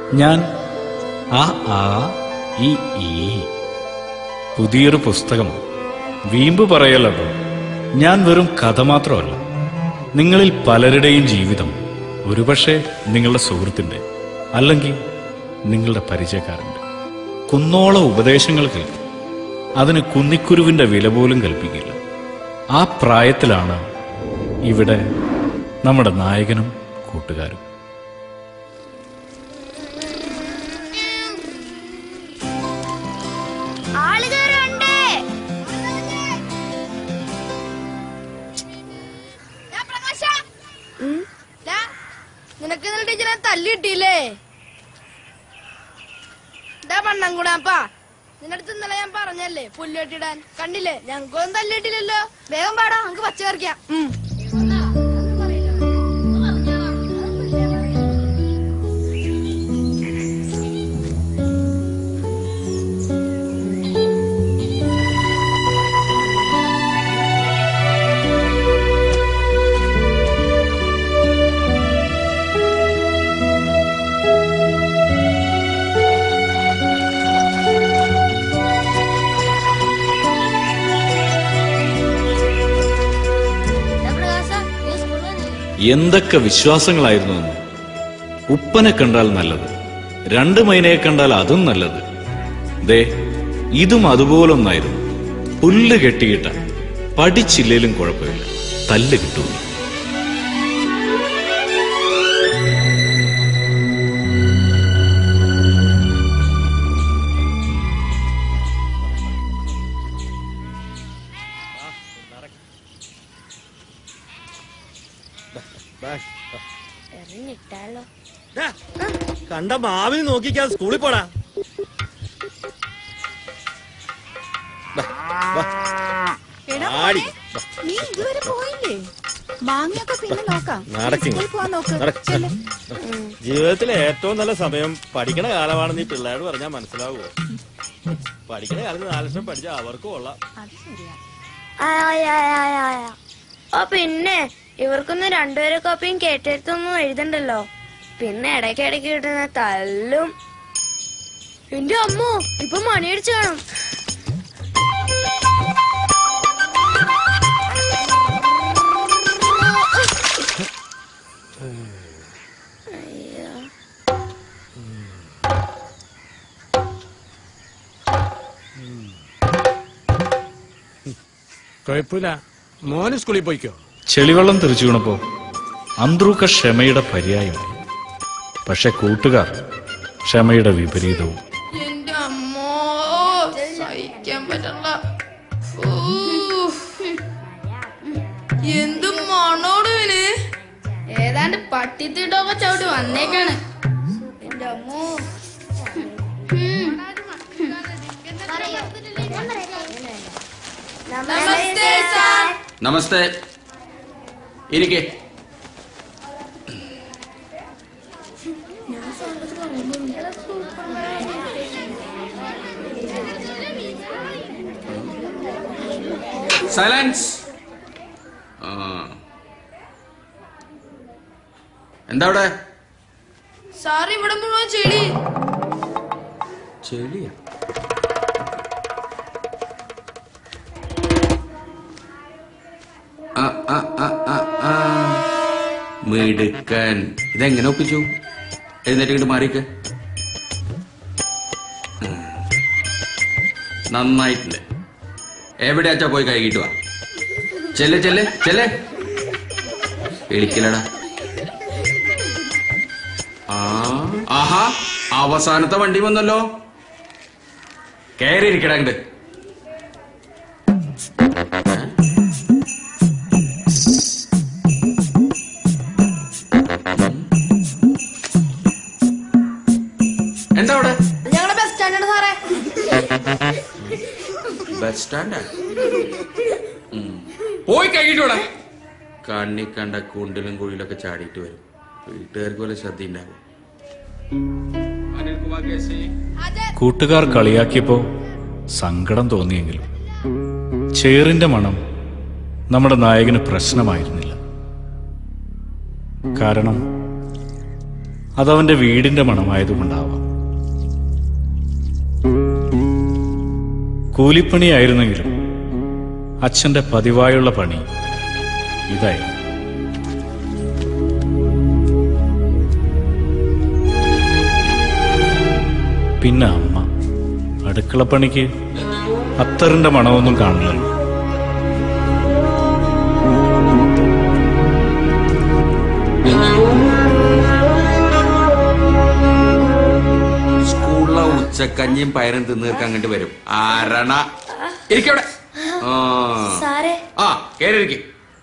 ഞാൻ ആ ആ ഈ ഈ പുതിയൊരു പുസ്തകം വീമ്പ് പറയല്ലോ ഞാൻ വെറും കഥ മാത്രമല്ല നിങ്ങളിൽ പലരുടെയും ജീവിതം ഒരുപക്ഷെ നിങ്ങളുടെ സുഹൃത്തിൻ്റെ അല്ലെങ്കിൽ നിങ്ങളുടെ പരിചയക്കാരൻ്റെ കുന്നോളം ഉപദേശങ്ങൾ കേൾക്കും അതിന് കുന്നിക്കുരുവിന്റെ വില പോലും കൽപ്പിക്കില്ല ആ പ്രായത്തിലാണ് ഇവിടെ നമ്മുടെ നായകനും കൂട്ടുകാരും ആളുകാരുണ്ട് നിനക്ക് ഇന്നലെ ടീച്ചറെ തല്ലി കിട്ടിയില്ലേ ഇതാ പണ്ണം കൂടാപ്പാ നിന്റെ അടുത്ത് ഇന്നലെ ഞാൻ പറഞ്ഞല്ലേ പുല്ല് കെട്ടിടാൻ കണ്ടില്ലേ ഞങ്ങൾക്കൊന്നും തല്ലി കിട്ടിയില്ലല്ലോ വേഗം പാടാ നമുക്ക് പച്ച കറിക്കാം എന്തൊക്കെ വിശ്വാസങ്ങളായിരുന്നു എന്ന് ഉപ്പനെ കണ്ടാൽ നല്ലത് രണ്ട് മൈനയെ കണ്ടാൽ അതും നല്ലത് ദേ ഇതും അതുപോലൊന്നായിരുന്നു പുല്ല് കെട്ടിയിട്ട പഠിച്ചില്ലേലും കുഴപ്പമില്ല തല്ല് കിട്ടൂല എറിഞ്ഞിട്ടാലോ ദാ, കണ്ട മാവിന് നോക്കിക്കാതെ സ്കൂളിൽ പോടാ ദാ, വാ. എടാ ആടി. മോനെ, നീ ഇതുവരെ പോയില്ലേ മാങ്ങയൊക്കെ പിന്നെ നോക്കാം നടക്കിങ്ങ്. സ്കൂളിൽ പോവാൻ നോക്ക് നടക്ക്. ചെല്ല്. ജീവിതത്തിലെ ഏറ്റവും നല്ല സമയം പഠിക്കണ കാലമാണെന്ന് ഈ പിള്ളേരോട് പറഞ്ഞാൽ മനസ്സിലാവുമോ പഠിക്കണ കാലത്ത് നാല് ലക്ഷം പഠിച്ചാൽ അവർക്കും കൊള്ളാം അത് ശരിയാ ഓ പിന്നെ ഇവർക്കൊന്നും രണ്ടുപേരെ കോപ്പിയും കേട്ടെടുത്തൊന്നും എഴുതണ്ടല്ലോ പിന്നെ ഇടയ്ക്കിടയ്ക്ക് കിട്ടുന്ന തല്ലും എന്റെ അമ്മോ ഇപ്പൊ മണിയടിച്ചു കാണും കുഴപ്പമില്ല മോന് സ്കൂളിൽ പോയിക്കോ ചെളിവെള്ളം തെറിച്ചു വീണപ്പോ അന്ത്രൂക്ക ക്ഷമയുടെ പര്യായമായി പക്ഷെ കൂട്ടുകാർ ക്ഷമയുടെ വിപരീതവും എന്റെ അമ്മോ സഹിക്കാൻ പറ്റല്ല എന്ത് മണോട് ഇവന് ഏതാണ്ട് പട്ടിത്തിട്ടൊക്കെ ചവിട്ടി വന്നേക്കാണ് എന്റെ അമ്മോ നമസ്തേ സാർ നമസ്തേ ഇരിക്കെ സൈലൻസ് എന്താ അവിടെ സാർ ഇവിടെ മുഴുവൻ ചെടി ചെളിയാ ആ, ആ, ആ, ആ, ആ. മിടുക്കൻ ഇതെങ്ങനെ ഒപ്പിച്ചു എഴുന്നേറ്റ് മാറിക്ക് ഉം. നന്നായിട്ടുണ്ട് എവിടെയാച്ചാ പോയി കഴുകിട്ട് വാ ചെല്ലെ ചെല്ലെ ചെല്ലെ എളിക്കലടാ ആ ആഹാ അവസാനത്തെ വണ്ടി വന്നല്ലോ കയറി ഇരിക്കടാ അങ്ങട് എന്താ അവിടെ ഞങ്ങളുടെ ബസ് സ്റ്റാൻഡാണ് സാറേ ബസ് സ്റ്റാൻഡാ പോയി കഴിഞ്ഞിട്ടോടാ കണ്ണി കണ്ട കുണ്ടിലും കുഴിയിലൊക്കെ ചാടിയിട്ട് വരും വീട്ടുകാർക്ക് വല്ല ശ്രദ്ധ ഉണ്ടാവും കൂട്ടുകാർ കളിയാക്കിയപ്പോ സങ്കടം തോന്നിയെങ്കിലും ചേറിന്റെ മണം നമ്മുടെ നായകന് പ്രശ്നമായിരുന്നില്ല കാരണം അതവന്റെ വീടിന്റെ മണമായതുകൊണ്ടാവാം കൂലിപ്പണിയായിരുന്നെങ്കിലും അച്ഛന്റെ പതിവായുള്ള പണി ഇതായിരുന്നു പിന്നെ അമ്മ അടുക്കളപ്പണിക്ക് അത്തറിന്റെ മണമൊന്നും കാണില്ലല്ലോ സ്കൂളിലെ ഉച്ചക്കഞ്ഞിയും പയറും തിന്നു തീർക്കാൻ അങ്ങോട്ട് വരും ആരണ ഇരിക്കവിടെ ആ സാറേ ആ കേറിയിരിക്കെ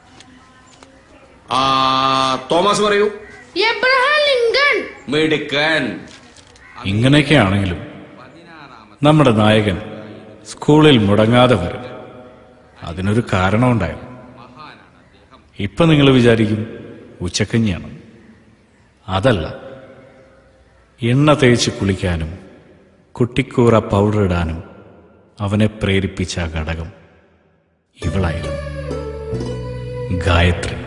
ആ തോമസ് പറയൂ എബ്രഹാം ലിങ്കൺ മിടുക്കൻ ഇങ്ങനെയൊക്കെയാണെങ്കിലും നമ്മുടെ നായകൻ സ്കൂളിൽ മുടങ്ങാതെ വരും അതിനൊരു കാരണമുണ്ടായിരുന്നു ഇപ്പൊ നിങ്ങൾ വിചാരിക്കും ഉച്ചക്കഞ്ഞിയാണ് അതല്ല എണ്ണ തേച്ച് കുളിക്കാനും കുട്ടിക്കൂറ പൗഡർ ഇടാനും അവനെ പ്രേരിപ്പിച്ച ആ ഘടകം ഇവളായിരുന്നു ഗായത്രി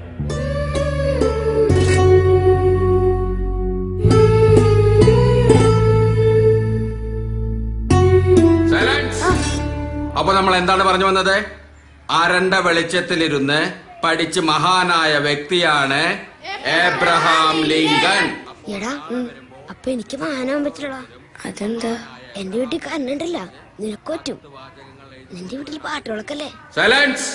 Silence. അപ്പൊ നമ്മൾ എന്താണ് പറഞ്ഞു വന്നത് അരണ്ട വെളിച്ചത്തിലിരുന്ന് പഠിച്ച് മഹാനായ വ്യക്തിയാണ് എബ്രഹാം ലിങ്കൺ എടാ അപ്പൊ എനിക്ക് വാഹനം പറ്റില്ലടാ അതെന്താ എന്റെ വീട്ടിൽ കണ്ണുണ്ടല്ല നിനക്ക് പറ്റും നിന്റെ വീട്ടിൽ പാട്ടുകളൊക്കെ സൈലൻസ്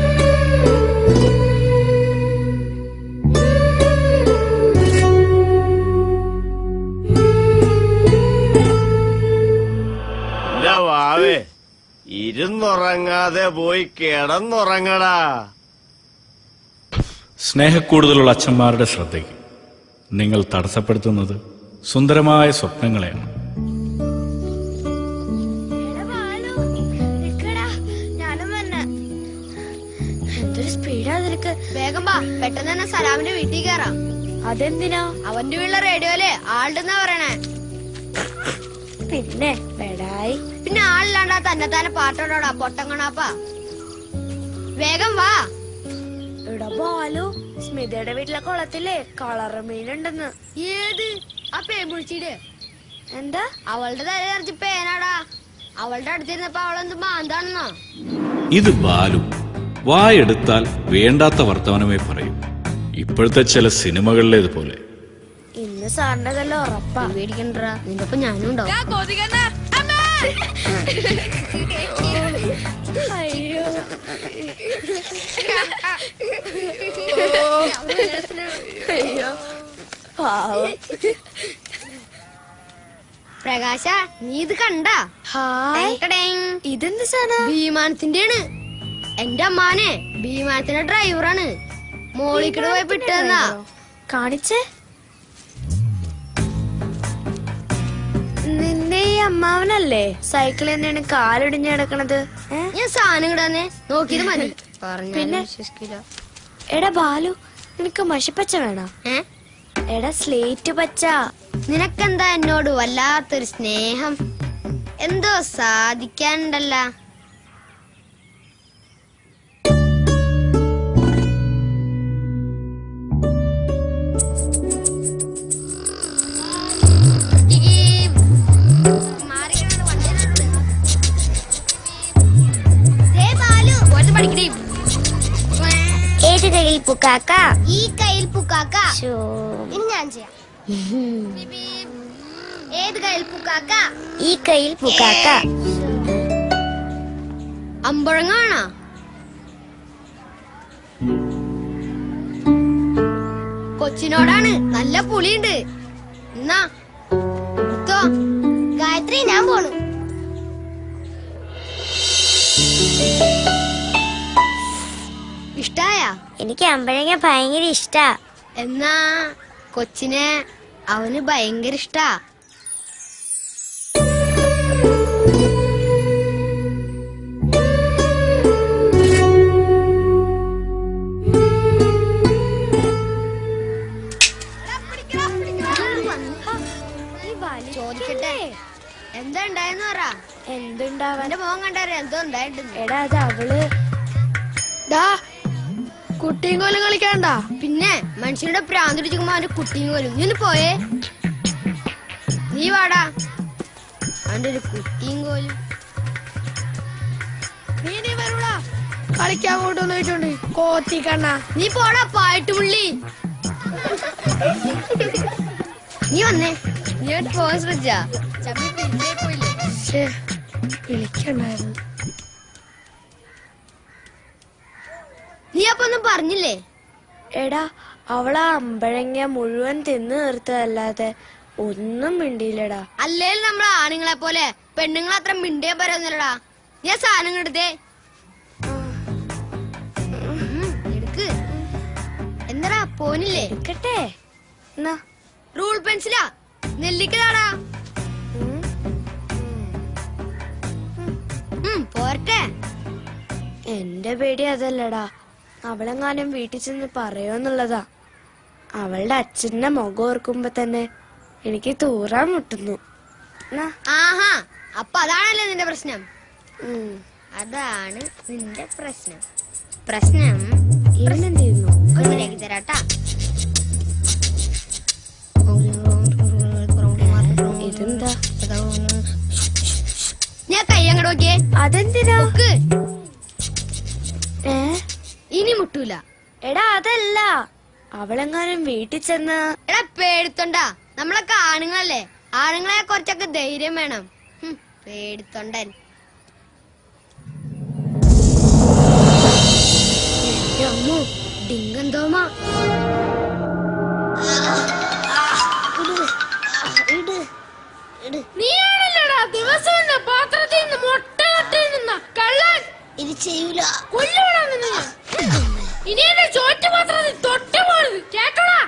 എന്റെ വാവേ ഇരുന്നുറങ്ങാതെ പോയി കിടന്നുറങ്ങടാ സ്നേഹക്കൂടുതലുള്ള അച്ഛന്മാരുടെ ശ്രദ്ധയ്ക്ക് നിങ്ങൾ തടസ്സപ്പെടുത്തുന്നത് സുന്ദരമായ സ്വപ്നങ്ങളെയാണ് ഞാനും വന്നെ എന്തൊരു സ്പീഡാ നിനക്ക് വേഗം വാ പെട്ടെന്ന് തന്നെ സലാമിന്റെ വീട്ടിൽ കയറാം അതെന്തിനാ അവന്റെ വീട്ടിലെ റേഡിയോയില് ആളുണ്ടെന്നാ പറയണേ പിന്നെ ബെടായി പിന്നെ ആളില്ലാണ്ടാ തന്നെ തന്നെ പാട്ടോടോടാ പൊട്ടങ്ങണാപ്പാ വേഗം വാ ഇവിടെ ബാലു സ്മിതയുടെ വീട്ടിലെ കുളത്തിലെ കളർ മീനുണ്ടെന്ന് ഏത് ആ പേമുഴിച്ചിട് എന്താ അവളുടെ തല നിറച്ച് പേനാടാ അവളുടെ അടുത്തിരുന്നപ്പോ അവളെന്ത് മാന്താണെന്നോ ഇത് ബാലു വായെടുത്താൽ വേണ്ടാത്ത വർത്തമാനമേ പറയും ഇപ്പോഴത്തെ ചില സിനിമകളിലേതുപോലെ ഇന്ന് സാറിന്റെ തല്ല ഉറപ്പാ പേടിക്കണ്ടാ നിന്റെ ഒപ്പം ഞാനും ഉണ്ടാവും അയ്യോ അയ്യോ പാവം പ്രകാശ നീ ഇത് കണ്ടാ ഹായ് ഇതെന്ത് സാധനം വിമാനത്തിന്റെയാണ് എന്റെ അമ്മാനെ വിമാനത്തിന്റെ ഡ്രൈവറാണ് മോളിക്കട് പോയി വിട്ടതെന്നാ കാണിച്ചേ നിന്റെ ഈ അമ്മാവനല്ലേ സൈക്കിൾ തന്നെയാണ് കാലൊടിഞ്ഞ് കിടക്കണത് ഏ? ഞാൻ സാധനം കിടാന്നെ നോക്കിയത് മതി പിന്നെ? പിന്നെ വിശ്വസിക്കില്ല എടാ ബാലു നിനക്ക് മഷിപ്പച്ച വേണോ ഏ എടാ സ്ലേറ്റ് പച്ച നിനക്കെന്താ എന്നോട് വല്ലാത്തൊരു സ്നേഹം എന്തോ സാധിക്കാനുണ്ടല്ല ഏത് കയ്യിൽ പുക്കാക്ക ഈ കയ്യിൽ പൂക്കാക്ക ശോ. ഇനി ഞാൻ ചെയ്യാം ഏത് കയ്യിൽ പൂക്കാക്ക ഈ കയ്യിൽ പുക്കാക്ക അമ്പഴങ്ങാണോ കൊച്ചിനോടാണ് നല്ല പുളിയുണ്ട് എന്നാ എടുത്തോ ഗായത്രി ഞാൻ പോണു ഇഷ്ടായ എനിക്ക് അമ്പഴങ്ങ ഭയങ്കര ഇഷ്ടാ എന്നാ കൊച്ചിനെ അവന് ഭയങ്കര ഇഷ്ടാ ചോദിക്കട്ടെ എന്താ ഉണ്ടായെന്ന് പറ എന്തുണ്ടാവാൻ അവന്റെ മോൻ കണ്ടറിയാം എന്തോ ഉണ്ടായിട്ടുണ്ട് എടാ അത് അവള് ദാ കുട്ടിയും കോലും കളിക്കണ്ട പിന്നെ മനുഷ്യരുടെ പ്രാന്ത് പിടിച്ചുമ്പോ അവന്റെ കുട്ടിയും പോലും നീ ഒന്ന് പോയേ നീ വാടാ അവന്റെ ഒരു കുട്ടിയും കോലും നീ നീ വരൂടാ കളിക്കാൻ കൊണ്ടുവന്ന് വെച്ചോണ്ട് കോത്തിക്കണ്ണ നീ പോടാ പായിട്ട് പുള്ളി നീ വന്നേ നീ ഒരു പോകാൻ ശ്രദ്ധിച്ചാ ചമ്മി പിന്നേ പോയില്ലേ ശ്ശേ, വിളിക്കണ്ടായിരുന്നു നീ അപ്പൊ ഒന്നും പറഞ്ഞില്ലേ എടാ അവളാ അമ്പഴങ്ങ മുഴുവൻ തിന്നു തീർത്തതല്ലാതെ ഒന്നും മിണ്ടിയില്ലടാ അല്ലേലും നമ്മളെ ആണുങ്ങളെ പോലെ പെണ്ണുങ്ങൾ അത്ര മിണ്ടിയാ പറയുന്നില്ലടാ ഞാൻ സാധനം എടുത്തേ എടുക്ക് എന്താടാ പോനില്ലേ എടുക്കട്ടെ എന്നാ റൂൾ പെൻസിലാ നെല്ലിക്കതാടാ ഉം, പോരട്ടെ എന്റെ പേടി അതല്ലടാ അവളെങ്ങാനും വീട്ടിൽ ചെന്ന് പറയോന്നുള്ളതാ അവളുടെ അച്ഛന്റെ മുഖം ഓർക്കുമ്പോ തന്നെ എനിക്ക് തൂറാൻ മുട്ടുന്നു എന്നാ, ആഹാ അപ്പൊ അതാണല്ലേ നിന്റെ പ്രശ്നം ഉം. അതാണ് നിന്റെ പ്രശ്നം പ്രശ്നം ഇവനെന്ത് ചെയ്യുന്നു ശരിയാക്കി തരാട്ടാ ഇതെന്താ ഞാൻ കൈ അങ്ങോട്ട് നോക്കിയേ അതെന്തിനാ നോക്ക് ഏ ഇനി മുട്ടൂല എടാ അതല്ല അവളെങ്ങാനും വീട്ടിൽ ചെന്ന് എടാ പേടിത്തൊണ്ട നമ്മളൊക്കെ ആണുങ്ങളല്ലേ ആണുങ്ങളെ കുറച്ചൊക്കെ ധൈര്യം വേണം ഹും, പേടിത്തൊണ്ടൻ എന്റെ അമ്മോ ഡിങ്കന്തോമ നീയാണല്ലോടാ ദിവസം പാത്രത്തിൽ നിന്ന് മുട്ട നിന്ന കള്ളൻ ഇത് ചെയ്യൂല കൊല്ലുവിടാ നിന്നെ ഞാൻ. ഇനി എന്നെ ചോറ്റു പാത്രത്തിൽ തൊട്ട് പോരുത് കേട്ടോടാ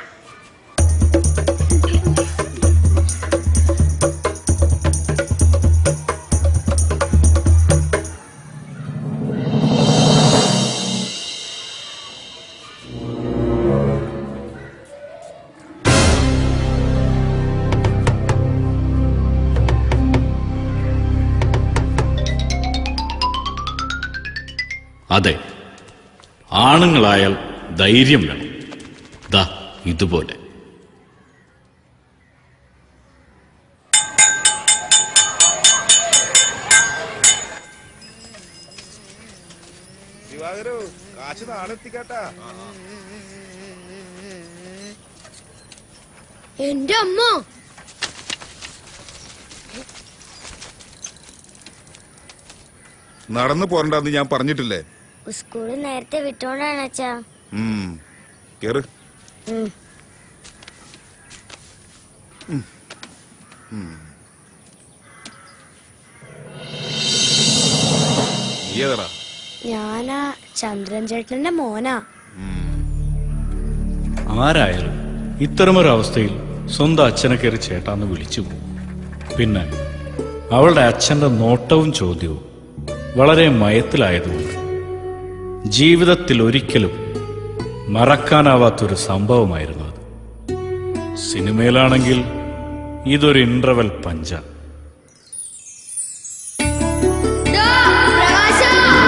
അതെ ആണുങ്ങളായാൽ ധൈര്യം വേണം ദാ ഇതുപോലെ ദിവാകരു കാശ് നാളെ എത്തിക്കാട്ടാ എന്റെ അമ്മോ നടന്നു പോരണ്ടെന്ന് ഞാൻ പറഞ്ഞിട്ടില്ലേ സ്കൂളിൽ നേരത്തെ വിട്ടോണ്ടാണ് അച്ഛാ ഉം കേറ് ഏതടാ ഞാനാ ചന്ദ്രൻ ചേട്ടന്റെ മോനാ ആരായാലും ഇത്തരമൊരു അവസ്ഥയിൽ സ്വന്തം അച്ഛനെ കയറി ചേട്ടാന്ന് വിളിച്ചു പോകും പിന്നെ അവളുടെ അച്ഛന്റെ നോട്ടവും ചോദ്യവും വളരെ മയത്തിലായതുകൊണ്ട് ജീവിതത്തിൽ ഒരിക്കലും മറക്കാനാവാത്തൊരു സംഭവമായിരുന്നു അത് സിനിമയിലാണെങ്കിൽ ഇതൊരു ഇന്റർവെൽ പഞ്ച പ്രകാശ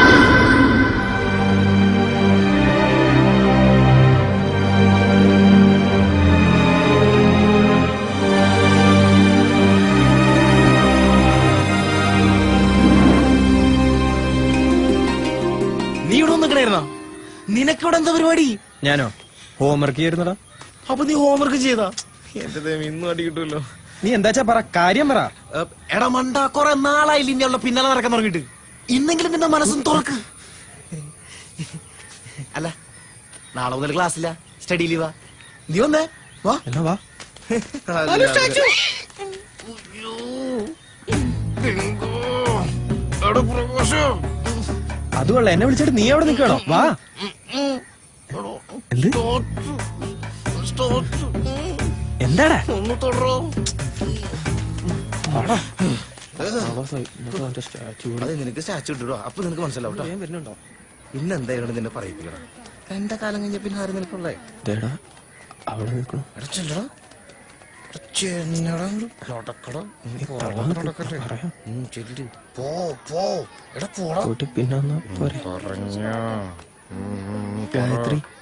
നീ ഇവിടെ വന്നിക്കണായിരുന്നോ നിനക്കിവിടെ എന്താ പരിപാടി ഞാനോ ഹോംവർക്ക് ചെയ്യായിരുന്നടാ അപ്പൊ നീ ഹോംവർക്ക് ചെയ്താ എന്റെ ദൈവം ഇന്നും അടി കിട്ടുമല്ലോ നീ എന്താച്ചാ പറ കാര്യം പറ എടാ മണ്ട കൊറേ നാളായില്ല ഇനി അവളുടെ പിന്നാലെ നടക്കാൻ തുടങ്ങിയിട്ട് ഇന്നെങ്കിലും നിന്റെ മനസ്സും തുറക്ക് അല്ല നാളെ മുതൽ ക്ലാസ്സില്ല സ്റ്റഡി ലീവാ നീ വന്നേ വാ എന്നാ വാ അതുകൊള്ള എന്നെ വിളിച്ചിട്ട് നീ അവിടെ നിൽക്കണോ വാ എന്ത് എന്താടാ ഒന്ന് തുടരോ അത് നിനക്ക് സ്റ്റാച്ചു ഇട്ടോ അപ്പൊ നിനക്ക് മനസ്സിലാവും വരുന്നുണ്ടോ പിന്നെ എന്തായാലും നിന്നെ പറയിപ്പിക്കണം എന്റെ കാലം കഴിഞ്ഞ പിന്നെ ആരും നിനക്കുള്ളേ അവിടെ നിൽക്കണം ചെല്ലടാ പോ പോ എടാ പോടാ പിന്നെ പറഞ്ഞോ ഗായത്രി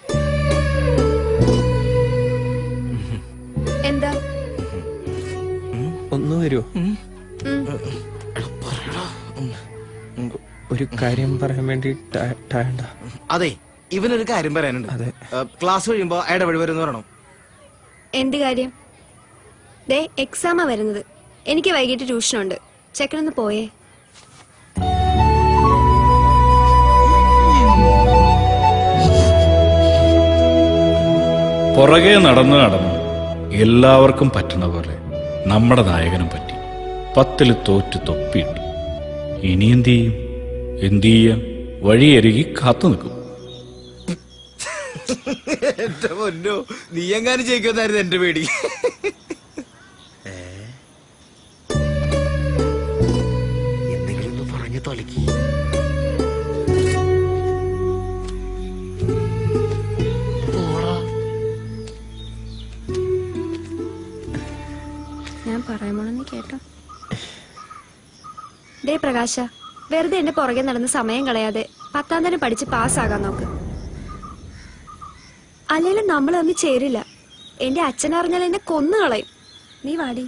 എന്താ ഒന്ന് വരുമോ ഒരു കാര്യം പറയാൻ വേണ്ടി ടായണ്ട അതെ ഇവനൊരു കാര്യം പറയാനുണ്ട് അതെ. ഏ, ക്ലാസ് കഴിയുമ്പോ ഇടപെടി വരുമെന്ന് പറയണം എന്ത് കാര്യം ദേ എക്സാമാ വരുന്നത് എനിക്ക് വൈകിട്ട് ട്യൂഷനുണ്ട് ചെക്കനൊന്ന് പോയേ പുറകെ നടന്ന് നടന്ന് എല്ലാവർക്കും പറ്റണ പോലെ നമ്മുടെ നായകനും പറ്റി പത്തിൽ തോറ്റ് തൊപ്പിയിട്ടു ഇനി എന്ത് ചെയ്യും എന്ത് ചെയ്യാൻ വഴിയരുകി കാത്തു നിൽക്കും എന്റെ പൊന്നോ നീ എങ്ങാനും ജയിക്കുമെന്നായിരുന്നു എന്റെ പേടി എന്തെങ്കിലും ഒന്ന് പറഞ്ഞു തൊലക്കി ഞാൻ പറയുമ്പോഴൊന്ന് കേട്ടോ ദേ പ്രകാശ വെറുതെ എന്റെ പുറകെ നടന്ന് സമയം കളയാതെ പത്താം തരം പഠിച്ച് പാസ്സാകാൻ നോക്ക് അല്ലെങ്കിലും നമ്മൾ തമ്മിൽ ചേരില്ല എന്റെ അച്ഛൻ അറിഞ്ഞാൽ എന്നെ കൊന്നുകളയും നീ വാടി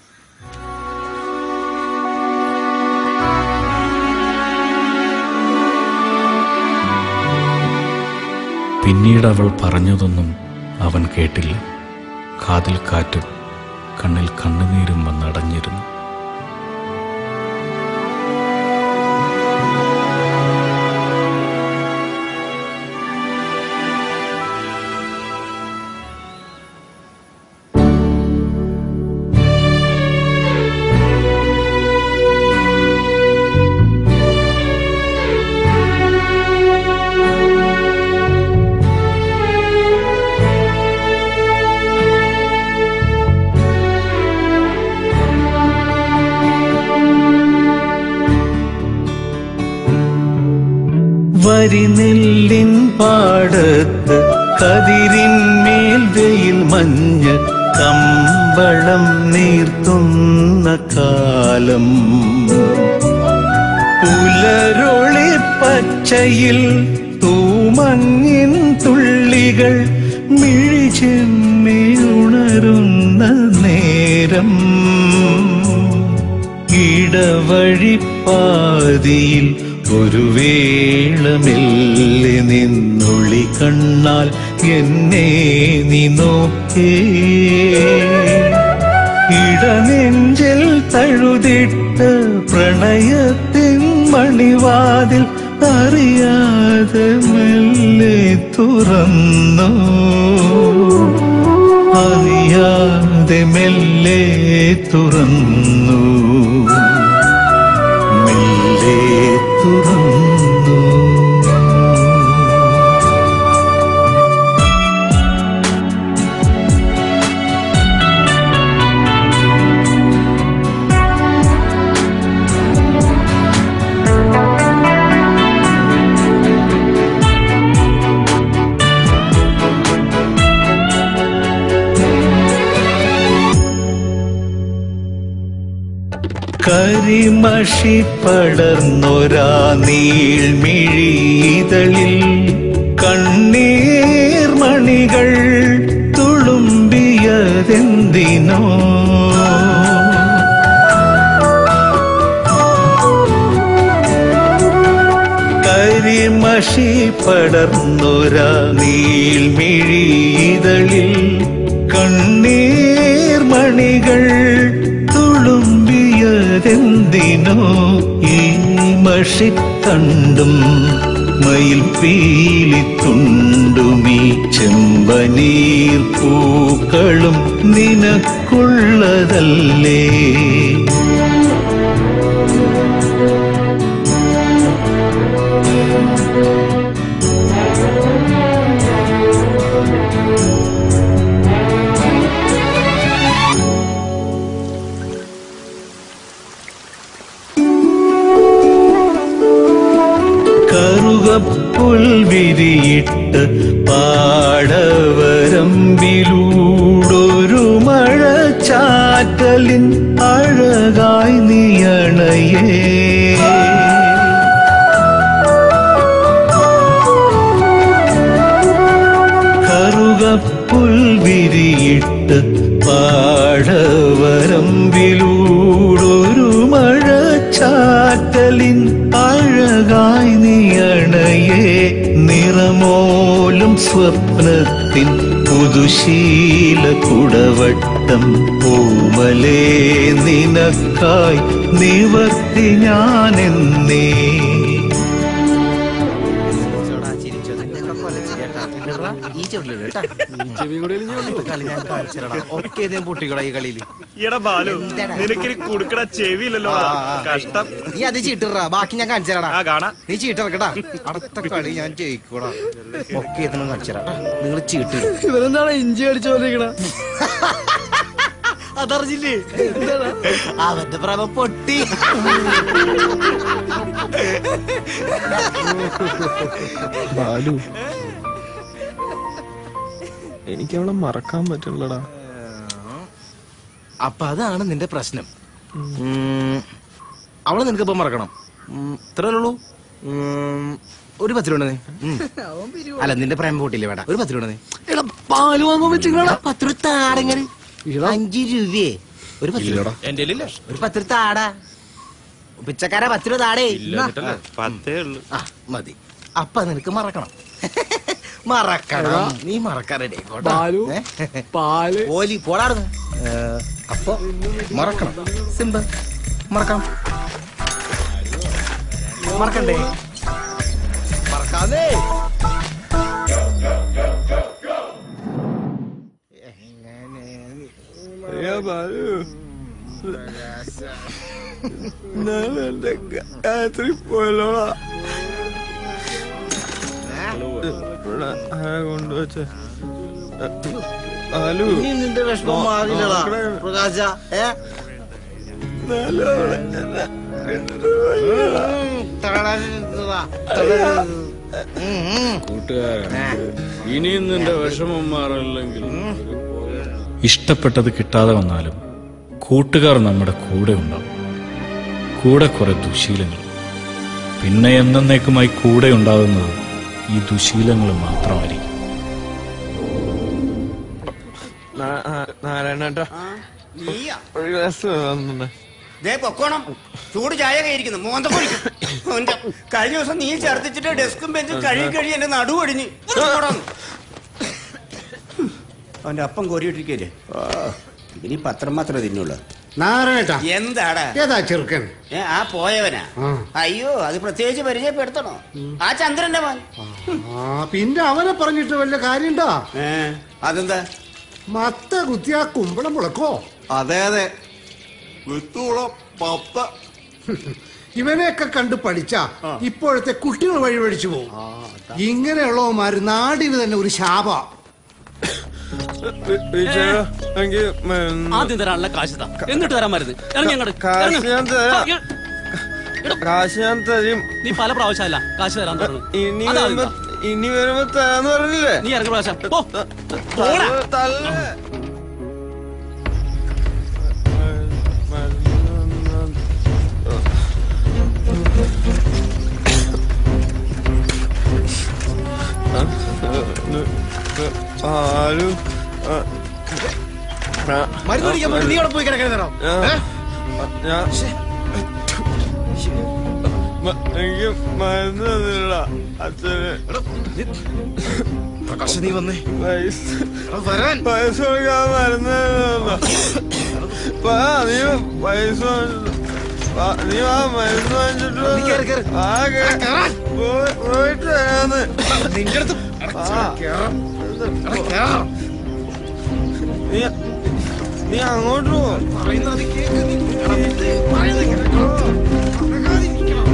പിന്നീട് അവൾ പറഞ്ഞതൊന്നും അവൻ കേട്ടില്ല കാതിൽ കാറ്റും കണ്ണിൽ കണ്ണുനീരും വന്നടഞ്ഞിരുന്നു വരിനെല്ലിൻ പാടത്ത് കതിരിന്മേൽ വെയിൽ മഞ്ഞ് കമ്പളം നീർത്തുന്ന കാലം പുലരൊളി പച്ചയിൽ തൂമങ്ങിൻ തുള്ളികൾ മിഴിച്ചെമ്മി ഉണരുന്ന നേരം ഇടവഴിപ്പാതിയിൽ ഒരു വേളമെല്ലെ നിന്നൊളി കണ്ണാൽ എന്നെ നീ നോക്കേ ഇടനെഞ്ചിൽ തഴുതിട്ട പ്രണയത്തിൻ മണിവാതിൽ അറിയാതെ മെല്ലെ തുറന്നു അറിയാതെ മെല്ലെ തുറന്നു മെല്ലെ തുറന്നു കരിമഷി പടർന്നൊരാ നീൾമിഴിതളിൽ കണ്ണീർ മണികൾ തുളുമ്പിയതെന്തിനോ കരിമഷി പടർന്നൊരാ നീൾമിഴിതളിൽ കണ്ണീർ മണികൾ തുളുമ്പിയതെന്തിനോ ഈ മഷി കണ്ടും മയിൽ പീലിത്തുണ്ടുമീ ചെമ്പനീർ പൂക്കളും നിനക്കുള്ളതല്ലേ കറുകപ്പുൽ വിരിയിട്ട് പാടവരമ്പിലൂടൊരു മഴ ചാറ്റലിൻ അഴകായി നീയണയേ നിറമോലും സ്വപ്നത്തിൻ പുതുശീല കുടവട്ടം ഓമലേ നിനക്കായി നിവർത്തി ഞാനെന്നേ ഈ ചെവിളിൽ കേട്ടാ കളി ഞാൻ കാണിച്ചടാ ഒക്കെ ഇതേ പൊട്ടിക്കടാ ഈ കളിയിൽ എടാ ബാലു നിനക്കിനി കുടുക്കട ചെവിയില്ലല്ലോ കഷ്ടം നീ അത് ചീട്ടിടാ ബാക്കി ഞാൻ കാണിച്ചടാ ആ കാണാ നീ ചീട്ടിറക്കടാ അടുത്ത കളി ഞാൻ ജയിക്കൂടാ ഒക്കെ ഇതിനും കാണിച്ചടാ നിങ്ങൾ ചീട്ട് ഇവരെന്താണ് ഇഞ്ചി അടിച്ചോണ്ടിരിക്കണ അതറിഞ്ഞില്ലേ അവന്റെ പ്രഭ പൊട്ടി ബാലു എനിക്ക് അവളെ മറക്കാൻ പറ്റില്ലടാ അപ്പൊ അതാണ് നിന്റെ പ്രശ്നം ഉം, അവളെ നിനക്ക് ഇപ്പൊ മറക്കണം ഉം, ഇത്രേ ഉള്ളൂ ഉം, ഒരു പത്ത് രൂപ നീ അല്ല നിന്റെ പ്രേമ പൊട്ടില്ലേ വേണ്ട ഒരു പത്ത് രൂപ നീ എടാ പാല് വാങ്ങാൻ വെച്ചിരിക്കണ പത്ത് രൂപ താടങ്ങനെ അഞ്ച് രൂപയെ ഒരു പത്ത് രൂപ എന്റെ ഒരു പത്ത് രൂപ താടാ പിച്ചക്കാര പത്ത് രൂപ താടേ പത്തേ ഉള്ളു ആ മതി അപ്പൊ നിനക്ക് മറക്കണം മറക്കണം നീ മറക്കാൻ ready ആയിക്കോട്ടെ. ബാലു, ഏ? പാല് ഓലി പോടാടുന്നു അപ്പൊ മറക്കണം സിമ്പിൾ മറക്കാം മറക്കണ്ടേ മറക്കാതെ ബാലു ഞാൻ എന്റെ രാത്രി പോയല്ലോടാ ഇവിടെ ആരാ കൊണ്ടുവച്ച ബാലു ഇനി നിന്റെ വിഷമം മാറില്ലടാ പ്രകാശ ഏ നല്ലോണം എന്നെ കൊണ്ടുപോയി. തളരരുതടാ, തളരരുത്. ഉം, ഉം. കൂട്ടുകാരൻ ഇനിയും നിന്റെ വിഷമം മാറില്ലെങ്കിൽ ഇഷ്ടപ്പെട്ടത് കിട്ടാതെ വന്നാലും കൂട്ടുകാർ നമ്മുടെ കൂടെ ഉണ്ടാവും കൂടെ കുറെ ദുശീലങ്ങൾ പിന്നെ എന്നേക്കുമായി കൂടെ ഉണ്ടാകുന്നത് ഈ ദുശീലങ്ങൾ മാത്രമായിരിക്കും നാ- ആ- നാരായണേട്ടാ ഒരു ഗ്ലാസ് വന്നെ ദേ പൊക്കോണം ചൂട് ചായ കഴിക്കുന്നു മോന്ത പൊടിക്കും അവന്റെ കഴിഞ്ഞ ദിവസം നീ ഛർദിച്ചിട്ട് ഡെസ്കും ബെഞ്ചും കഴുകി കഴുകി എന്റെ നടു ഒടിഞ്ഞ് അവന്റെ അപ്പം കോരിയിട്ടിരിക്കല്ലേ ഇനി പത്രം മാത്രമേ തിന്നുള്ളൂ നാരായണേട്ടാ എന്താടാ ഏതാ ചെറുക്കൻ ഏ ആ പോയവനാ ആ. അയ്യോ അത് പ്രത്യേകിച്ച് പരിചയപ്പെടുത്തണോ ആ ചന്ദ്രന്റെ മോൻ ആ പിന്നെ അവനെ പറഞ്ഞിട്ട് വല്ല കാര്യണ്ടാ ഏ അതെന്താ മത്ത കുത്തിയാ കുമ്പളം മുളക്കോ അതെ അതെ വിത്തുളം പപ്പ ഇവനെയൊക്കെ കണ്ട് പഠിച്ച ഇപ്പോഴത്തെ കുട്ടികൾ വഴി പഠിച്ചു പോകും ഇങ്ങനെയുള്ളവന്മാര് നാടിന് തന്നെ ഒരു ശാപ എനിക്ക് മരുന്ന് ആദ്യം തരാനുള്ള കാശ് താ എന്നിട്ട് തരാൻ മരുന്ന് ഇറങ്ങി അങ്ങോട്ട് കാശ് ഇറങ്ങ്. ഞാൻ തരാം. ആ, ഇ- കാശ് ഞാൻ തരും നീ പല പ്രാവശ്യമല്ല കാശ് തരാൻ പറഞ്ഞു ഇനി അതാ വരുമ്പോ ഇതാ. ഇനി വരുമ്പോ തരാന്ന് പറഞ്ഞില്ലേ നീ ഇറങ്ങി പ്രാവശ്യം പോ പോടാ. തല്ല- തല്ല ആലു മരുന്ന് കുടിക്കാൻ പോയിട്ട് നീ അവിടെ പോയി കിടക്കണോ ഞാൻ മ- എനിക്ക് മരുന്ന് തന്നില്ല അച്ഛന് പ്രകാശ് നീ വന്നേ പൈസ വരാൻ പൈസ കൊടുക്കാൻ മരുന്ന് തന്നില്ല. വാ, നീ പൈസ വാങ്ങിച്ചിട്ട് വാ, നീ വാ മരുന്ന് വാങ്ങിച്ചിട്ട് വാ. ആ, കേ- പോയി- പോയിട്ട് വരാന്ന് നിന്റെ അടുത്ത് ആ. നീ നീ അങ്ങോട്ട് പോ പറയുന്നത് കേക്ക് നീ പറയുന്നത് കേൾക്കണം. നടക്കാതിരിക്കണം.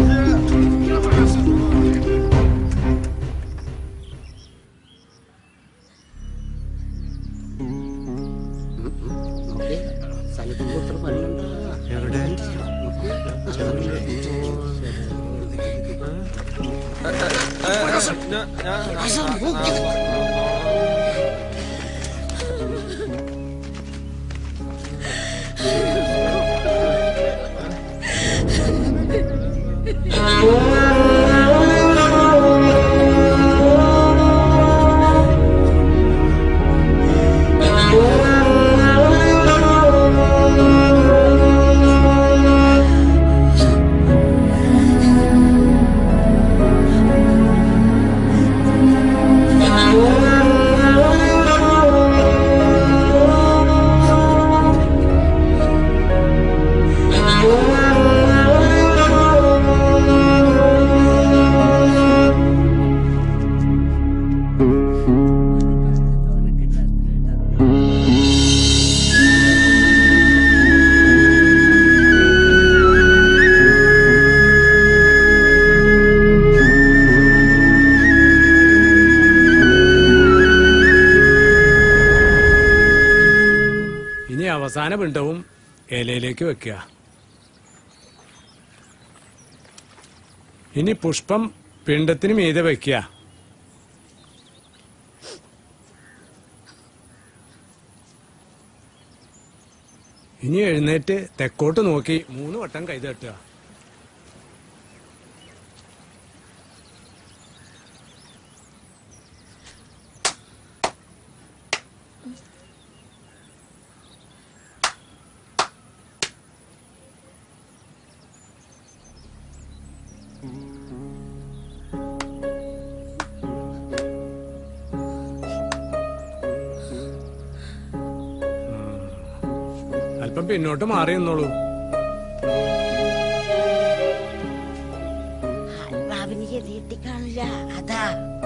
ആ അവസാന പിണ്ടവും ഇലയിലേക്ക് വെക്കുക ഇനി പുഷ്പം പിണ്ടത്തിന് മീതെ വെക്കുക ഇനി എഴുന്നേറ്റ് തെക്കോട്ട് നോക്കി മൂന്ന് വട്ടം കൈ തട്ടുക അല്പം പിന്നോട്ട് മാറി നിന്നോളൂ ബാബിന് ചെറിയെത്തി കാണില്ല അതാ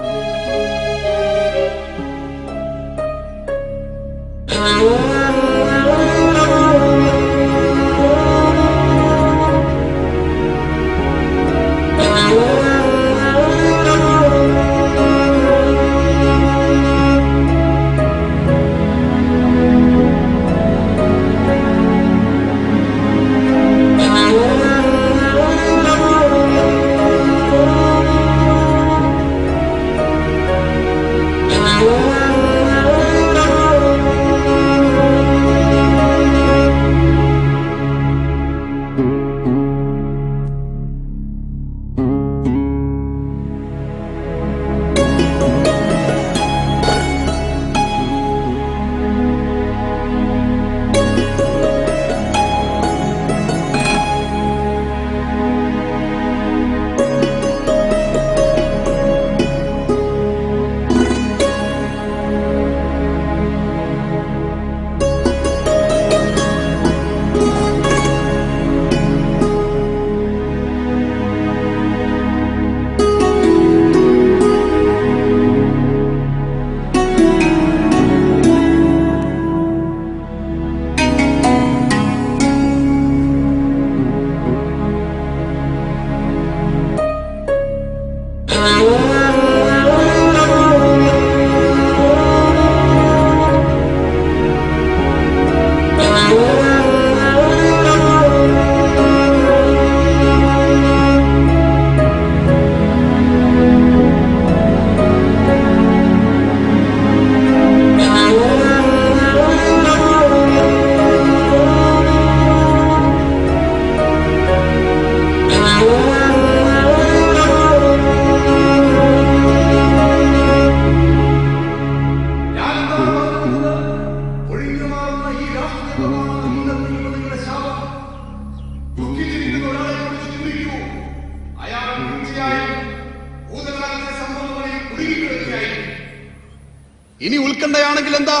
ഇനി ഉത്കണ്ഠയാണെങ്കിൽ എന്താ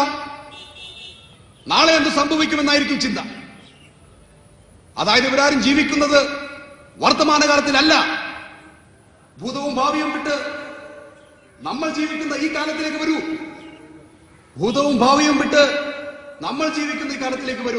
നാളെ എന്ത് സംഭവിക്കുമെന്നായിരിക്കും ചിന്ത അതായത് ഇവരാരും ജീവിക്കുന്നത് വർത്തമാനകാലത്തിലല്ല ഭൂതവും ഭാവിയും വിട്ട് നമ്മൾ ജീവിക്കുന്ന ഈ കാലത്തിലേക്ക് വരൂ ഭൂതവും ഭാവിയും വിട്ട് നമ്മൾ ജീവിക്കുന്ന ഈ കാലത്തിലേക്ക് വരൂ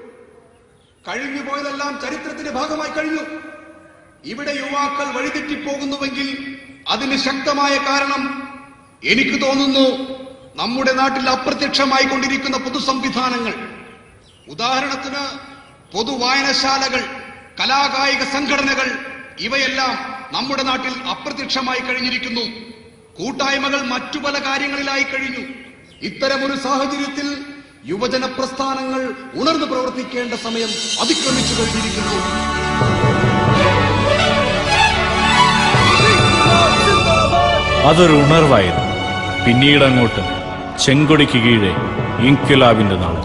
കഴിഞ്ഞു പോയതെല്ലാം ചരിത്രത്തിന്റെ ഭാഗമായി കഴിഞ്ഞു ഇവിടെ യുവാക്കൾ വഴിതെറ്റിപ്പോകുന്നുവെങ്കിൽ അതിന് ശക്തമായ കാരണം എനിക്ക് തോന്നുന്നു നമ്മുടെ നാട്ടിൽ അപ്രത്യക്ഷമായി കൊണ്ടിരിക്കുന്ന പൊതുസംവിധാനങ്ങൾ ഉദാഹരണത്തിന് പൊതുവായനശാലകൾ കലാകായിക സംഘടനകൾ ഇവയെല്ലാം നമ്മുടെ നാട്ടിൽ അപ്രത്യക്ഷമായി കഴിഞ്ഞിരിക്കുന്നു കൂട്ടായ്മകൾ മറ്റു പല കാര്യങ്ങളിലായി കഴിഞ്ഞു ഇത്തരമൊരു സാഹചര്യത്തിൽ യുവജന പ്രസ്ഥാനങ്ങൾ ഉണർന്നു പ്രവർത്തിക്കേണ്ട സമയം അതിക്രമിച്ചു കഴിഞ്ഞിരിക്കുന്നു അതൊരു ഉണർവായിരുന്നു പിന്നീട് അങ്ങോട്ട് ചെങ്കൊടിക്ക് കീഴെ ഇൻക്വിലാബിന്റെ നാൾ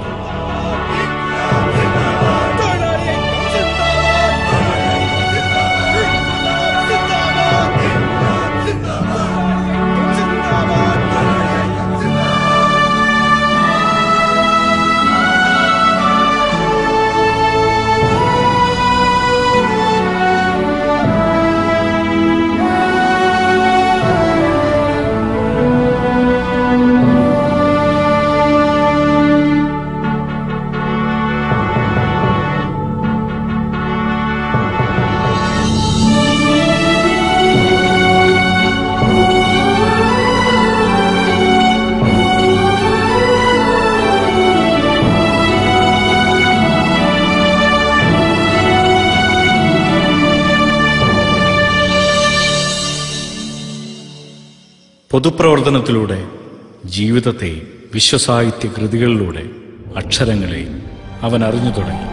പൊതുപ്രവർത്തനത്തിലൂടെ ജീവിതത്തെയും വിശ്വസാഹിത്യ കൃതികളിലൂടെ അക്ഷരങ്ങളെയും അവൻ അറിഞ്ഞു തുടങ്ങി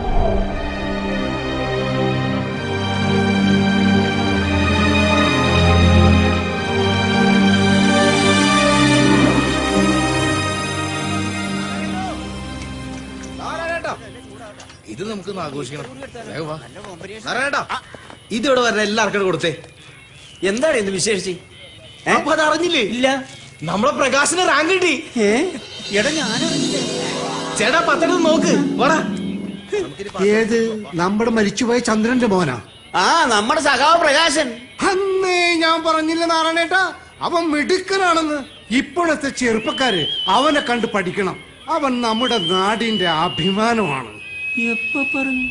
ഇത് നമുക്ക് ആഘോഷിക്കണം വേഗം വാ. നാരായണേട്ടാ, ഇത് ഇവിടെ വരണ എല്ലാവർക്കും കൊടുത്തേ എന്താണ് ഇന്ന് വിശേഷിച്ച് അപ്പൊ അത് അറിഞ്ഞില്ലേ ഇല്ല നമ്മളെ പ്രകാശിന് റാങ്ക് കിട്ടി എടാ ഞാനറിഞ്ഞില്ല ചേട്ടാ പത്തെടുത്ത് നോക്ക് വാടാ ഏത് നമ്മുടെ മരിച്ചുപോയ ചന്ദ്രന്റെ മോനാ ആ നമ്മുടെ സഖാവ് പ്രകാശൻ അന്നേ ഞാൻ പറഞ്ഞില്ല നാരായണേട്ടാ അവൻ മിടുക്കനാണെന്ന് ഇപ്പോഴത്തെ ചെറുപ്പക്കാര് അവനെ കണ്ട് പഠിക്കണം അവൻ നമ്മുടെ നാടിന്റെ അഭിമാനമാണ് എപ്പോ പറഞ്ഞു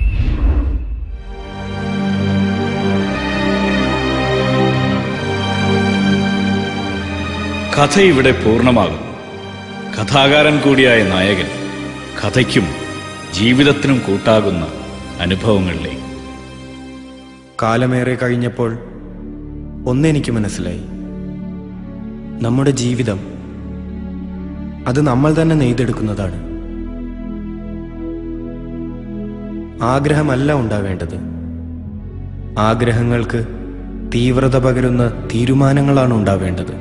കഥ ഇവിടെ പൂർണ്ണമാകുന്നു കഥാകാരൻ കൂടിയായ നായകൻ കഥയ്ക്കും ജീവിതത്തിനും കൂട്ടാകുന്ന അനുഭവങ്ങളിലേക്ക് കാലമേറെ കഴിഞ്ഞപ്പോൾ ഒന്നെനിക്ക് മനസ്സിലായി നമ്മുടെ ജീവിതം അത് നമ്മൾ തന്നെ നെയ്തെടുക്കുന്നതാണ് ആഗ്രഹമല്ല ഉണ്ടാവേണ്ടത് ആഗ്രഹങ്ങൾക്ക് തീവ്രത പകരുന്ന തീരുമാനങ്ങളാണ് ഉണ്ടാവേണ്ടത്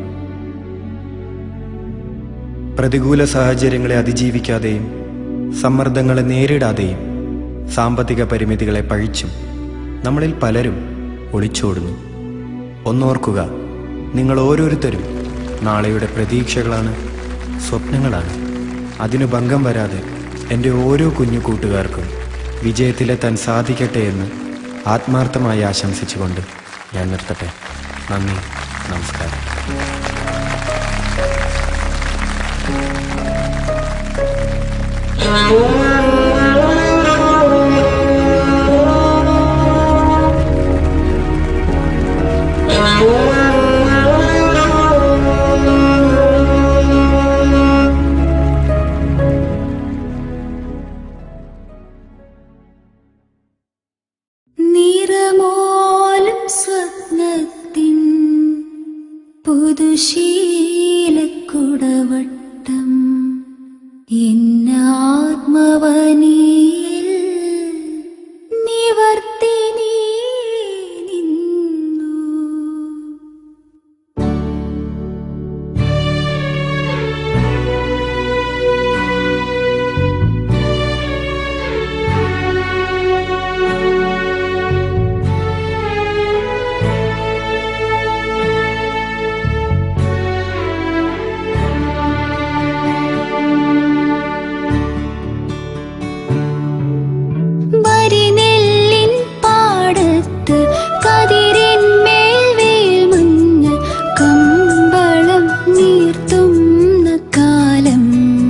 പ്രതികൂല സാഹചര്യങ്ങളെ അതിജീവിക്കാതെയും സമ്മർദ്ദങ്ങളെ നേരിടാതെയും സാമ്പത്തിക പരിമിതികളെ പഴിച്ചും നമ്മളിൽ പലരും ഒളിച്ചോടുന്നു ഒന്നോർക്കുക നിങ്ങൾ ഓരോരുത്തരും നാളെയുടെ പ്രതീക്ഷകളാണ് സ്വപ്നങ്ങളാണ് അതിനു ഭംഗം വരാതെ എൻ്റെ ഓരോ കുഞ്ഞു കൂട്ടുകാർക്കും വിജയത്തിലെത്താൻ സാധിക്കട്ടെ എന്ന് ആത്മാർത്ഥമായി ആശംസിച്ചുകൊണ്ട് ഞാൻ നിർത്തട്ടെ നന്ദി നമസ്കാരം നിറമോലും സ്വപ്നത്തിൻ പുതുശീലക്കുടവട്ടം എന്നാത്മവനിയിൽ നിവർത്തി നീ നിന്നു വരിനെല്ലിൻ പാടത്ത് കതിരിന്മേൽ വേൽമഞ്ഞ് കമ്പളം നീർത്തുന്ന കാലം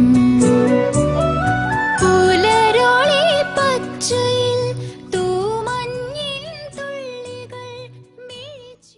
പുലരോളി പച്ചയിൽ തൂമഞ്ഞിൻ തുള്ളികൾ മിഴിച്ചു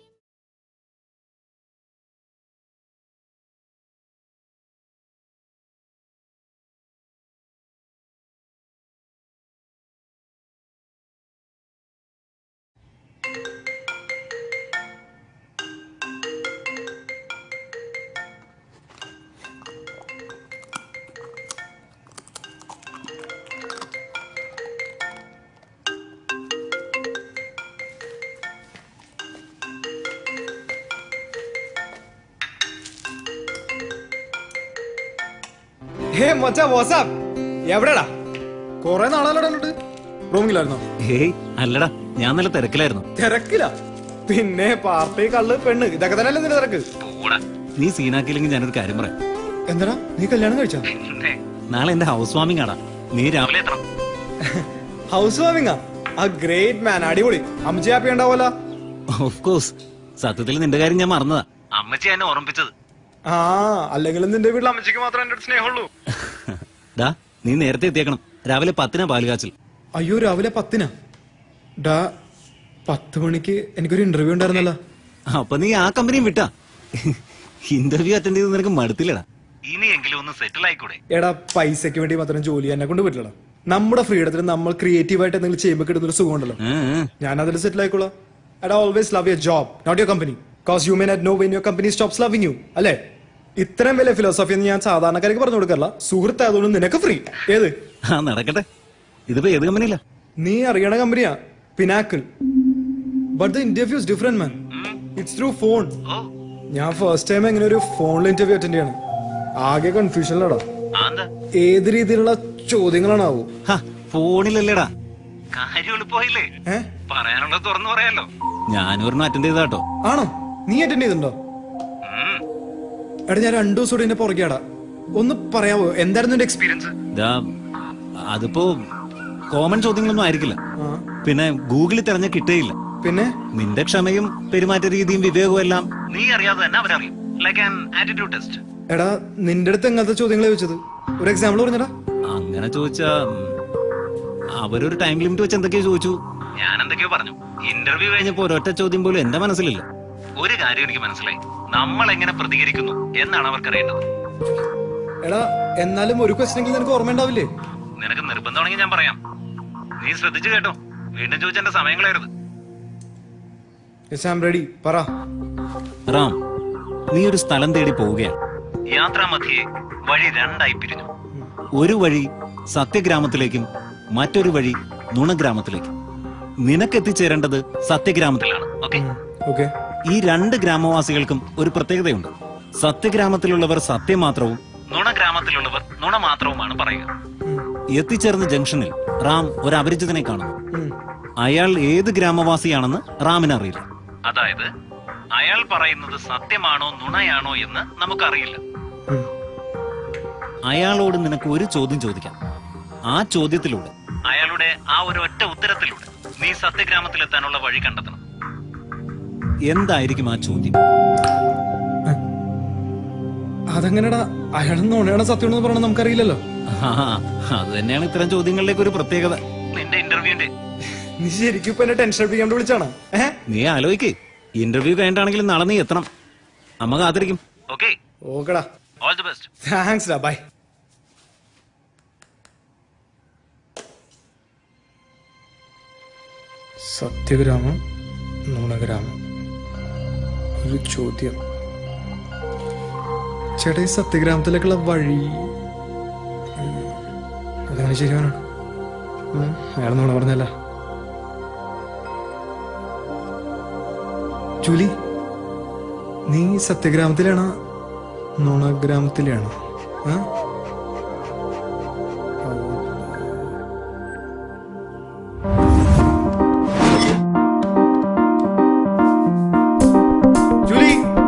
ഹേ മച്ചാ വാട്സാപ്പ് എവിടെടാ കൊറേ നാളാലോട്ട് റൂമിലായിരുന്നോ ഏയ് അല്ലടാ ഞാൻ നല്ല തിരക്കിലായിരുന്നു തിരക്കില്ല പിന്നെ പാർട്ടി കള്ള് പെണ്ണ് ഇതൊക്കെ തന്നെയല്ലേ നിന്റെ തിരക്ക് നീ സീനാക്കിയില്ലെങ്കിൽ ഞാനൊരു കാര്യം പറയാം എന്താടാ നീ കല്യാണം കഴിച്ചാ നാളെ എന്റെ ഹൗസ് വാമിംഗ് ആടാ നീ രാവിലെ എത്തണം ഹൗസ് വാമിംഗാ ആ ഗ്രേറ്റ് മാൻ അടിപൊളി അമ്മച്ചി ഹാപ്പി ഉണ്ടാവുമല്ലോ ഓഫ് കോഴ്സ് സത്യത്തിൽ നിന്റെ കാര്യം ഞാൻ മറന്നതാ അമ്മച്ചി എന്നെ ഓർമ്മിപ്പിച്ചത് ആ അല്ലെങ്കിലും നിന്റെ വീട്ടിൽ അമ്മച്ചിക്ക് മാത്രമേ എന്റെ അടുത്ത് സ്നേഹമുള്ളൂ ഡാ നീ നേരത്തെ എത്തിയേക്കണം രാവിലെ പത്തിനാ പാലുകാച്ചൽ അയ്യോ രാവിലെ പത്തിനാ ഡാ പത്ത് മണിക്ക് എനിക്കൊരു ഇന്റർവ്യൂ ഉണ്ടായിരുന്നല്ലോ അപ്പൊ നീ ആ കമ്പനിയും വിട്ടാ ഇന്റർവ്യൂ അറ്റൻഡ് ചെയ്ത് നിനക്ക് മടുത്തില്ലടാ ഇനിയെങ്കിലും ഒന്ന് സെറ്റിൽ ആയിക്കൂടെ എടാ പൈസയ്ക്ക് വേണ്ടി മാത്രം ജോലി എന്നെ കൊണ്ട് പറ്റില്ലടാ നമ്മുടെ ഫ്രീഡത്തിന് നമ്മൾ ക്രിയേറ്റീവ് ആയിട്ട് എന്തെങ്കിലും ചെയ്യുമ്പോൾ കിട്ടുന്ന ഒരു സുഖമുണ്ടല്ലോ ഞാൻ അതിൽ സെറ്റിൽ ആയിക്കോളാം I always love your job not your company cause you may never know when your company stops loving you അല്ലേ ഇത്രയും വലിയ ഫിലോസഫി എന്ന് ഞാൻ സാധാരണക്കാർക്ക് പറഞ്ഞു കൊടുക്കല്ല സുഹൃത്തായതുകൊണ്ട് നിനക്ക് ഫ്രീ ഏത് ആ നടക്കട്ടെ ഇതിപ്പോ ഏത് കമ്പനിയില്ല നീ അറിയണ കമ്പനിയാ Pinnacle but the interview is different man it's through phone ഞാൻ ഫസ്റ്റ് ടൈം എങ്ങനെ ഒരു ഫോണിൽ ഇന്റർവ്യൂ അറ്റൻഡ് ചെയ്യണം ആകെ കൺഫ്യൂഷനിലാടാ ഏത് രീതിയിലുള്ള ചോദ്യങ്ങളാണാവോ ഫോണിലല്ലേടാ കാര്യം എളുപ്പമായില്ലേ പറയാനുള്ളത് തുറന്നു പറയാലോ ഞാനൊരെണ്ണം അറ്റൻഡ് ചെയ്താട്ടോ ആണോ നീ അറ്റൻഡ് ചെയ്തിട്ടുണ്ടോ എടാ ഞാൻ രണ്ടു ദിവസം കൂടി എന്റെ പുറകെയാടാ ഒന്ന് പറയാവോ എന്തായിരുന്നു എന്റെ എക്സ്പീരിയൻസ് ദാ അതിപ്പോ കോമൺ ചോദ്യങ്ങളൊന്നും ആയിരിക്കില്ല പിന്നെ ഗൂഗിളിൽ തെരഞ്ഞ കിട്ടുകയില്ല പിന്നെ നിന്റെ ക്ഷമയും പെരുമാറ്റ രീതിയും വിവേകവും എല്ലാം നീ അറിയാതെ തന്നെ അവരറിയും ലൈക്ക് ആൻ ആറ്റിറ്റ്യൂഡ് ടെസ്റ്റ് എടാ നിന്റെ അടുത്ത് എങ്ങനത്തെ ചോദ്യങ്ങളെ ചോദിച്ചത് ഒരു എക്സാമ്പിൾ പറഞ്ഞടാ അങ്ങനെ ചോദിച്ചാ ഉം, അവരൊരു ടൈം ലിമിറ്റ് വെച്ച് എന്തൊക്കെയോ ചോദിച്ചു ഞാൻ എന്തൊക്കെയോ പറഞ്ഞു ഇന്റർവ്യൂ കഴിഞ്ഞപ്പോ ഒരൊറ്റ ചോദ്യം പോലും എന്റെ മനസ്സിലില്ല ഒരു കാര്യം എനിക്ക് മനസ്സിലായി നമ്മൾ എങ്ങനെ പ്രതികരിക്കുന്നു എന്നാണ് അവർക്കറിയേണ്ടത് എടാ എന്നാലും ഒരു ക്വസ്റ്റനെങ്കിലും നിനക്ക് ഓർമ്മയുണ്ടാവില്ലേ നിനക്ക് നിർബന്ധമാണെങ്കിൽ ഞാൻ പറയാം നീ ശ്രദ്ധിച്ചു കേട്ടോ വീണ്ടും ചോദിച്ച എന്റെ സമയം കളയരുത് റെഡി പറ റാം നീ ഒരു സ്ഥലം തേടി പോവുകയാണ് യാത്രാമധ്യേ വഴി രണ്ടായി പിരിഞ്ഞു ഒരു വഴി സത്യഗ്രാമത്തിലേക്കും മറ്റൊരു വഴി നുണഗ്രാമത്തിലേക്കും നിനക്ക് എത്തിച്ചേരേണ്ടത് സത്യഗ്രാമത്തിലാണ് ഓക്കെ ഓക്കെ ഈ രണ്ട് ഗ്രാമവാസികൾക്കും ഒരു പ്രത്യേകതയുണ്ട് സത്യഗ്രാമത്തിലുള്ളവർ സത്യം മാത്രവും നുണഗ്രാമത്തിലുള്ളവർ നുണ മാത്രവുമാണ് പറയുക എത്തിച്ചേർന്ന ജംഗ്ഷനിൽ റാം ഒരു അപരിചിതനെ കാണുന്നു അയാൾ ഏത് ഗ്രാമവാസിയാണെന്ന് റാമിന് അറിയില്ല അതായത് അയാൾ പറയുന്നത് സത്യമാണോ നുണയാണോ എന്ന് നമുക്കറിയില്ല അയാളോട് നിനക്ക് ഒരു ചോദ്യം ചോദിക്കാം ആ ചോദ്യത്തിലൂടെ അയാളുടെ ആ ഒരു ഒറ്റ ഉത്തരത്തിലൂടെ നീ സത്യഗ്രാമത്തിലെത്താനുള്ള വഴി കണ്ടെത്തണം എന്തായിരിക്കും ആ ചോദ്യം അതെങ്ങനെടാ അയാൾ നുണയാണ് സത്യം എന്ന് പറയണത് നമുക്കറിയില്ലല്ലോ ആ, അത് തന്നെയാണ് ഇത്തരം ചോദ്യങ്ങളിലേക്ക് ഒരു പ്രത്യേകത നിന്റെ ഇന്റർവ്യൂവിന്റെ നീ ശരിക്കും ഇപ്പൊ എന്നെ ടെൻഷൻ അടിപ്പിക്കാൻ വേണ്ടി വിളിച്ചാണ് ഏഹ് നീ ആലോചിക്ക് ഇന്റർവ്യൂ കഴിഞ്ഞിട്ടാണെങ്കിലും നാളെ നീ എത്തണം അമ്മ കാത്തിരിക്കും ഓക്കെ ഓക്കെടാ ഓൾ ദി ബെസ്റ്റ് താങ്ക്സ് ഡാ ബൈ സത്യഗ്രാമം നുണഗ്രാമം ഒരു ചോദ്യം ചേട്ടാ ഈ സത്യഗ്രാമത്തിലേക്കുള്ള വഴി ഉം, അതങ്ങനെ ശരിയാണോ ഉം, അയാൾ നുണ പറഞ്ഞല്ല ജൂലി നീ സത്യഗ്രാമത്തിലാണോ നുണഗ്രാമത്തിലാണോ ആ ജൂലി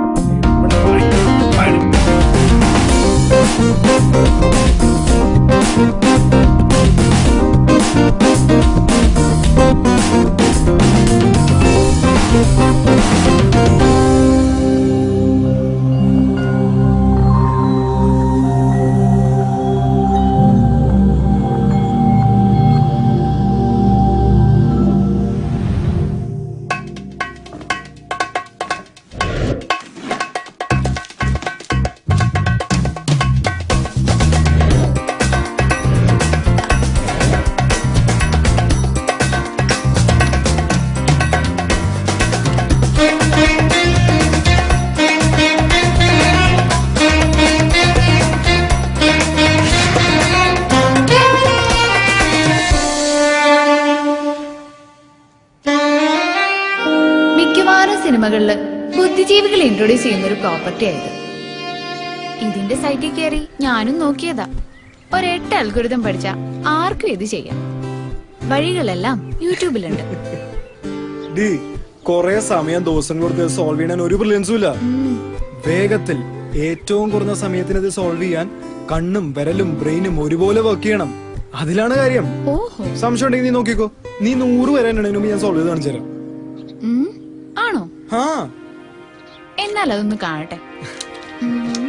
മിക്കവാറും സിനിമകളിൽ ബുദ്ധിജീവികളെ ഇൻട്രൊഡ്യൂസ് ചെയ്യുന്ന ഒരു പ്രോപ്പർട്ടി ആയത് ഇതിന്റെ സൈറ്റിൽ കയറി ഞാനും നോക്കിയതാ ഒരെട്ട് അൽഗുരുതം പഠിച്ച ആർക്കും ഇത് ചെയ്യാം വഴികളെല്ലാം യൂട്യൂബിലുണ്ട് ഡി കൊറേ സമയം ദിവസം കൊടുത്ത് സോൾവ് ചെയ്യാൻ ഒരു ബ്രില്യൻസും ഇല്ല വേഗത്തിൽ ഏറ്റവും കുറഞ്ഞ സമയത്തിന് ഇത് സോൾവ് ചെയ്യാൻ കണ്ണും വിരലും ബ്രെയിനും ഒരുപോലെ വർക്ക് ചെയ്യണം അതിലാണ് കാര്യം സംശയം ഉണ്ടെങ്കിൽ നീ നോക്കിക്കോ നീ നൂറ് വരെ എണ്ണതിന് മുമ്പ് ഞാൻ സോൾവ് ചെയ്ത് കാണിച്ചു തരാം ഉം, ആണോ ആ എന്നാൽ അതൊന്ന് കാണട്ടെ ഉം,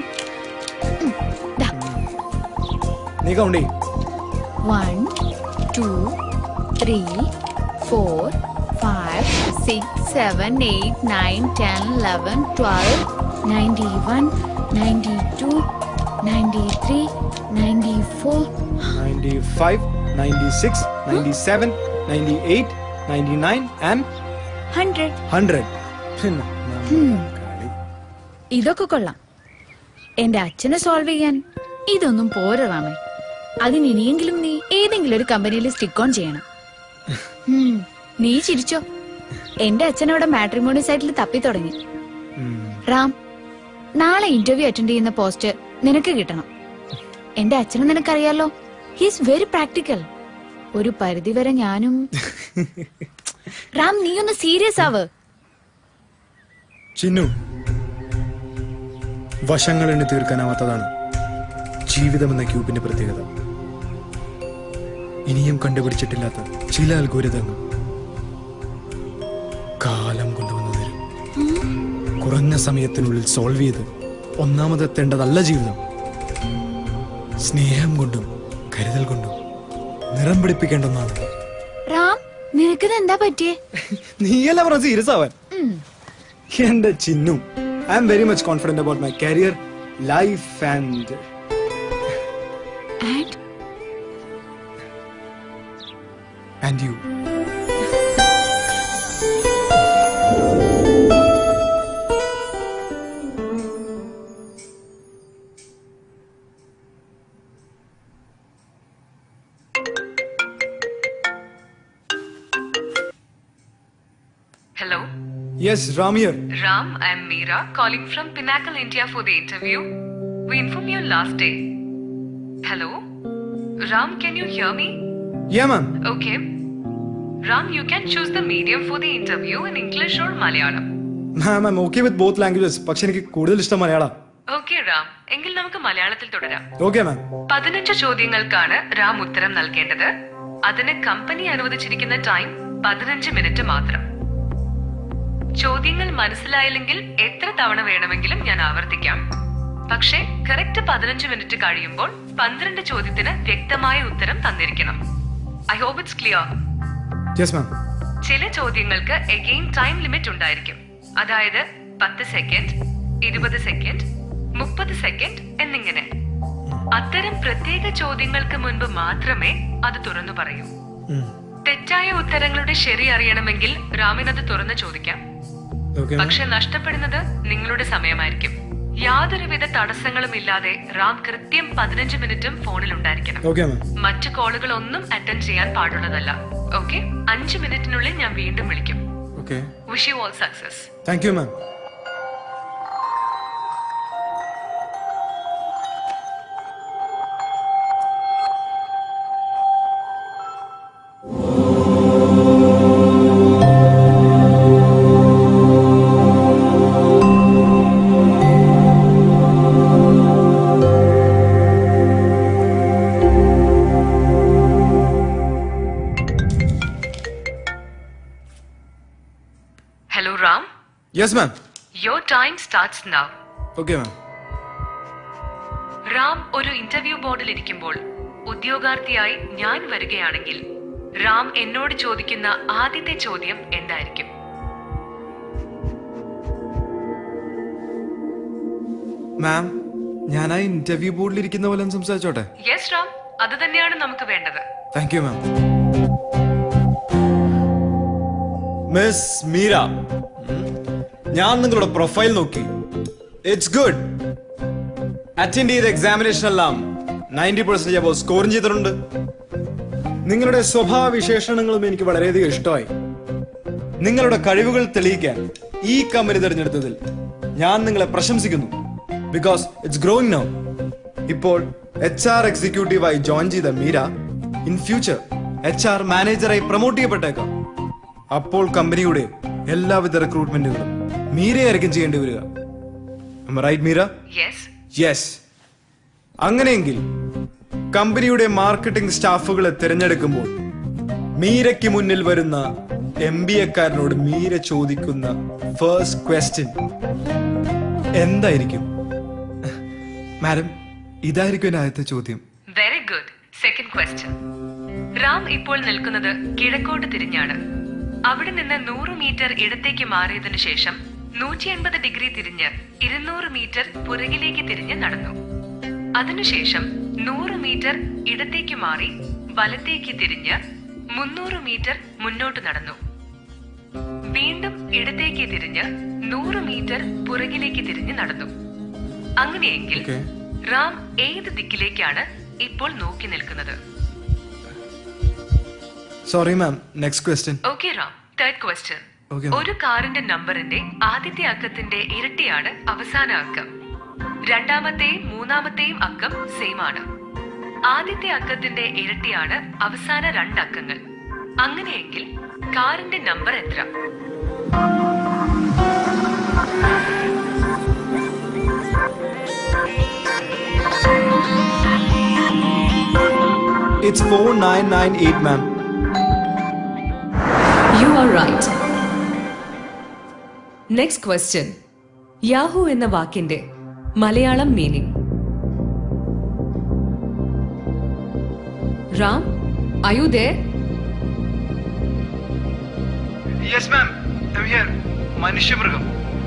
നീ കൗണ്ട് ചെയ്യും one two three four five six seven eight nine ten eleven twelve ninety one ninety two ninety three ninety four ninety five ninety six ninety seven ninety eight ninety nine and hundred hundred പിന്നെ Hmm. ഇതൊക്കെ കൊള്ളാം എന്റെ അച്ഛനെ solve ചെയ്യാൻ ഇതൊന്നും പോരാ റാമേ അതിന് ഇനിയെങ്കിലും നീ ഏതെങ്കിലും ഒരു കമ്പനിയിൽ സ്റ്റിക്ക് ഓൺ ചെയ്യണം ഉം, നീ ചിരിച്ചോ എന്റെ അച്ഛൻ അവിടെ മാട്രിമോണി സൈറ്റിൽ തപ്പി തുടങ്ങി റാം നാളെ ഇന്റർവ്യൂ അറ്റൻഡ് ചെയ്യുന്ന പോസ്റ്റ് നിനക്ക് കിട്ടണം എന്റെ അച്ഛനെ നിനക്കറിയാലോ ഹീസ് വെരി പ്രാക്ടിക്കൽ ഒരു പരിധിവരെ ഞാനും റാം നീ ഒന്ന് സീരിയസ് ആവ് ചിന്നു വശങ്ങൾ എണ്ണി തീർക്കാനാവാത്തതാണ് ജീവിതമെന്ന ക്യൂബിന്റെ പ്രത്യേകത ഇനിയും കണ്ടുപിടിച്ചിട്ടില്ലാത്ത ചില അൽഗോരിതങ്ങൾ കാലം കൊണ്ടുവന്നു തരും കുറഞ്ഞ സമയത്തിനുള്ളിൽ സോൾവ് ചെയ്ത് ഒന്നാമതെത്തേണ്ടതല്ല ജീവിതം സ്നേഹം കൊണ്ടും കരുതൽ കൊണ്ടും നിറം പിടിപ്പിക്കേണ്ട ഒന്നാണ് റാം നിനക്കിത് എന്താ പറ്റിയേ നീയല്ല പറഞ്ഞ സീരിയസ് ആവാൻ ഉം. എന്റെ Chinnu I am very much confident about my career life and And? And you Hello, yes റാമിയർ Ram. I'm Meera calling from Pinnacle India for the interview. We informed you last day. Hello, Ram. Can you hear me? Yeah ma'am Okay. Ram, you can choose the medium for the interview in English or Malayalam. Ma'am I okay with both languages പക്ഷെ എനിക്ക് കൂടുതൽ ഇഷ്ടം Malayalam okay Ram എങ്കിൽ നമുക്ക് മലയാളത്തിൽ തുടരാം okay ma'am പതിനഞ്ച് ചോദ്യങ്ങൾക്കാണ് റാം ഉത്തരം നൽകേണ്ടത് അതിന് കമ്പനി അനുവദിച്ചിരിക്കുന്ന ടൈം പതിനഞ്ച് മിനിറ്റ് മാത്രം ചോദ്യങ്ങൾ മനസ്സിലായില്ലെങ്കിൽ എത്ര തവണ വേണമെങ്കിലും ഞാൻ ആവർത്തിക്കാം പക്ഷേ കറക്റ്റ് പതിനഞ്ച് മിനിറ്റ് കഴിയുമ്പോൾ പന്ത്രണ്ട് ചോദ്യത്തിന് വ്യക്തമായ ഉത്തരം തന്നിരിക്കണം I hope it's clear yes ma'am ചില ചോദ്യങ്ങൾക്ക് എഗെയിൻ ടൈം ലിമിറ്റ് ഉണ്ടായിരിക്കും അതായത് പത്ത് സെക്കൻഡ് ഇരുപത് സെക്കൻഡ് മുപ്പത് സെക്കൻഡ് എന്നിങ്ങനെ അത്തരം പ്രത്യേക ചോദ്യങ്ങൾക്ക് മുൻപ് മാത്രമേ അത് തുറന്നു പറയൂ തെറ്റായ ഉത്തരങ്ങളുടെ ശരി അറിയണമെങ്കിൽ രാമിന് അത് തുറന്ന് ചോദിക്കാം ഓക്കെ പക്ഷെ നഷ്ടപ്പെടുന്നത് നിങ്ങളുടെ സമയമായിരിക്കും യാതൊരുവിധ തടസ്സങ്ങളും ഇല്ലാതെ റാം കൃത്യം പതിനഞ്ച് മിനിറ്റും ഫോണിൽ ഉണ്ടായിരിക്കണം ഓക്കെ മാം മറ്റു കോളുകൾ ഒന്നും അറ്റൻഡ് ചെയ്യാൻ പാടുള്ളതല്ല ഓക്കെ അഞ്ച് മിനിറ്റിനുള്ളിൽ ഞാൻ വീണ്ടും വിളിക്കും okay wish you all success thank you ma'am hello Ram yes ma'am your time starts now okay ma'am Ram ഒരു ഇന്റർവ്യൂ ബോർഡിൽ ഇരിക്കുമ്പോൾ ഉദ്യോഗാർത്ഥിയായി ഞാൻ വരികയാണെങ്കിൽ റാം എന്നോട് ചോദിക്കുന്ന ആദ്യത്തെ ചോദ്യം എന്തായിരിക്കും മാം ഞാൻ ആ ഇന്റർവ്യൂ ബോർഡിൽ ഇരിക്കുന്ന പോലെ ഒന്ന് സംസാരിച്ചോട്ടെ യെസ് റാം അത് തന്നെയാണ് നമുക്ക് വേണ്ടത് thank you ma'am miss Meera ഞാൻ നിങ്ങളുടെ പ്രൊഫൈൽ നോക്കി ഇറ്റ്സ് ഗുഡ് അറ്റൻഡ് ചെയ്ത എക്സാമിനേഷൻ എല്ലാം നയൻറ്റി പെർസെന്റേജ് അപ്പോൾ സ്കോറും ചെയ്തിട്ടുണ്ട് നിങ്ങളുടെ സ്വഭാവ വിശേഷണങ്ങളും എനിക്ക് വളരെയധികം ഇഷ്ടമായി നിങ്ങളുടെ കഴിവുകൾ തെളിയിക്കാൻ ഈ കമ്പനി തിരഞ്ഞെടുത്തതിൽ ഞാൻ നിങ്ങളെ പ്രശംസിക്കുന്നു ബിക്കോസ് ഇറ്റ്സ് ഗ്രോയിങ് നൗ ഇപ്പോൾ എച്ച് ആർ എക്സിക്യൂട്ടീവായി ജോയിൻ ചെയ്ത Meera in future H R മാനേജറായി പ്രൊമോട്ട് ചെയ്യപ്പെട്ടേക്കാം അപ്പോൾ കമ്പനിയുടെ എല്ലാവിധ റിക്രൂട്ട്മെന്റുകളും മീരയായിരിക്കും ചെയ്യേണ്ടി വരിക റൈറ്റ് മീര യെസ് യെസ് അങ്ങനെയെങ്കിൽ കമ്പനിയുടെ മാർക്കറ്റിംഗ് സ്റ്റാഫുകളെ തിരഞ്ഞെടുക്കുമ്പോൾ മീരയ്ക്ക് മുന്നിൽ വരുന്ന എം ബി എക്കാരനോട് മീര ചോദിക്കുന്ന ഫേസ്റ്റ് ക്വസ്റ്റ്യൻ എന്തായിരിക്കും മാഡം ഇതായിരിക്കും എന്റെ ആദ്യത്തെ ചോദ്യം very good second question Ram ഇപ്പോൾ നിൽക്കുന്നത് കിഴക്കോട്ട് തിരിഞ്ഞാണ് അവിടെ നിന്ന് നൂറ് മീറ്റർ ഇടത്തേക്ക് മാറിയതിനു ശേഷം നൂറ്റി എൺപത് ഡിഗ്രി തിരിഞ്ഞ് ഇരുന്നൂറ് മീറ്റർ പുറകിലേക്ക് തിരിഞ്ഞ് നടന്നു അതിനുശേഷം നൂറ് മീറ്റർ ഇടത്തേക്ക് മാറി വലത്തേക്ക് തിരിഞ്ഞ് മുന്നൂറ് മീറ്റർ മുന്നോട്ട് നടന്നു വീണ്ടും ഇടത്തേക്ക് തിരിഞ്ഞ് നൂറ് മീറ്റർ പുറകിലേക്ക് തിരിഞ്ഞ് നടന്നു അങ്ങനെയെങ്കിൽ റാം ഏത് ദിക്കിലേക്കാണ് ഇപ്പോൾ നോക്കി നിൽക്കുന്നത് sorry ma'am next question okay Ram third question Okay, ഒരു കാറിന്റെ നമ്പറിന്റെ ആദ്യത്തെ അക്കത്തിന്റെ ഇരട്ടിയാണ് അവസാന അക്കം രണ്ടാമത്തെയും മൂന്നാമത്തെയും അക്കം സെയിം ആണ് ആദ്യത്തെ അക്കത്തിന്റെ ഇരട്ടിയാണ് അവസാന രണ്ട് അക്കങ്ങൾ അങ്ങനെയെങ്കിൽ കാറിന്റെ നമ്പർ എത്ര it's four nine nine eight ma'am you are right next question Yahoo എന്ന വാക്കിന്റെ മലയാളം മീനിങ് റാം അയു ദേ യെസ് മാം ഹിയർ മനുഷ്യമൃഗം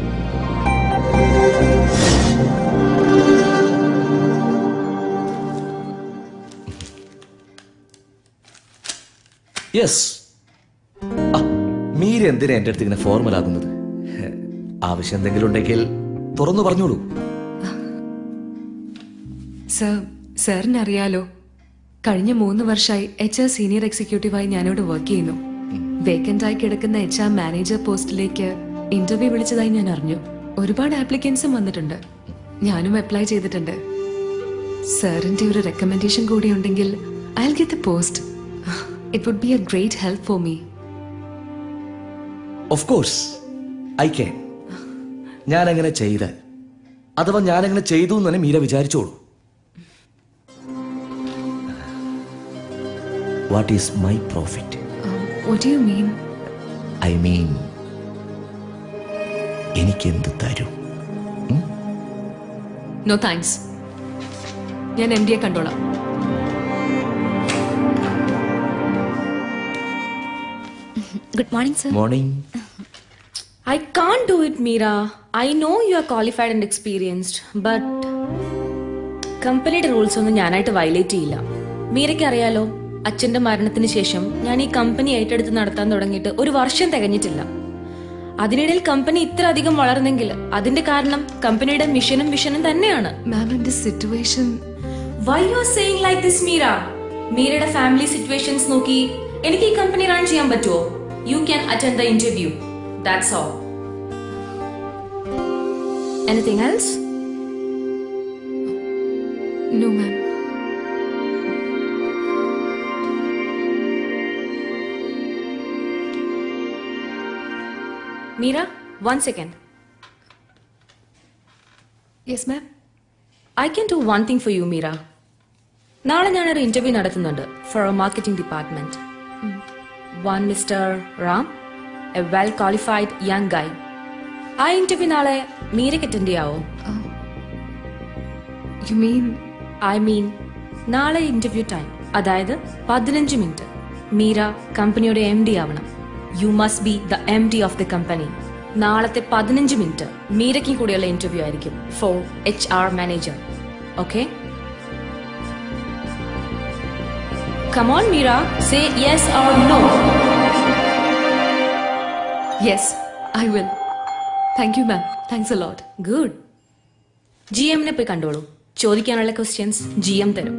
യെസ് മീര എന്തിനാ എൻ്റെ അടുത്ത് ഇങ്ങനെ ഫോർമൽ ആകുന്നത് ആവശ്യം എന്തെങ്കിലും ഉണ്ടെങ്കിൽ തുറന്നു പറഞ്ഞോളൂ സർ സാറിന് അറിയാലോ കഴിഞ്ഞ മൂന്ന് വർഷമായി എച്ച് ആർ സീനിയർ എക്സിക്യൂട്ടീവായി ഞാനിവിടെ വർക്ക് ചെയ്യുന്നു വേക്കന്റ് ആയി കിടക്കുന്ന എച്ച് ആർ മാനേജർ പോസ്റ്റിലേക്ക് ഇന്റർവ്യൂ വിളിച്ചതായി ഞാൻ അറിഞ്ഞു ഒരുപാട് ആപ്ലിക്കൻസും വന്നിട്ടുണ്ട് ഞാനും അപ്ലൈ ചെയ്തിട്ടുണ്ട് സാറിന്റെ ഒരു റെക്കമെൻഡേഷൻ കൂടി ഉണ്ടെങ്കിൽ I get the post it would be a great help for me of course I can ഞാൻ അങ്ങനെ ചെയ്താൽ അഥവാ ഞാൻ അങ്ങനെ ചെയ്തു എന്ന് തന്നെ മീര വിചാരിച്ചോളൂ what is my profit what you mean I mean എനിക്കെന്ത് തരും നോ താങ്ക്സ് ഞാൻ എം ഡിയെ കണ്ടോളാം good morning sir morning I can't do it, Meera. I know you are qualified and experienced, but കമ്പനിയുടെ റൂൾസ് ഒന്നും ഞാനായിട്ട് വയലേറ്റ് ചെയ്യില്ല മീരയ്ക്ക് അറിയാലോ അച്ഛന്റെ മരണത്തിന് ശേഷം ഞാൻ ഈ കമ്പനി ഏറ്റെടുത്ത് നടത്താൻ തുടങ്ങിയിട്ട് ഒരു വർഷം തികഞ്ഞിട്ടില്ല അതിനിടയിൽ കമ്പനി ഇത്ര അധികം വളർന്നെങ്കിൽ അതിന്റെ കാരണം കമ്പനിയുടെ മിഷനും വിഷനും തന്നെയാണ് മാമിന്റെ situation why you are saying like this Meera മീരയുടെ ഫാമിലി സിറ്റുവേഷൻസ് നോക്കി എനിക്ക് ഈ കമ്പനി റൺ ചെയ്യാൻ പറ്റുമോ you can attend the interview that's all anything else no ma'am Meera one second yes ma'am I can do one thing for you Meera നാളെ ഞാനൊരു interview നടത്തുന്നുണ്ട് for a marketing department one mister Ram a well qualified young guy ആ interview നാളെ മീരയ്ക്ക് attend ചെയ്യാവോ you mean I mean നാളെ interview time അതായത് പതിനഞ്ച് മിനിറ്റ് മീര കമ്പനിയുടെ എം ഡി ആവണം you must be the M D of the company നാളത്തെ പതിനഞ്ച് മിനിറ്റ് മീരയ്ക്കും കൂടിയുള്ള ഇന്റർവ്യൂ ആയിരിക്കും for H R manager okay come on Meera say yes or no yes I will thank you ma'am thanks a lot good G എമ്മിനെ പോയി കണ്ടോളൂ ചോദിക്കാനുള്ള questions G M തരും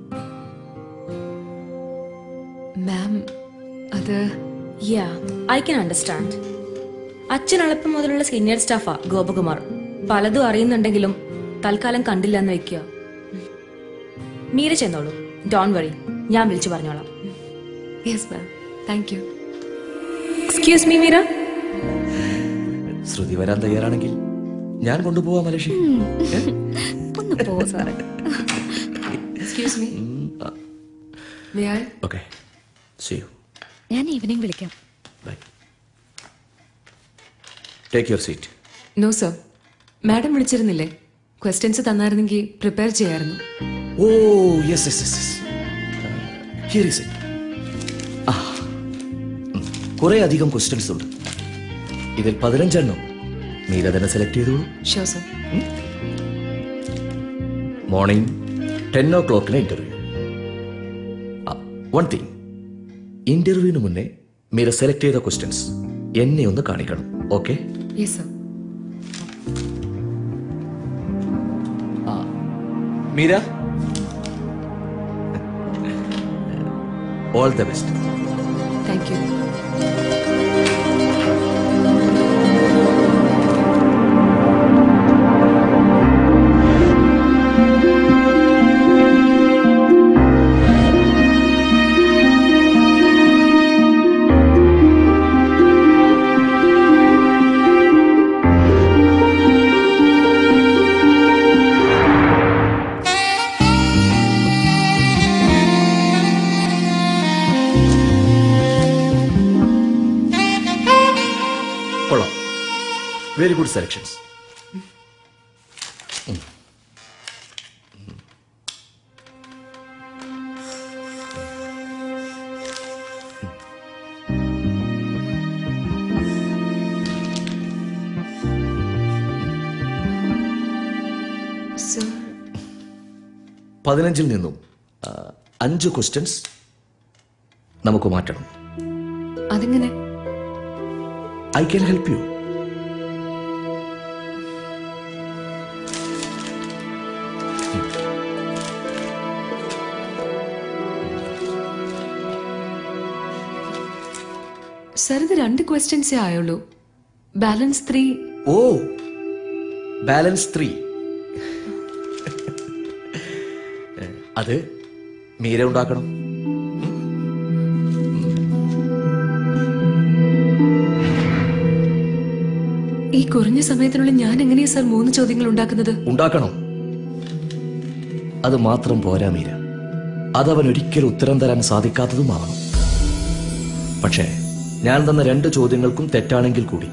മാം അത് യാ ഐ കൻ അണ്ടർസ്റ്റാൻഡ് അച്ഛൻ എളുപ്പം മുതലുള്ള സീനിയർ സ്റ്റാഫാ ഗോപകുമാർ പലതും അറിയുന്നുണ്ടെങ്കിലും തൽക്കാലം കണ്ടില്ല എന്ന് വെക്കുക മീര ചെന്നോളൂ ഡോൺ വറി ഞാൻ വിളിച്ചു പറഞ്ഞോളാം yes ma'am thank you excuse me Meera Shruti വരാൻ തയ്യാറാണെങ്കിൽ ഞാൻ കൊണ്ടുപോവാ മലേഷ്യ ഒന്ന് പോ സാറേ excuse me may I okay see you ഞാൻ ഈവനിങ് വിളിക്കാം take your seat no sir madam വിളിച്ചിരുന്നില്ലേ ക്വസ്റ്റ്യൻസ് തന്നായിരുന്നെങ്കിൽ പ്രിപ്പയർ ചെയ്യായിരുന്നു oh yes yes yes here is it കുറെ അധികം ക്വസ്റ്റ്യൻസ് ഉണ്ട് ഇതിൽ പതിനഞ്ചെണ്ണം മീര തന്നെ സെലക്ട് ചെയ്തോളൂ sure sir morning ten o ക്ലോക്കിന് ഇന്റർവ്യൂ വൺ തിങ് ഇന്റർവ്യൂവിന് മുന്നേ മീര സെലക്ട് ചെയ്ത ക്വസ്റ്റ്യൻസ് എന്നെ ഒന്ന് കാണിക്കണം okay yes sir Meera all the best thank you കൊള്ളാം വെരി ഗുഡ് സെലക്ഷൻസ് സർ പതിനഞ്ചിൽ നിന്നും ആ, അഞ്ച് ക്വസ്റ്റ്യൻസ് നമുക്ക് മാറ്റണം അതെങ്ങനെ I can help you sir ഇത് രണ്ട് ക്വസ്റ്റ്യൻസേ ആയുള്ളൂ balance three oh balance three അത് മീര ഉണ്ടാക്കണം ഈ കുറഞ്ഞ സമയത്തിനുള്ളിൽ ഞാൻ എങ്ങനെയാ സർ മൂന്ന് ചോദ്യങ്ങൾ ഉണ്ടാക്കുന്നത് ഉണ്ടാക്കണം അത് മാത്രം പോരാ മീര അതവൻ ഒരിക്കലും ഉത്തരം തരാൻ സാധിക്കാത്തതുമാവണം പക്ഷേ ഞാൻ തന്ന രണ്ട് ചോദ്യങ്ങൾക്കും തെറ്റാണെങ്കിൽ കൂടി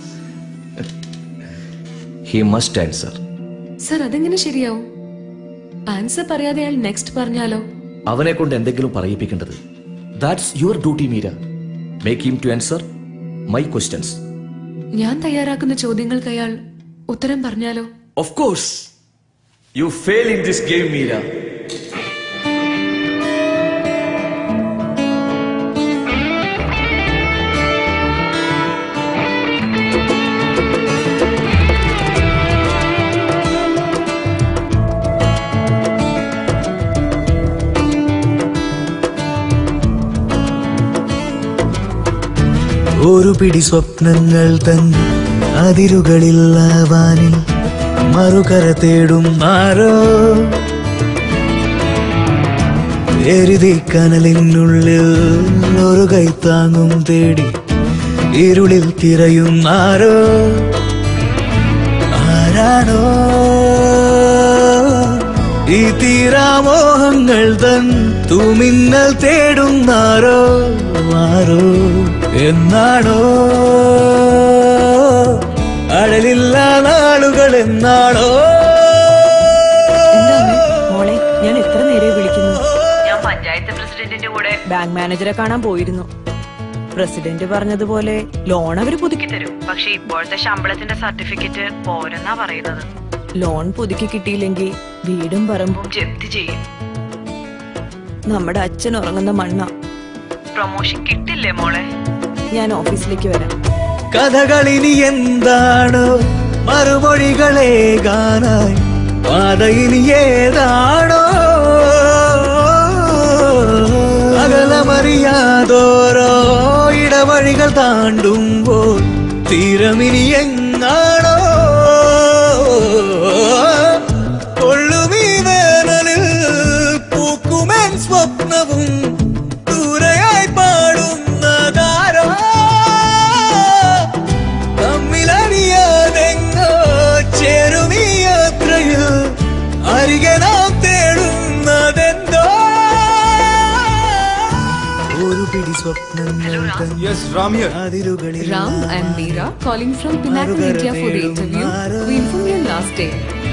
ഹി മസ്റ്റ് ആൻസർ സർ അതെങ്ങനെ ശരിയാവും ആൻസർ പറയാതെ അയാൾ നെക്സ്റ്റ് പറഞ്ഞാലോ അവനെ കൊണ്ട് എന്തെങ്കിലും പറയിപ്പിക്കേണ്ടത് that's your duty Meera make him to answer my questions ഞാൻ തയ്യാറാക്കുന്ന ചോദ്യങ്ങൾക്ക് അയാൾ ഉത്തരം പറഞ്ഞാലോ of course you fail in this game Meera ഒരു പിടി സ്വപ്നങ്ങൾ തൻ അതിരുകളില്ലാവാനിൽ മറുകര തേടും ആരോ എരുതി കനലിനുള്ളിൽ ഒരു കൈത്താങ്ങും തേടി ഇരുളിൽ തിരയും ആരോ ആരാണോ ഈ തീരാമോഹങ്ങൾ തൻ തൂമിന്നൽ തേടുന്നാരോ ആരോ എന്നാണോ അടലില്ല നാളുകൾ എന്നാണോ മോളെ ഞാൻ എത്ര നേരെ വിളിക്കുന്നു ഞാൻ പഞ്ചായത്ത് പ്രസിഡന്റിന്റെ കൂടെ ബാങ്ക് മാനേജറെ കാണാൻ പോയിരുന്നു പ്രസിഡന്റ് പറഞ്ഞതുപോലെ ലോൺ അവര് പുതുക്കി തരും പക്ഷെ ഇപ്പോഴത്തെ ശമ്പളത്തിന്റെ സർട്ടിഫിക്കറ്റ് പോരെന്നാ പറയുന്നത് ലോൺ പുതുക്കി കിട്ടിയില്ലെങ്കിൽ വീടും പറമ്പും ജപ്തി ചെയ്യും നമ്മുടെ അച്ഛൻ ഉറങ്ങുന്ന മണ്ണ പ്രൊമോഷൻ കിട്ടില്ലേ മോളെ ഞാൻ ഓഫീസിലേക്ക് വരാം കഥകളിനി എന്താണോ മറുമൊഴികളേകാനായി പാത ഇനി ഏതാണോ അകലമറിയാതോരോ ഇടവഴികൾ താണ്ടുമ്പോൾ തീരമിനി എങ്ങാണോ കൊള്ളുമീ വേനലിൽ പൂക്കുമേൻ സ്വപ്നവും ദൂരെയായി പാടുന്നതാരോ തമ്മിലറിയാതെങ്ങോ ചേരുമീ യാത്രയിൽ അരികെ നാം തേടുന്നതെന്തോ ഒരു പിടി സ്വപ്നങ്ങൾ തൻ അതിരുകളിൽ Ram, I am Meera, calling from Pinnacle India for the interview. We informed you last day.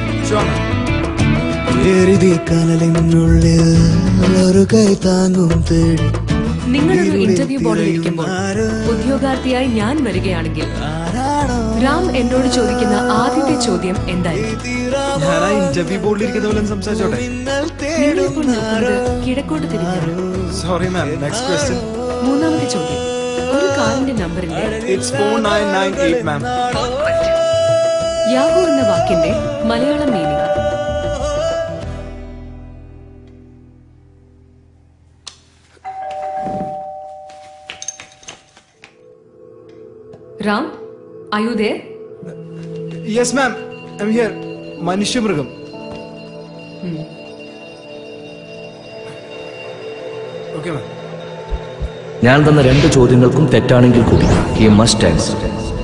എരുതി കനലിനുള്ളിൽ ഒരു കൈ താങ്ങും തേടി നിങ്ങളൊരു ഇന്റർവ്യൂ ബോർഡിൽ ഇരിക്കുമ്പോൾ ഉദ്യോഗാർത്ഥിയായി ഞാൻ വരികയാണെങ്കിൽ രാം എന്നോട് ചോദിക്കുന്ന ആദ്യത്തെ ചോദ്യം എന്തായിരിക്കും ഞാൻ ആ ഇന്റർവ്യൂ ബോർഡിൽ ഇരിക്കുന്ന പോലെ ഒന്ന് സംസാരിച്ചോട്ടെ നിങ്ങളിപ്പോൾ നിൽക്കുന്നത് കിഴക്കോട്ട് തിരിഞ്ഞാണ് സോറി മാം നെക്സ്റ്റ് ക്വസ്റ്റ്യൻ മൂന്നാമത്തെ ചോദ്യം ഒരു കാറിന്റെ നമ്പറിന്റെ It's 4998, ma'am. യാഹു എന്ന വാക്കിന്റെ മലയാളം മീനിങ് റാം അയുദേ യെസ് മാം ഐ ഹിയർ മനുഷ്യമൃഗം ഓക്കെ മാം ഞാൻ തന്ന രണ്ട് ചോദ്യങ്ങൾക്കും തെറ്റാണെങ്കിൽ കൂടി ഹി മസ്റ്റ് ആൻസർ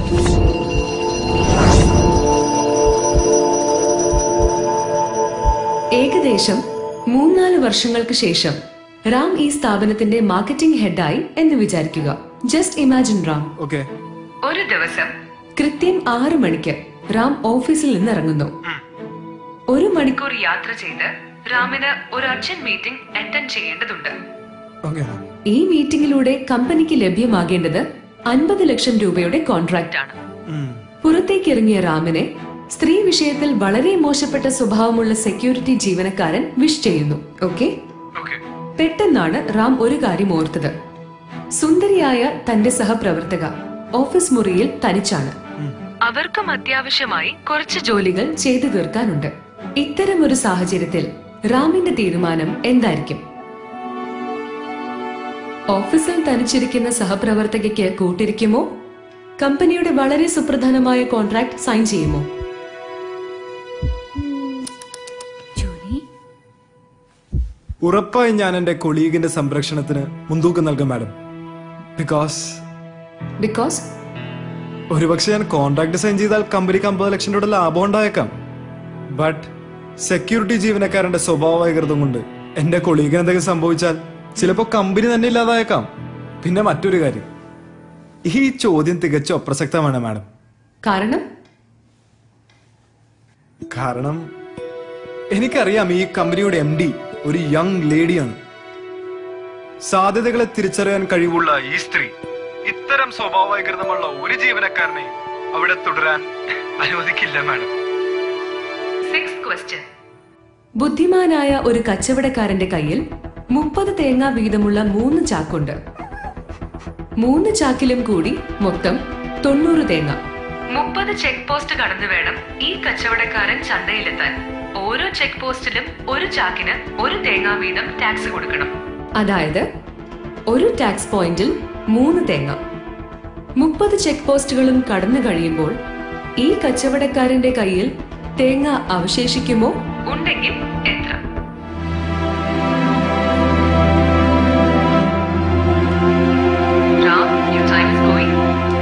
ഏകദേശം മൂന്നാല് വർഷങ്ങൾക്ക് ശേഷം റാം ഈ സ്ഥാപനത്തിന്റെ മാർക്കറ്റിംഗ് ഹെഡായി എന്ന് വിചാരിക്കുക ജസ്റ്റ് ഇമാജിൻ റാം ഓക്കെ ഒരു ദിവസം കൃത്യം ആറ് മണിക്ക് റാം ഓഫീസിൽ നിന്ന് ഇറങ്ങുന്നു ഒരു മണിക്കൂർ മണിക്കൂർ യാത്ര ചെയ്ത് രാമിന് ഒരു അർജന്റ് മീറ്റിംഗ് അറ്റൻഡ് ചെയ്യേണ്ടതുണ്ട് ഓക്കെ ഈ മീറ്റിംഗിലൂടെ കമ്പനിക്ക് ലഭ്യമാകേണ്ടത് അൻപത് ലക്ഷം രൂപയുടെ കോൺട്രാക്ട് ആണ് പുറത്തേക്ക് ഇറങ്ങിയ റാമിനെ സ്ത്രീ വിഷയത്തിൽ വളരെ മോശപ്പെട്ട സ്വഭാവമുള്ള സെക്യൂരിറ്റി ജീവനക്കാരൻ വിഷ് ചെയ്യുന്നു ഓക്കെ പെട്ടെന്നാണ് റാം ഒരു കാര്യം ഓർത്തത് സുന്ദരിയായ തന്റെ സഹപ്രവർത്തക ഓഫീസ് മുറിയിൽ തനിച്ചാണ് അവർക്കും അത്യാവശ്യമായി കുറച്ച് ജോലികൾ ചെയ്തു തീർക്കാനുണ്ട് ഇത്തരമൊരു സാഹചര്യത്തിൽ റാമിന്റെ തീരുമാനം എന്തായിരിക്കും ഓഫീസിൽ തനിച്ചിരിക്കുന്ന സഹപ്രവർത്തകയ്ക്ക് കൂട്ടിരിക്കുമോ കമ്പനിയുടെ വളരെ സുപ്രധാനമായ കോൺട്രാക്ട് സൈൻ ചെയ്യുമോ ഉറപ്പായും ഞാൻ എന്റെ കൊളീഗിന്റെ സംരക്ഷണത്തിന് മുൻതൂക്കം നൽകും മാഡം ബിക്കോസ് ബിക്കോസ് ഒരുപക്ഷെ ഞാൻ കോൺട്രാക്ട് സൈൻ ചെയ്താൽ കമ്പനിക്ക് അമ്പത് ലക്ഷം രൂപയുടെ ലാഭം ഉണ്ടായേക്കാം ബട്ട് സെക്യൂരിറ്റി ജീവനക്കാരന്റെ സ്വഭാവ വൈകൃതം കൊണ്ട് എന്റെ കൊളീഗിന് എന്തെങ്കിലും സംഭവിച്ചാൽ ചിലപ്പോ കമ്പനി തന്നെ ഇല്ലാതായേക്കാം പിന്നെ മറ്റൊരു കാര്യം ഈ ചോദ്യം തികച്ചും അപ്രസക്തമാണ് മാഡം കാരണം കാരണം എനിക്കറിയാം ഈ കമ്പനിയുടെ എം ഡി ഒരു യങ് ലേഡിയാണ് സാധ്യതകളെ തിരിച്ചറിയാൻ കഴിവുള്ള ഈ സ്ത്രീ ഇത്തരം സ്വഭാവവൈകൃതമുള്ള ഒരു ജീവനക്കാരനെ അവിടെ തുടരാൻ അനുവദിക്കില്ല മാഡം സിക്സ് ക്വസ്റ്റ്യൻ ബുദ്ധിമാനായ ഒരു കച്ചവടക്കാരന്റെ കയ്യിൽ മുപ്പത് തേങ്ങ വീതമുള്ള മൂന്ന് ചാക്കുണ്ട് മൂന്ന് ചാക്കിലും കൂടി മൊത്തം തൊണ്ണൂറ് തേങ്ങ മുപ്പത് ചെക്ക് പോസ്റ്റ് കടന്നു വേണം ഈ കച്ചവടക്കാരൻ ചന്തയിലെത്താൻ ഓരോ ചെക്ക് പോസ്റ്റിലും ഒരു ചാക്കിന് ഒരു തേങ്ങാ വീതം ടാക്സ് കൊടുക്കണം അതായത് ഒരു ടാക്സ് പോയിന്റിൽ മൂന്ന് തേങ്ങ മുപ്പത് ചെക്ക് പോസ്റ്റുകളും കടന്നു കഴിയുമ്പോൾ ഈ കച്ചവടക്കാരന്റെ കയ്യിൽ തേങ്ങ അവശേഷിക്കുമോ ഉണ്ടെങ്കിൽ എത്ര Ram you time is going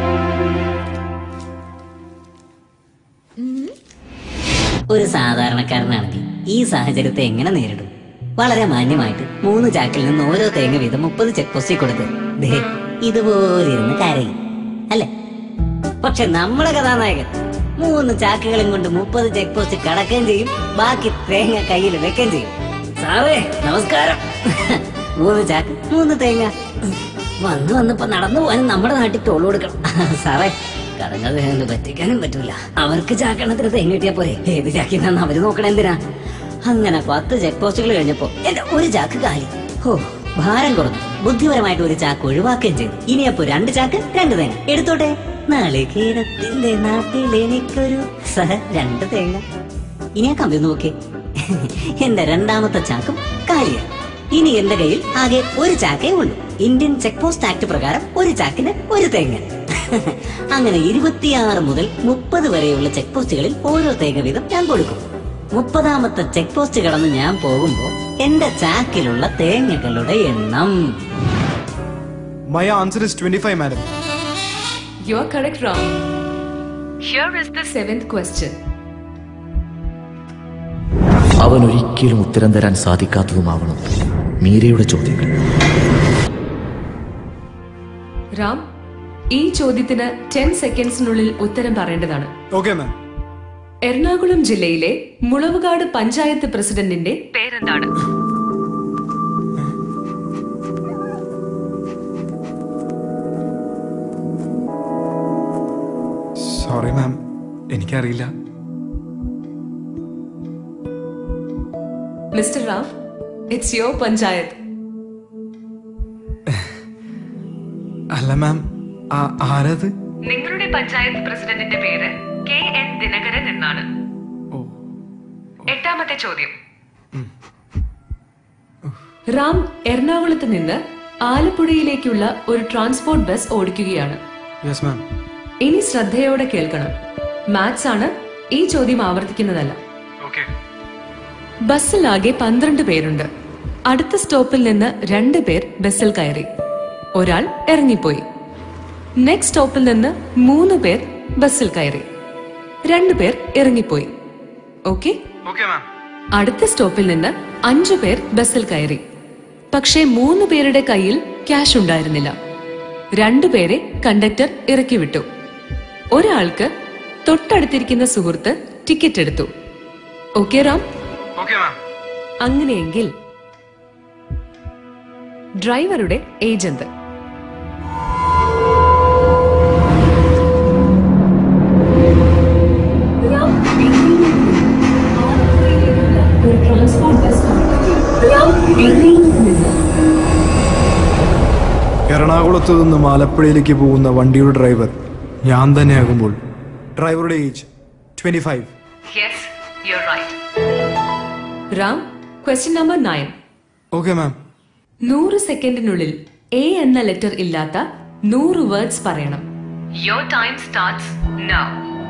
ഒരു സാധാരണക്കാരനാണെങ്കിൽ ഈ സാഹചര്യത്തെ എങ്ങനെ നേരിടും വളരെ മാന്യമായിട്ട് മൂന്ന് ചാക്കിൽ നിന്ന് ഓരോ തേങ്ങ വീതം മുപ്പത് ചെക്ക് പോസ്റ്റിൽ കൊടുത്ത് ദേ ഇതുപോലെ ഇരുന്ന് കരയും അല്ലേ പക്ഷെ നമ്മുടെ കഥാനായകൻ മൂന്ന് ചാക്കുകളും കൊണ്ട് മുപ്പത് ചെക്ക് പോസ്റ്റ് കടക്കുകയും ചെയ്യും ബാക്കി തേങ്ങ കയ്യിൽ വെക്കുകയും ചെയ്യും സാറേ നമസ്കാരം മൂന്ന് ചാക്ക് മൂന്ന് തേങ്ങ വന്ന് വന്നിപ്പോ നടന്നു പോകാനും നമ്മുടെ നാട്ടിൽ ടോൾ കൊടുക്കണം സാറേ കടങ്ങൾ വേഗം പറ്റിക്കാനും പറ്റൂല അവർക്ക് ചാക്കണത്തിന് തേങ്ങ കിട്ടിയാ പോരെ ഏത് ചാക്കിന്നാന്ന് അവര് നോക്കണേ എന്തിനാ അങ്ങനെ പത്ത് ചെക്ക് പോസ്റ്റുകൾ കഴിഞ്ഞപ്പോ എന്റെ ഒരു ചാക്ക് കാലി ഹോ ഭാരം കുറഞ്ഞു ബുദ്ധിപരമായിട്ട് ഒരു ചാക്ക് ഒഴിവാക്കുകയും ചെയ്തു ഇനിയപ്പോ രണ്ട് ചാക്ക് രണ്ട് തേങ്ങ എടുത്തോട്ടെ നാളികേരത്തിന്റെ നാട്ടിൽ എനിക്കൊരു സഹ രണ്ട് തേങ്ങ ഇനി ആ കമ്പി ഒന്ന് നോക്കേ എന്റെ രണ്ടാമത്തെ ചാക്കും കാലിയ ഇനി എന്റെ കയ്യിൽ ആകെ ഒരു ചാക്കേ ഉള്ളൂ ഇന്ത്യൻ ചെക്ക് പോസ്റ്റ് ആക്ട് പ്രകാരം ഒരു ചാക്കിന് ഒരു തേങ്ങ അങ്ങനെ ഇരുപത്തിയാറ് മുതൽ മുപ്പത് വരെയുള്ള ചെക്ക് പോസ്റ്റുകളിൽ ഓരോ തേങ്ങ വീതം ഞാൻ കൊടുക്കും മുപ്പതാമത്തെ ചെക്ക് പോസ്റ്റ് കടന്ന് ഞാൻ പോകുമ്പോ എന്റെ ചാക്കിലുള്ള തേങ്ങകളുടെ എണ്ണം my answer is twenty five madam you are correct Ram here is the seventh question അവൻ ഒരിക്കലും ഉത്തരം തരാൻ സാധിക്കാത്തതുമാവണം മീരയുടെ ചോദ്യങ്ങൾ റാം ഈ ചോദ്യത്തിന് ടെൻ സെക്കൻഡ്സിനുള്ളിൽ ഉത്തരം പറയേണ്ടതാണ് ഓക്കെ മാം എറണാകുളം ജില്ലയിലെ മുളവുകാട് പഞ്ചായത്ത് പ്രസിഡന്റിന്റെ പേരെന്താണ് സോറി മാം എനിക്കറിയില്ല mister Ram it's your panchayat അല്ല മാം ആ- ആരത് നിങ്ങളുടെ പഞ്ചായത്ത് പ്രസിഡന്റിന്റെ പേര് കെ എൻ ദിനകരൻ എന്നാണ് എട്ടാമത്തെ ചോദ്യം റാം എറണാകുളത്ത് നിന്ന് ആലപ്പുഴയിലേക്കുള്ള ഒരു ട്രാൻസ്പോർട്ട് ബസ് ഓടിക്കുകയാണ് യെസ് മാം ഇനി ശ്രദ്ധയോടെ കേൾക്കണം മാത്സ് ആണ് ഈ ചോദ്യം ആവർത്തിക്കുന്നതല്ല ബസ്സിൽ ആകെ പന്ത്രണ്ട് പേരുണ്ട് അടുത്ത സ്റ്റോപ്പിൽ നിന്ന് രണ്ട് പേർ ബസ്സിൽ കയറി ഒരാൾ ഇറങ്ങിപ്പോയി നെക്സ്റ്റ് സ്റ്റോപ്പിൽ നിന്ന് മൂന്ന് പേർ ബസ്സിൽ കയറി രണ്ടു പേർ ഇറങ്ങിപ്പോയി ഓക്കെ അടുത്ത സ്റ്റോപ്പിൽ നിന്ന് അഞ്ചു പേർ ബസ്സിൽ കയറി പക്ഷേ മൂന്ന് പേരുടെ കയ്യിൽ ക്യാഷ് ഉണ്ടായിരുന്നില്ല രണ്ടുപേരെ കണ്ടക്ടർ ഇറക്കി വിട്ടു ഒരാൾക്ക് തൊട്ടടുത്തിരിക്കുന്ന സുഹൃത്ത് ടിക്കറ്റ് എടുത്തു ഓക്കെ റാം അങ്ങനെയെങ്കിൽ ഡ്രൈവറുടെ ഏജന്റ് എറണാകുളത്ത് നിന്ന് ആലപ്പുഴയിലേക്ക് പോകുന്ന വണ്ടിയുടെ ഡ്രൈവർ ഞാൻ തന്നെയാകുമ്പോൾ ഡ്രൈവറുടെ age twenty five yes you right Ram question number nine okay ma'am നൂറ് സെക്കൻഡിനുള്ളിൽ എ എന്ന ലെറ്റർ ഇല്ലാത്ത നൂറ് വേർഡ്സ് പറയണം your time starts now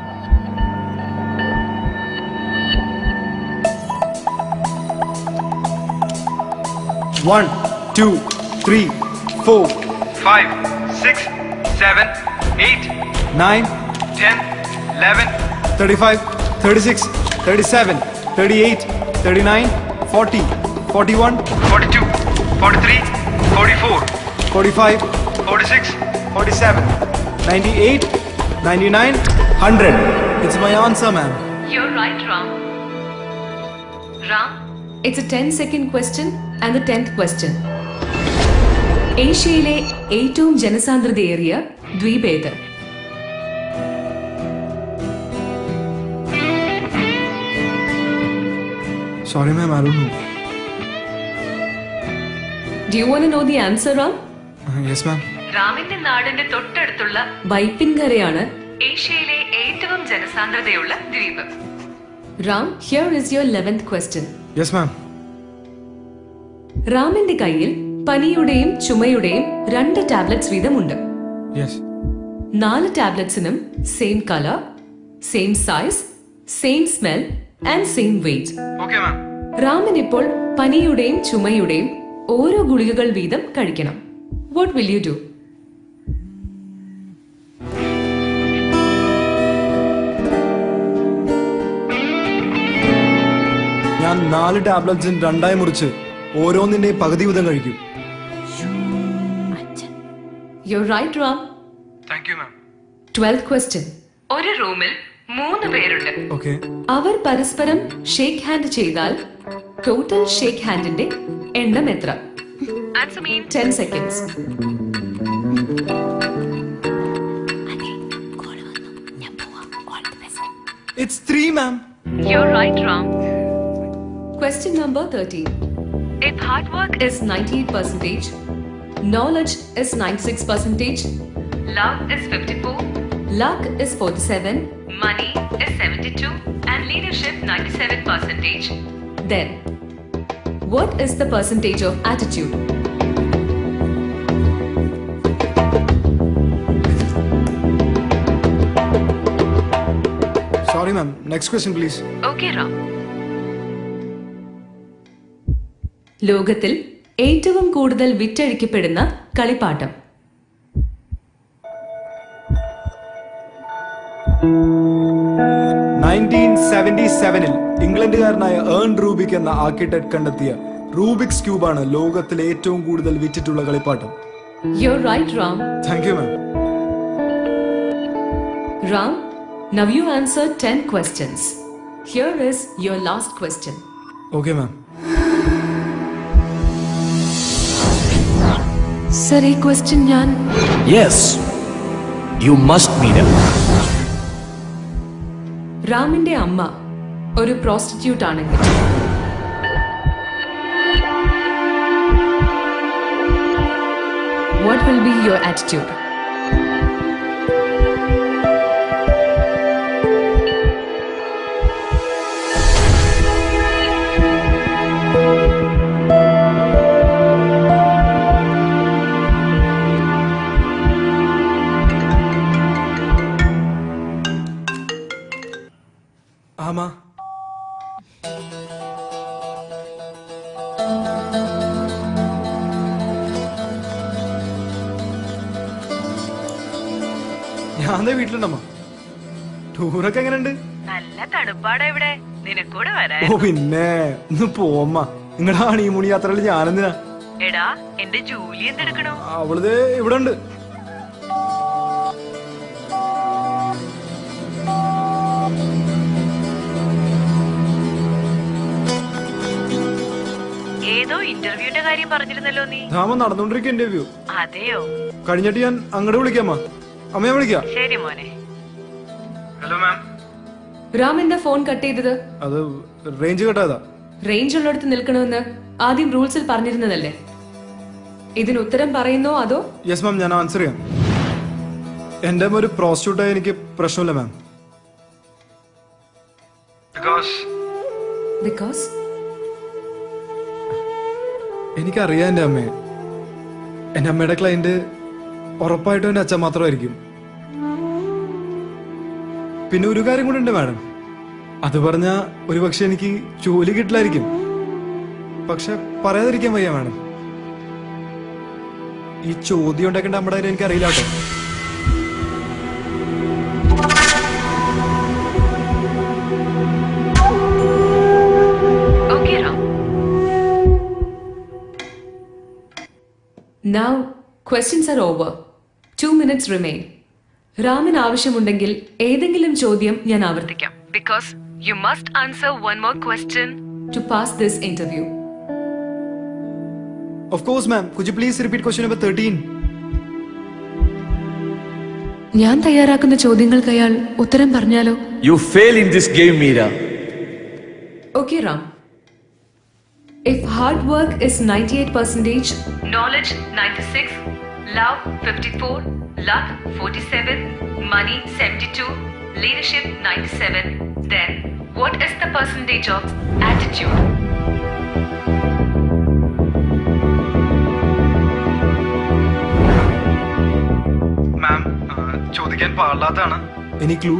one two three four Five, six, seven, eight, nine ten, eleven, thirty five thirty six thirty seven thirty eight thirty nine forty forty one forty-two, forty-three, forty-four, forty five forty-six, forty seven ninety eight ninety nine hundred it's my answer ma'am You're right, Ram. Ram, it's a ten second question and the tenth question ഏഷ്യയിലെ ഏറ്റവും ജനസാന്ദ്രതയേറിയ ദ്വീപ് ഏത് sorry ma'am I don't do you want know the answer Ram no yes ma'am റാമിന്റെ നാടിന്റെ തൊട്ടടുത്തുള്ള വൈപ്പിൻകരയാണ് ഏഷ്യയിലെ ഏറ്റവും ജനസാന്ദ്രതയുള്ള ദ്വീപ് Ram here is your eleventh question yes ma'am റാമിന്റെ കയ്യിൽ പനിയുടെയും ചുമയുടെയും രണ്ട് ടാബ്ലറ്റ്സ് വീതമുണ്ട് യെസ് നാല് ടാബ്ലറ്റ്സിനും same colour same size same smell and same weight Okay, ma'am. Ramen ഇപ്പോൾ പനിയുടെയും ചുമയുടെയും ഓരോ ഗുളികകൾ വീതം കഴിക്കണം വാട്ട് വിൽ യു ഡു ഞാൻ നാല് ടാബ്ലറ്റ്സും രണ്ടായി മുറിച്ച് ഓരോന്നിന്റെയും പകുതി വീതം കഴിക്കും you right Ram Thank you, ma'am. Twelfth question ഒരു റൂമിൽ മൂന്ന് പേരുണ്ട് ഓക്കെ അവർ പരസ്പരം ഷേക്ക് ഹാൻഡ് ചെയ്താൽ ടോട്ടൽ ഷേക്ക് ഹാൻഡിന്റെ എണ്ണം എത്ര Answer me. Ten seconds it's three ma'am You're right, Ram. Question number 13. If hard work Is 98 percentage, knowledge is 96 percentage, love is 54, luck is 47, money is 72, and leadership 97 percentage. then what is the percentage of attitude? Sorry ma'am next question please Okay, Ram. ലോകത്തിൽ ഏറ്റവും കൂടുതൽ വിറ്റഴിക്കപ്പെടുന്ന കളിപ്പാട്ടം nineteen seventy സെവനിൽ ഇംഗ്ലണ്ടുകാരനായ Erno Rubik എന്ന architect കണ്ടെത്തിയ Rubik's ക്യൂബാണ് ലോകത്തിലെ ഏറ്റവും കൂടുതൽ വിറ്റിട്ടുള്ള കളിപ്പാട്ടം You're right, Ram. Thank you ma'am Ram, now you answered 10 questions. Here is your last question. Okay ma'am sir ഈ ക്വസ്റ്റ്യൻ ഞാൻ യെസ് യു മസ്റ്റ് മീന റാമിന്റെ അമ്മ ഒരു പ്രോസ്റ്റിറ്റ്യൂട്ട് ആണെങ്കിൽ what will be your attitude ഞാൻ ദേ വീട്ടിലുണ്ടമ്മ ടൂറൊക്കെ എങ്ങനെയുണ്ട് നല്ല തണുപ്പാടാ ഇവിടെ നിനക്കൂടെ വരാൻ ഓ പിന്നെ ഒന്ന് പോമ്മ നിങ്ങളുടെ ഹണിമൂൺ യാത്രയിൽ ഞാനെന്തിനാ എടാ എന്റെ ജോലി എന്തെടുക്കണോ അവളിത് ഇവിടെ ഉണ്ട് ഏതോ ഇന്റർവ്യൂവിന്റെ കാര്യം പറഞ്ഞിരുന്നല്ലോ നീ ധാമ നടന്നുകൊണ്ടിരിക്കുക ഇന്റർവ്യൂ അതെയോ കഴിഞ്ഞിട്ട് ഞാൻ അങ്ങോട്ട് വിളിക്കാമ്മ അമ്മയെ വിളിക്കാം ശരി മോനെ ഹലോ മാം രാം എന്താ ഫോൺ കട്ട് ചെയ്തത് അത് റേഞ്ച് കെട്ടാതാ റേഞ്ച് ഉള്ളിടത്ത് നിൽക്കണമെന്ന് ആദ്യം റൂൾസിൽ പറഞ്ഞിരുന്നതല്ലേ ഇതിന് ഉത്തരം പറയുന്നോ അതോ യെസ് മാം ഞാൻ ആൻസർ ചെയ്യാം എന്റെ ഒരു പ്രോസ്റ്റിറ്റ്യൂട്ടായി എനിക്ക് പ്രശ്നമില്ല മാം ബിക്കോസ് ബിക്കോസ് എനിക്കറിയാം എൻ്റെ അമ്മയെ എൻ്റെ അമ്മയുടെ ക്ലയന്റ് ഉറപ്പായിട്ടും എൻ്റെ അച്ഛൻ മാത്രമായിരിക്കും പിന്നെ ഒരു കാര്യം കൂടെ ഉണ്ട് മാഡം അത് പറഞ്ഞ ഒരു പക്ഷെ എനിക്ക് ജോലി കിട്ടില്ലായിരിക്കും പക്ഷെ പറയാതിരിക്കാൻ വയ്യ മാഡം ഈ ചോദ്യം ഉണ്ടാക്കേണ്ട നമ്മുടെ കാര്യം എനിക്കറിയില്ല കേട്ടോ okay Ram now questions are over two minutes remain രാമിന് ആവശ്യമുണ്ടെങ്കിൽ ഏതെങ്കിലും ചോദ്യം ഞാൻ ആവർത്തിക്കാം because you must answer one more question to pass this interview of course ma'am could please repeat question number thirteen ഞാൻ തയ്യാറാക്കുന്ന ചോദ്യങ്ങൾക്ക് അയാൾ ഉത്തരം പറഞ്ഞാലോ You fail in this game, Meera. Okay Ram if hard work is ninety eight percentage Knowledge 96, love 54, luck 47, money 72, leadership 97. Then, what is the percentage of attitude? Ma'am ചോദിക്കാൻ പാടില്ലാത്തതാണ് any clue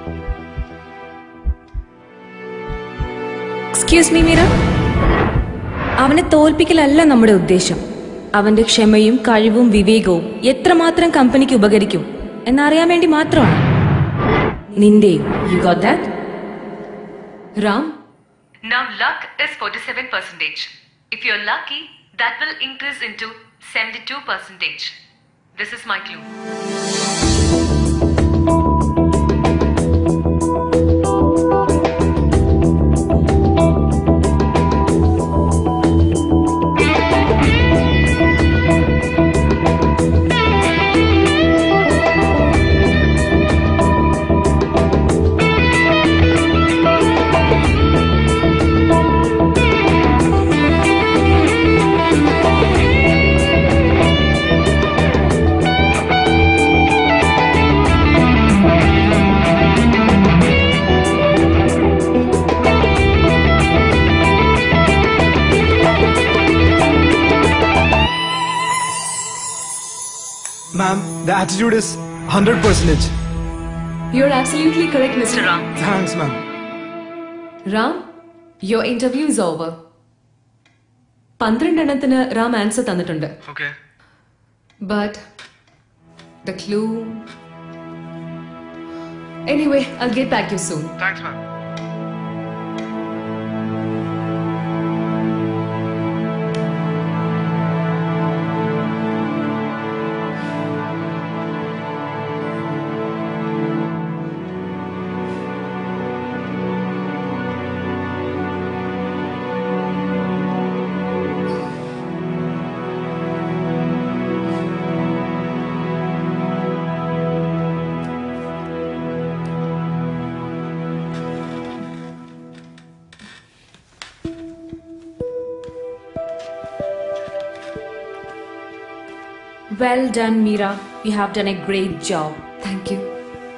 excuse me Meera അവനെ തോൽപ്പിക്കലല്ല നമ്മുടെ ഉദ്ദേശം അവന്റെ ക്ഷമയും കഴിവും വിവേകവും എത്രമാത്രം കമ്പനിക്ക് ഉപകരിക്കും എന്നറിയാൻ വേണ്ടി മാത്രമാണ് നിന്റെയും you got that Ram Now, luck is 47 percentage. If you're lucky, that will increase into 72 percentage. This is my clue. Ma'am the attitude is hundred percentage you are absolutely correct mister Ram thanks ma'am Ram your interview is over പന്ത്രണ്ടെണ്ണത്തിന് Ram answer തന്നിട്ടുണ്ട് okay but the clue anyway I get back you soon thanks ma'am Well done, Meera. You have done a great job. Thank you.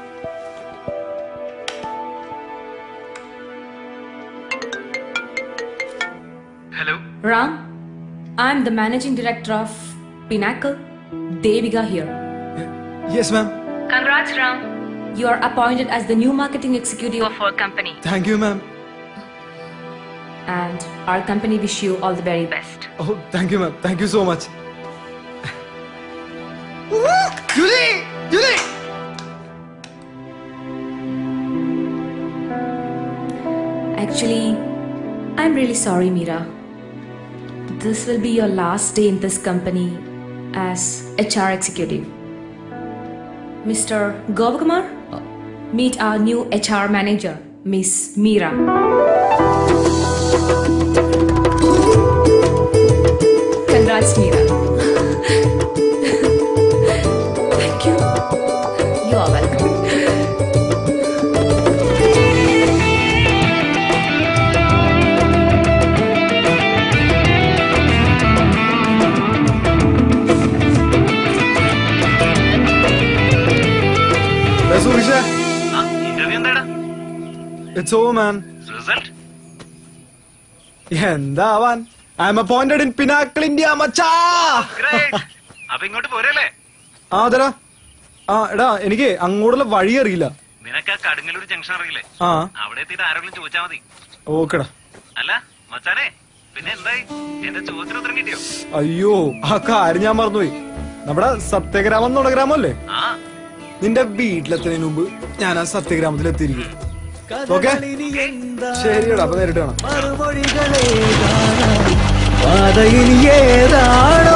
Hello? Ram, I'm the managing director of Pinnacle. Devika here. Yes ma'am Congrats, Ram. You are appointed as the new marketing executive of our company. Thank you ma'am And our company wish you all the very best. Oh thank you ma'am thank you so much Julie Julie Actually, I'm really sorry, Mira. This will be your last day in this company as HR executive. Mr. Govakumar, meet our new HR manager, Miss Mira. Congrats, Mira. Thank you. You are welcome. Interview എന്താടാ it's oh man result എന്താവാൻ I am appointed in Pinnacle India മച്ചാ അപ്പൊ ഇങ്ങോട്ട് പോരല്ലേ ആ അതെടാ ആ എടാ എനിക്ക് അങ്ങോട്ടുള്ള വഴി അറിയില്ല നിനക്ക് ആ കടുങ്ങലൂർ ജംഗ്ഷൻ അറിയില്ലേ ആ അവിടെ എത്തിയിട്ട് ആരെങ്കിലും ചോദിച്ചാ മതി ഓക്കെടാ അല്ല മച്ചാനെ പിന്നെ എന്തായി എന്റെ ചോദ്യത്തിന് ഉത്തരം കിട്ടിയോ അയ്യോ ആ കാര്യം ഞാൻ മറന്നുപോയി നമ്മുടെ സത്യഗ്രാമം നുണഗ്രാമം അല്ലേ ആ നിന്റെ വീട്ടിലെത്തുന്നതിന് മുമ്പ് ഞാൻ ആ സത്യഗ്രാമത്തിൽ എത്തിയിരിക്കും ഓക്കെ ശരിയടാ അപ്പൊ നേരിട്ട് കാണാം പാതയിനി ഏതാണോ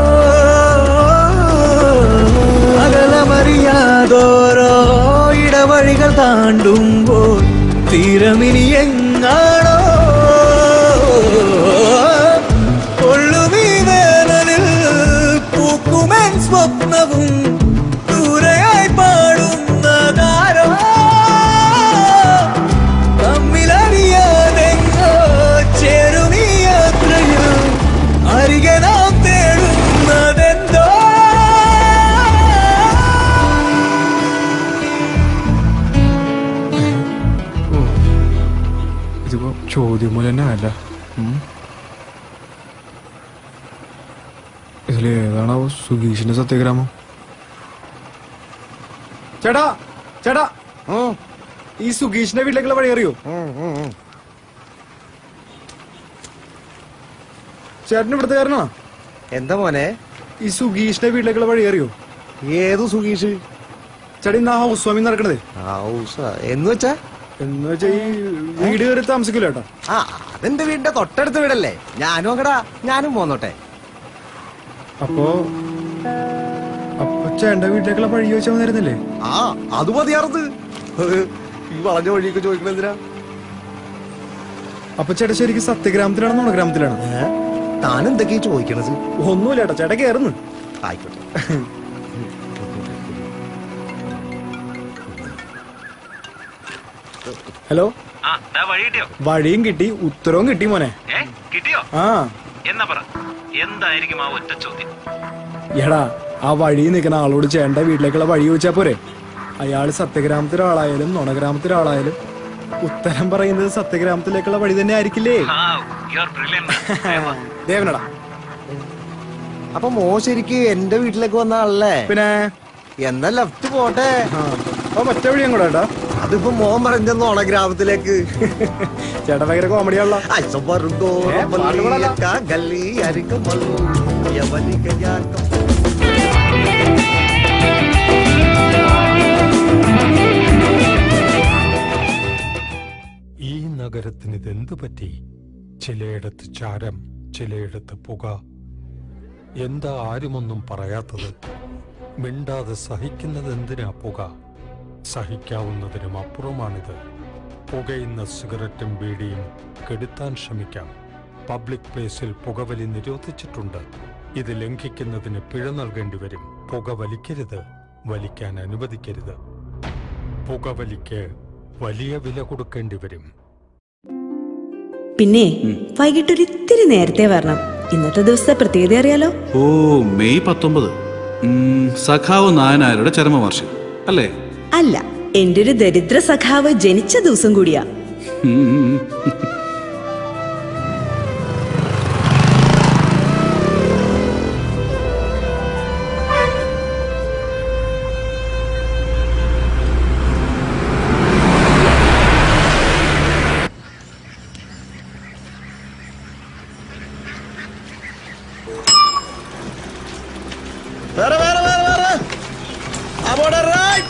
അകലമറിയാതോരോ ഇടവഴികൾ താണ്ടുമ്പോൾ തീരമിനി എങ്ങാണോ കൊള്ളുമീ വേനലിൽ പൂക്കുമെൻ സ്വപ്നവും ദൂരെയായി പാടുന്നതാരോ തമ്മിലറിയാതെങ്ങോ ചേരുമീ യാത്രയിൽ അരികെ നാം തേടുന്നതെന്തോ ഇതിപ്പോ ചോദ്യം പോലെ തന്നെ അല്ല ഇതിൽ ഏതാണാവോ സുഗീഷിന്റെ സത്യഗ്രാമം ചേട്ടാ ചേട്ടാ ഈ സുഗീഷിന്റെ വീട്ടിലേക്കുള്ള വഴി അറിയോ ചേട്ടൻ ഇവിടുത്തെ കാരണോ എന്താ മോനെ ഈ സുഗീഷിന്റെ വീട്ടിലേക്കുള്ള വഴി അറിയോ ഏതു സുഗീഷ് ചേട്ടാ ഇന്ന് ആ ഹൗസ് വാമിങ് നടക്കണതേ എന്ന് വെച്ചാ എന്ന് വെച്ചാ ഈ വീട് കയറി താമസിക്കില്ല ചേട്ടാ ആ അതെന്റെ വീടിന്റെ തൊട്ടടുത്ത വീടല്ലേ ഞാനും അങ്ങടാ ഞാനും പോന്നോട്ടെ അപ്പോ അപ്പൊ ചേട്ടന്റെ വീട്ടിലേക്കുള്ള വഴി ചോദിച്ചാൽ മതിയായിരുന്നില്ലേ ആ അത് മതിയാർന്ന് ഈ വളഞ്ഞ വഴിയൊക്കെ ചോദിക്കണ എന്തിനാ അപ്പൊ ചേട്ടാ ശരിക്കും സത്യഗ്രാമത്തിലാണോ നുണഗ്രാമത്തിലാണോ താൻ എന്തൊക്കെയാ ചോദിക്കണത് ഒന്നുമില്ല ചേട്ടാ ചേട്ടാ കയറുന്നു ആയിക്കോട്ടെ ഹലോ ആ ദാ വഴി കിട്ടിയോ വഴിയും കിട്ടി ഉത്തരവും കിട്ടി മോനെ ഏ കിട്ടിയോ ആ എന്നാ പറ എന്തായിരിക്കും ആ ഒറ്റ ചോദ്യം എടാ ആ വഴി നിൽക്കുന്ന ആളോട് ചേട്ടന്റെ വീട്ടിലേക്കുള്ള വഴി ചോദിച്ചാ പോരെ അയാള് സത്യഗ്രാമത്തിലെ ആളായാലും നുണഗ്രാമത്തിലെ ആളായാലും ഉത്തരം പറയുന്നത് സത്യഗ്രാമത്തിലേക്കുള്ള വഴി തന്നെ ആയിരിക്കില്ലേ യു ആർ ബ്രില്യന്റ് ദേവനടാ അപ്പൊ മോ ശരിക്ക് എന്റെ വീട്ടിലേക്ക് വന്ന ആളല്ലേ പിന്നെ എന്നാ ലെഫ്റ്റ് പോട്ടെ മറ്റേ വഴി അങ്ങോട്ടാ ചേട്ടാ അതിപ്പോ മോൻ പറഞ്ഞോണ ഗ്രാമത്തിലേക്ക് ചേട്ടാ ഭയങ്കര കോമഡിയാണല്ലോ ഏ, പാട്ടുകളല്ല. ഗല്ലി അരിക്കുമല്ലോ യവനികയാക്കം ഈ നഗരത്തിന് ഇതെന്തു പറ്റി ചിലയിടത്ത് ചാരം ചിലയിടത്ത് പുക എന്താ ആരുമൊന്നും പറയാത്തത് മിണ്ടാതെ സഹിക്കുന്നത് എന്തിനാ പുക സഹിക്കാവുന്നതിനും അപ്പുറമാണിത് പുകയുന്ന സിഗരറ്റും ബീഡിയും കെടുത്താൻ ശ്രമിക്കാം പബ്ലിക് പ്ലേസിൽ പുകവലി നിരോധിച്ചിട്ടുണ്ട് ഇത് ലംഘിക്കുന്നതിന് പിഴ നൽകേണ്ടി വരും പുക വലിക്കരുത് വലിക്കാൻ അനുവദിക്കരുത് പുകവലിക്ക് വലിയ വില കൊടുക്കേണ്ടി വരും പിന്നെ വൈകിട്ട് ഒരു ഇത്തിരി നേരത്തെ വരണം ഇന്നത്തെ ദിവസത്തെ പ്രത്യേകത അറിയാലോ ഓ മെയ് പത്തൊമ്പത് ഉം, സഖാവ് നായനാരുടെ ചരമവാർഷികം അല്ലേ അല്ല എന്റെ ഒരു ദരിദ്ര സഖാവ് ജനിച്ച ദിവസം കൂടിയാ ഉം. വേറെ വേറെ വേറെ വേറെ അവിടെ റൈറ്റ്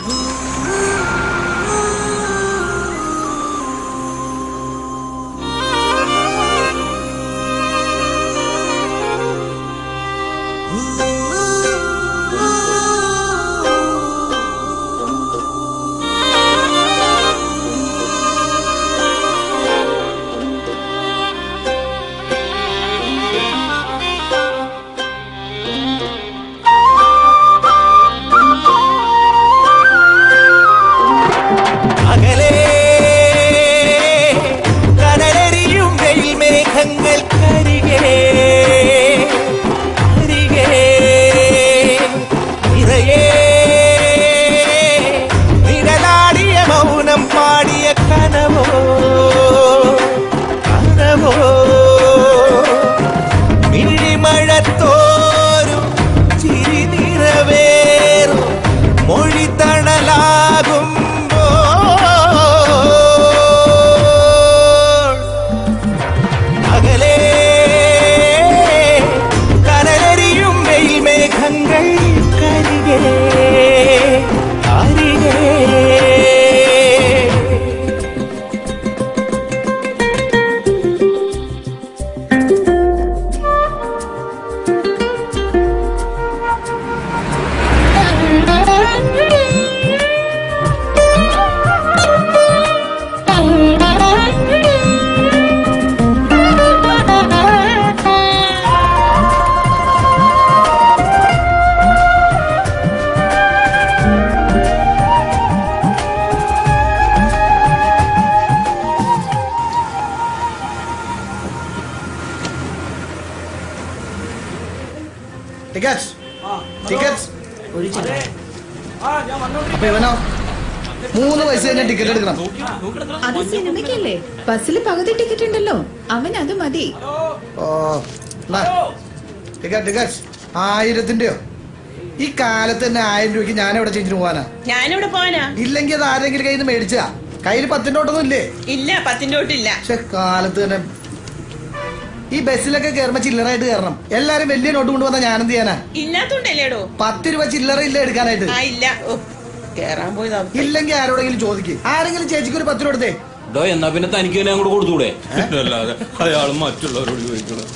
ടിക്കറ്റ്സ് ടിക്കറ്റ്സ് ഒരു അപ്പൊ ഇവനോ മൂന്ന് പൈസ കഴിഞ്ഞ ടിക്കറ്റ് എടുക്കണം അത് സിനിമയ്ക്കല്ലേ ബസ്സിൽ പകുതി ടിക്കറ്റ് ഉണ്ടല്ലോ അവൻ അത് മതി ഓ ടിക്കറ്റ് ടിക്കറ്റ്സ് ആയിരത്തിന്റെയോ ഈ കാലത്ത് തന്നെ ആയിരം രൂപയ്ക്ക് ഞാൻ എവിടെ ചേഞ്ചിന് പോവാനാ ഞാനിവിടെ പോവാനാ ഇല്ലെങ്കിൽ അത് ആരെങ്കിലും കയ്യിൽ നിന്ന് മേടിച്ചാ കയ്യിൽ പത്തിന്റെ ഓട്ടൊന്നും ഇല്ലേ ഇല്ല പത്തിന്റെ തൊട്ടില്ല പക്ഷെ കാലത്ത് തന്നെ ഈ ബസ്സിലൊക്കെ കയറുമ്പോ ചില്ലറായിട്ട് കയറണം എല്ലാരും വലിയ നോട്ട് കൊണ്ടുവന്ന ഞാനെന്ത് ചെയ്യാനാ ഇല്ലാത്തോണ്ടല്ലേടോ പത്ത് രൂപ ചില്ലറ ഇല്ല എടുക്കാനായിട്ട് ആ ഇല്ല ഓ, കേറാൻ പോയതാ ഇല്ലെങ്കിൽ ആരോടെങ്കിലും ചോദിക്ക് ആരെങ്കിലും ചേച്ചിക്ക് ഒരു പത്ത് രൂപ എടുത്തേ ഡോ എന്നാ പിന്നെ തനിക്ക് തന്നെ അങ്ങോട്ട് കൊടുത്തൂടെ അല്ലാതെ അയാൾ മറ്റുള്ളവരോട് ചോദിക്കണം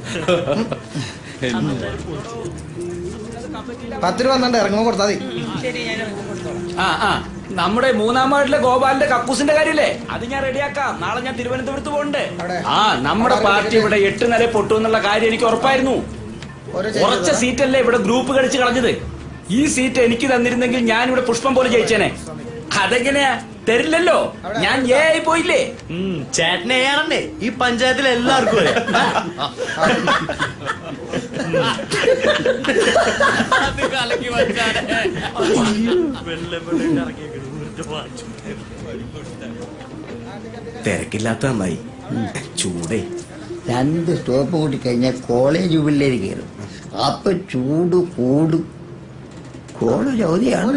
പത്ത് രൂപ എന്നിട്ട് ഇറങ്ങുമ്പോ കൊടുത്താൽ മതി ശരി ഞാൻ ഇറങ്ങി കൊടുത്തോളാം ആ ആ നമ്മുടെ മൂന്നാം വാർഡിലെ ഗോപാലിന്റെ കക്കൂസിന്റെ കാര്യല്ലേ അത് ഞാൻ റെഡിയാക്കാം നാളെ ഞാൻ തിരുവനന്തപുരത്ത് പോകണ്ടേ ആ നമ്മുടെ പാർട്ടി ഇവിടെ എട്ട് നില പൊട്ടു എന്നുള്ള കാര്യം എനിക്ക് ഉറപ്പായിരുന്നു ഉറച്ച സീറ്റല്ലേ ഇവിടെ ഗ്രൂപ്പ് കളിച്ച് കളഞ്ഞത് ഈ സീറ്റ് എനിക്ക് തന്നിരുന്നെങ്കിൽ ഞാൻ ഇവിടെ പുഷ്പം പോലെ ജയിച്ചേനെ അതെങ്ങനെയാ തരില്ലല്ലോ ഞാൻ ഏ ആയി പോയില്ലേ ചേട്ടനെ ഏറണ്ടേ ഈ പഞ്ചായത്തിൽ എല്ലാവർക്കും അറിയാം. അത് കലക്കി വച്ചാലേ. വെള്ളം വെള്ളം ഇറങ്ങിയേക്കണ്. വെറുതെ വാങ്ങിച്ചു. തിരക്കില്ലാത്ത നന്നായി ചൂടേ രണ്ട് സ്റ്റോപ്പ് കൂട്ടി കഴിഞ്ഞാൽ കോളേജ് പിള്ളേര് കയറും അപ്പൊ ചൂട് കൂടും കോളേജ് അവധിയാണ്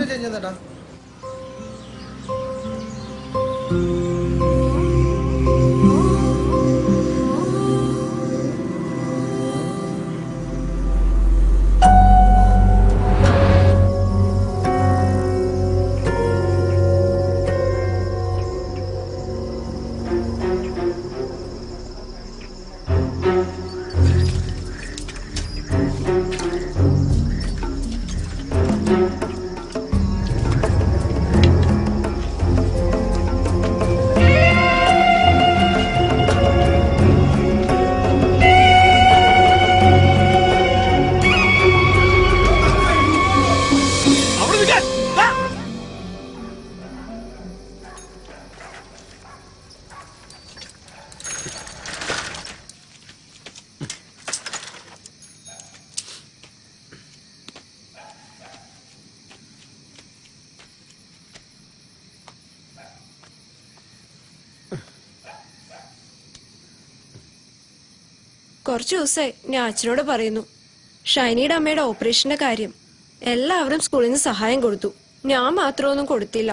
കുറച്ചു ദിവസമായി ഞാൻ അച്ഛനോട് പറയുന്നു ഷൈനിയുടെ അമ്മയുടെ ഓപ്പറേഷന്റെ കാര്യം എല്ലാവരും സ്കൂളിൽ നിന്ന് സഹായം കൊടുത്തു ഞാൻ മാത്രമൊന്നും കൊടുത്തില്ല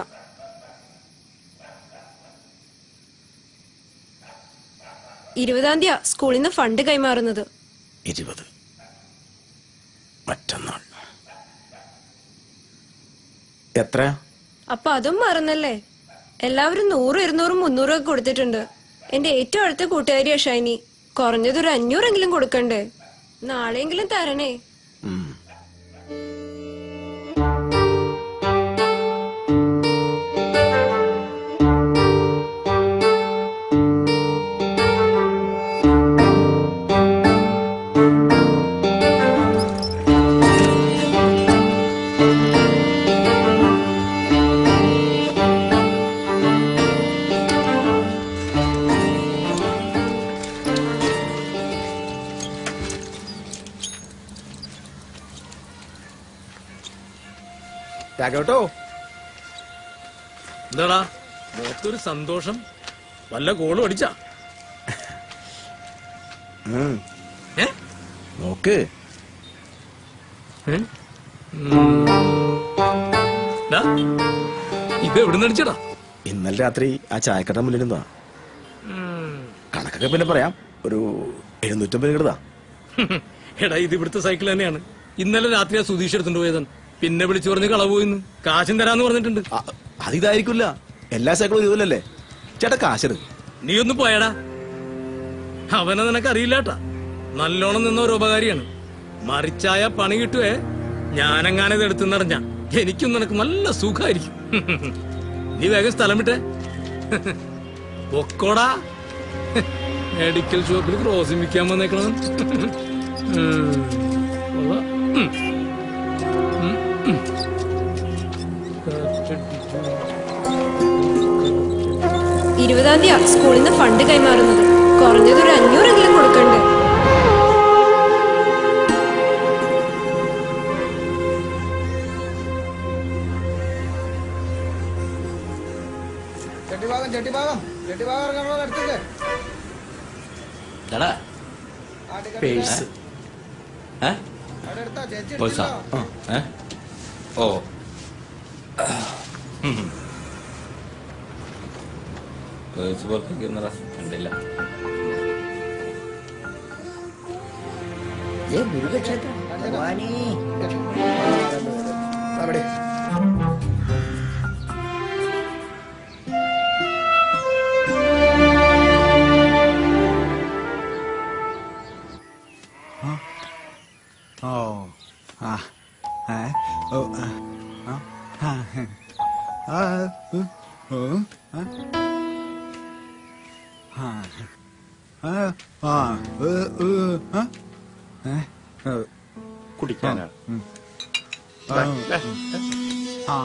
ഇരുപതാം തീയതി സ്കൂളിൽ നിന്ന് ഫണ്ട് കൈമാറുന്നത് ഇരുപത് മറ്റന്നാൾ എത്ര അപ്പൊ അതും മറന്നല്ലേ എല്ലാവരും നൂറും ഇരുന്നൂറും മുന്നൂറും ഒക്കെ കൊടുത്തിട്ടുണ്ട് എന്റെ ഏറ്റവും അടുത്ത കൂട്ടുകാരിയാ ഷൈനി കുറഞ്ഞത് ഒരു അഞ്ഞൂറെങ്കിലും കൊടുക്കണ്ടേ നാളെയെങ്കിലും തരണേ രാഘവട്ടോ എന്താടാ മുഖത്തൊരു സന്തോഷം വല്ല കോളും അടിച്ചാ ഏ? നോക്ക് ഏ? ഉം. ഡാ, ഇത് എവിടെ അടിച്ചടാ ഇന്നലെ രാത്രി ആ ചായക്കട മുന്നിൽ നിന്നാ കണക്കൊക്കെ പിന്നെ പറയാം ഒരു എഴുന്നൂറ്റമ്പത് കിടതാ എടാ ഇത് ഇവിടുത്തെ സൈക്കിൾ തന്നെയാണ് ഇന്നലെ രാത്രി ആ സുധീഷ് എടുത്തോണ്ട് പോയതാണ് പിന്നെ വിളിച്ചു പറഞ്ഞ് കളവ് പോയിന്ന് കാശും തരാന്ന് പറഞ്ഞിട്ടുണ്ട് അതിതായിരിക്കില്ല എല്ലാ സൈക്കിളും ഇതുപോലല്ലേ ചേട്ടാ കാശെടു നീ ഒന്ന് പോയടാ അവനെ നിനക്ക് അറിയില്ലാട്ടാ നല്ലോണം നിന്ന ഒരു ഉപകാരിയാണ് മറിച്ചായ പണി കിട്ടുവേ ഞാനെങ്ങാനും ഇത് എടുത്തുന്നറിഞ്ഞ എനിക്കും നിനക്ക് നല്ല സുഖമായിരിക്കും നീ വേഗം സ്ഥലം വിട്ടേ പൊക്കോടാ മെഡിക്കൽ ഷോപ്പിൽ ക്രോസിംഗ് വിൽക്കാൻ വന്നേക്കണം ഉം. കൊള്ളാം. ഉം. ഉം, ഉം. ഇരുപതാം തീയതി സ്കൂളിൽ നിന്ന് ഫണ്ട് കൈമാറുന്നത് കുറഞ്ഞത് ഒരു അഞ്ഞൂറെങ്കിലും കൊടുക്കണ്ടേ ജട്ടിഭാഗം ജട്ടിഭാഗം ഇറങ്ങാൻ അടുത്തേക്ക് എടാ പേഴ്സ് ഏ അവിടെ എടുത്താ ചേച്ചി പേഴ്സാ എടുത്തിട്ടോ? ഏ ഓ പേഴ്സ് പുറത്തേക്ക് ഇരുന്നടാ കണ്ടില്ല ഏ മുരുകക്ഷേത്രം ഭഗവാനേ അവിടെ ഓ ആ ഏ ഓ ആ ആ ആ ആ ഉ, ഓ ആ ആ ആ ആ ഉ, ഉ, ആ ഏ ഓ കുടിക്കാനാ ഉം. ദാ, ആ, ദാ. ആ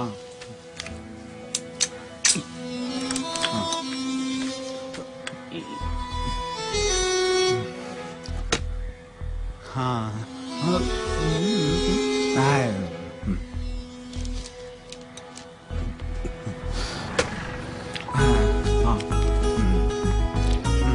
ആ ആ ഉം, ആ ഉം. ആ ആ ഉം. ഉം.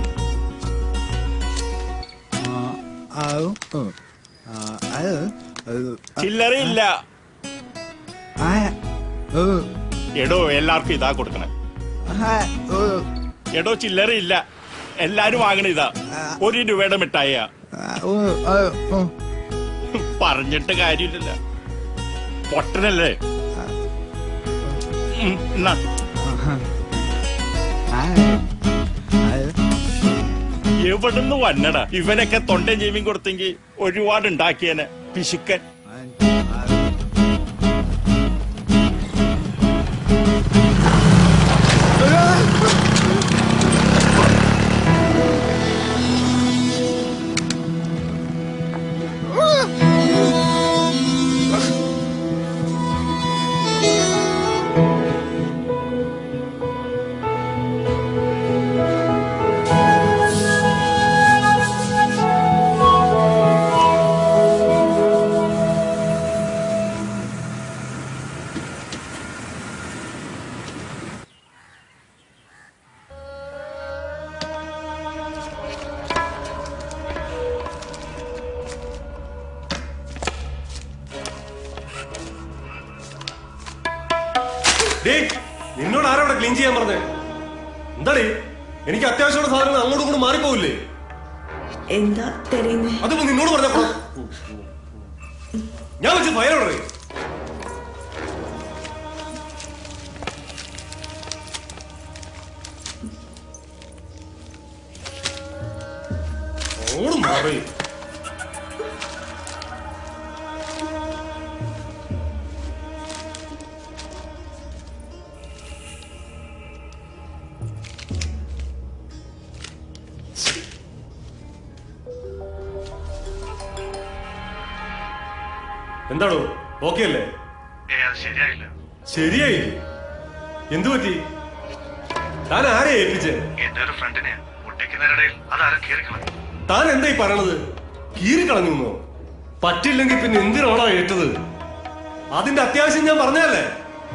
ആ ആ ഉ, ആ അത് അത് ചില്ലറയില്ല ആ ഉ, എടോ എല്ലാവർക്കും ഇതാ കൊടുക്കണേ ആ ഉ, എടോ ചില്ലറയില്ല എല്ലാരും വാങ്ങണ ഇതാ ഒരു രൂപയുടെ മിഠായിയ ആ, ഉ, ആ, ഉ. പറഞ്ഞിട്ട് കാര്യമില്ലല്ലോ പൊട്ടനല്ലേ ഉം, എന്നാ. എവിടുന്ന് വന്നടാ ഇവനൊക്കെ തൊണ്ടയും ജീവിയും കൊടുത്തെങ്കിൽ ഒരുപാട് ഉണ്ടാക്കിയനെ പിശുക്കൻ ഡേയ് നിന്നോട് ആരോടെ ക്ലീൻ ചെയ്യാൻ പറഞ്ഞേ എന്താടേ എനിക്ക് അത്യാവശ്യമുള്ള സാധനങ്ങൾ അങ്ങോട്ടും ഇങ്ങോട്ടും മാറിപ്പോവില്ലേ എന്താ തെരയുന്നേ അതിപ്പോ നിന്നോട് പറഞ്ഞപ്പോ ഞാൻ വെച്ച് ഫയലോടേ ഓട് മാറി എന്താണോ ഓക്കെ അല്ലേ ഏ അത് ശരിയായില്ല ശരിയായില്ലേ എന്തു പറ്റി താൻ ആരെ ഏൽപ്പിച്ചേ എന്റെ ഒരു ഫ്രണ്ടിനെ ഒട്ടിക്കുന്നതിനിടയിൽ അതാരും കീറിക്കളഞ്ഞു താൻ എന്തായി പറയണത് കീറി കളഞ്ഞു പറ്റില്ലെങ്കിൽ പിന്നെ എന്തിനാണോ ഏറ്റത് അതിന്റെ അത്യാവശ്യം ഞാൻ പറഞ്ഞല്ലേ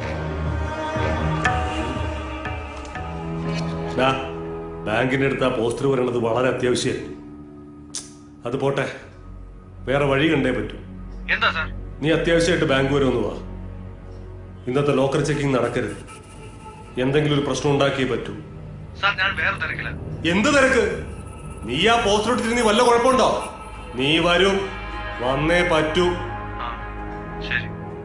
ദാ, ബാങ്കിന്റെ അടുത്ത് ആ പോസ്റ്റർ വരണത് വളരെ അത്യാവശ്യം അത് പോട്ടെ വേറെ വഴി കണ്ടേ പറ്റൂ എന്താ സാർ നീ അത്യാവശ്യമായിട്ട് ബാങ്ക് വരെ ഒന്ന് വാ ഇന്നത്തെ ലോക്കർ ചെക്കിംഗ് നടക്കരുത് എന്തെങ്കിലും ഒരു പ്രശ്നം ഉണ്ടാക്കിയേ പറ്റൂ സാർ ഞാൻ വേറെ തിരക്കില്ല എന്ത് തിരക്ക് നീ ആ പോസ്റ്റർ ഇട്ടിട്ട് നീ വല്ല കുഴപ്പമുണ്ടോ നീ വരും വന്നേ പറ്റൂ ശരി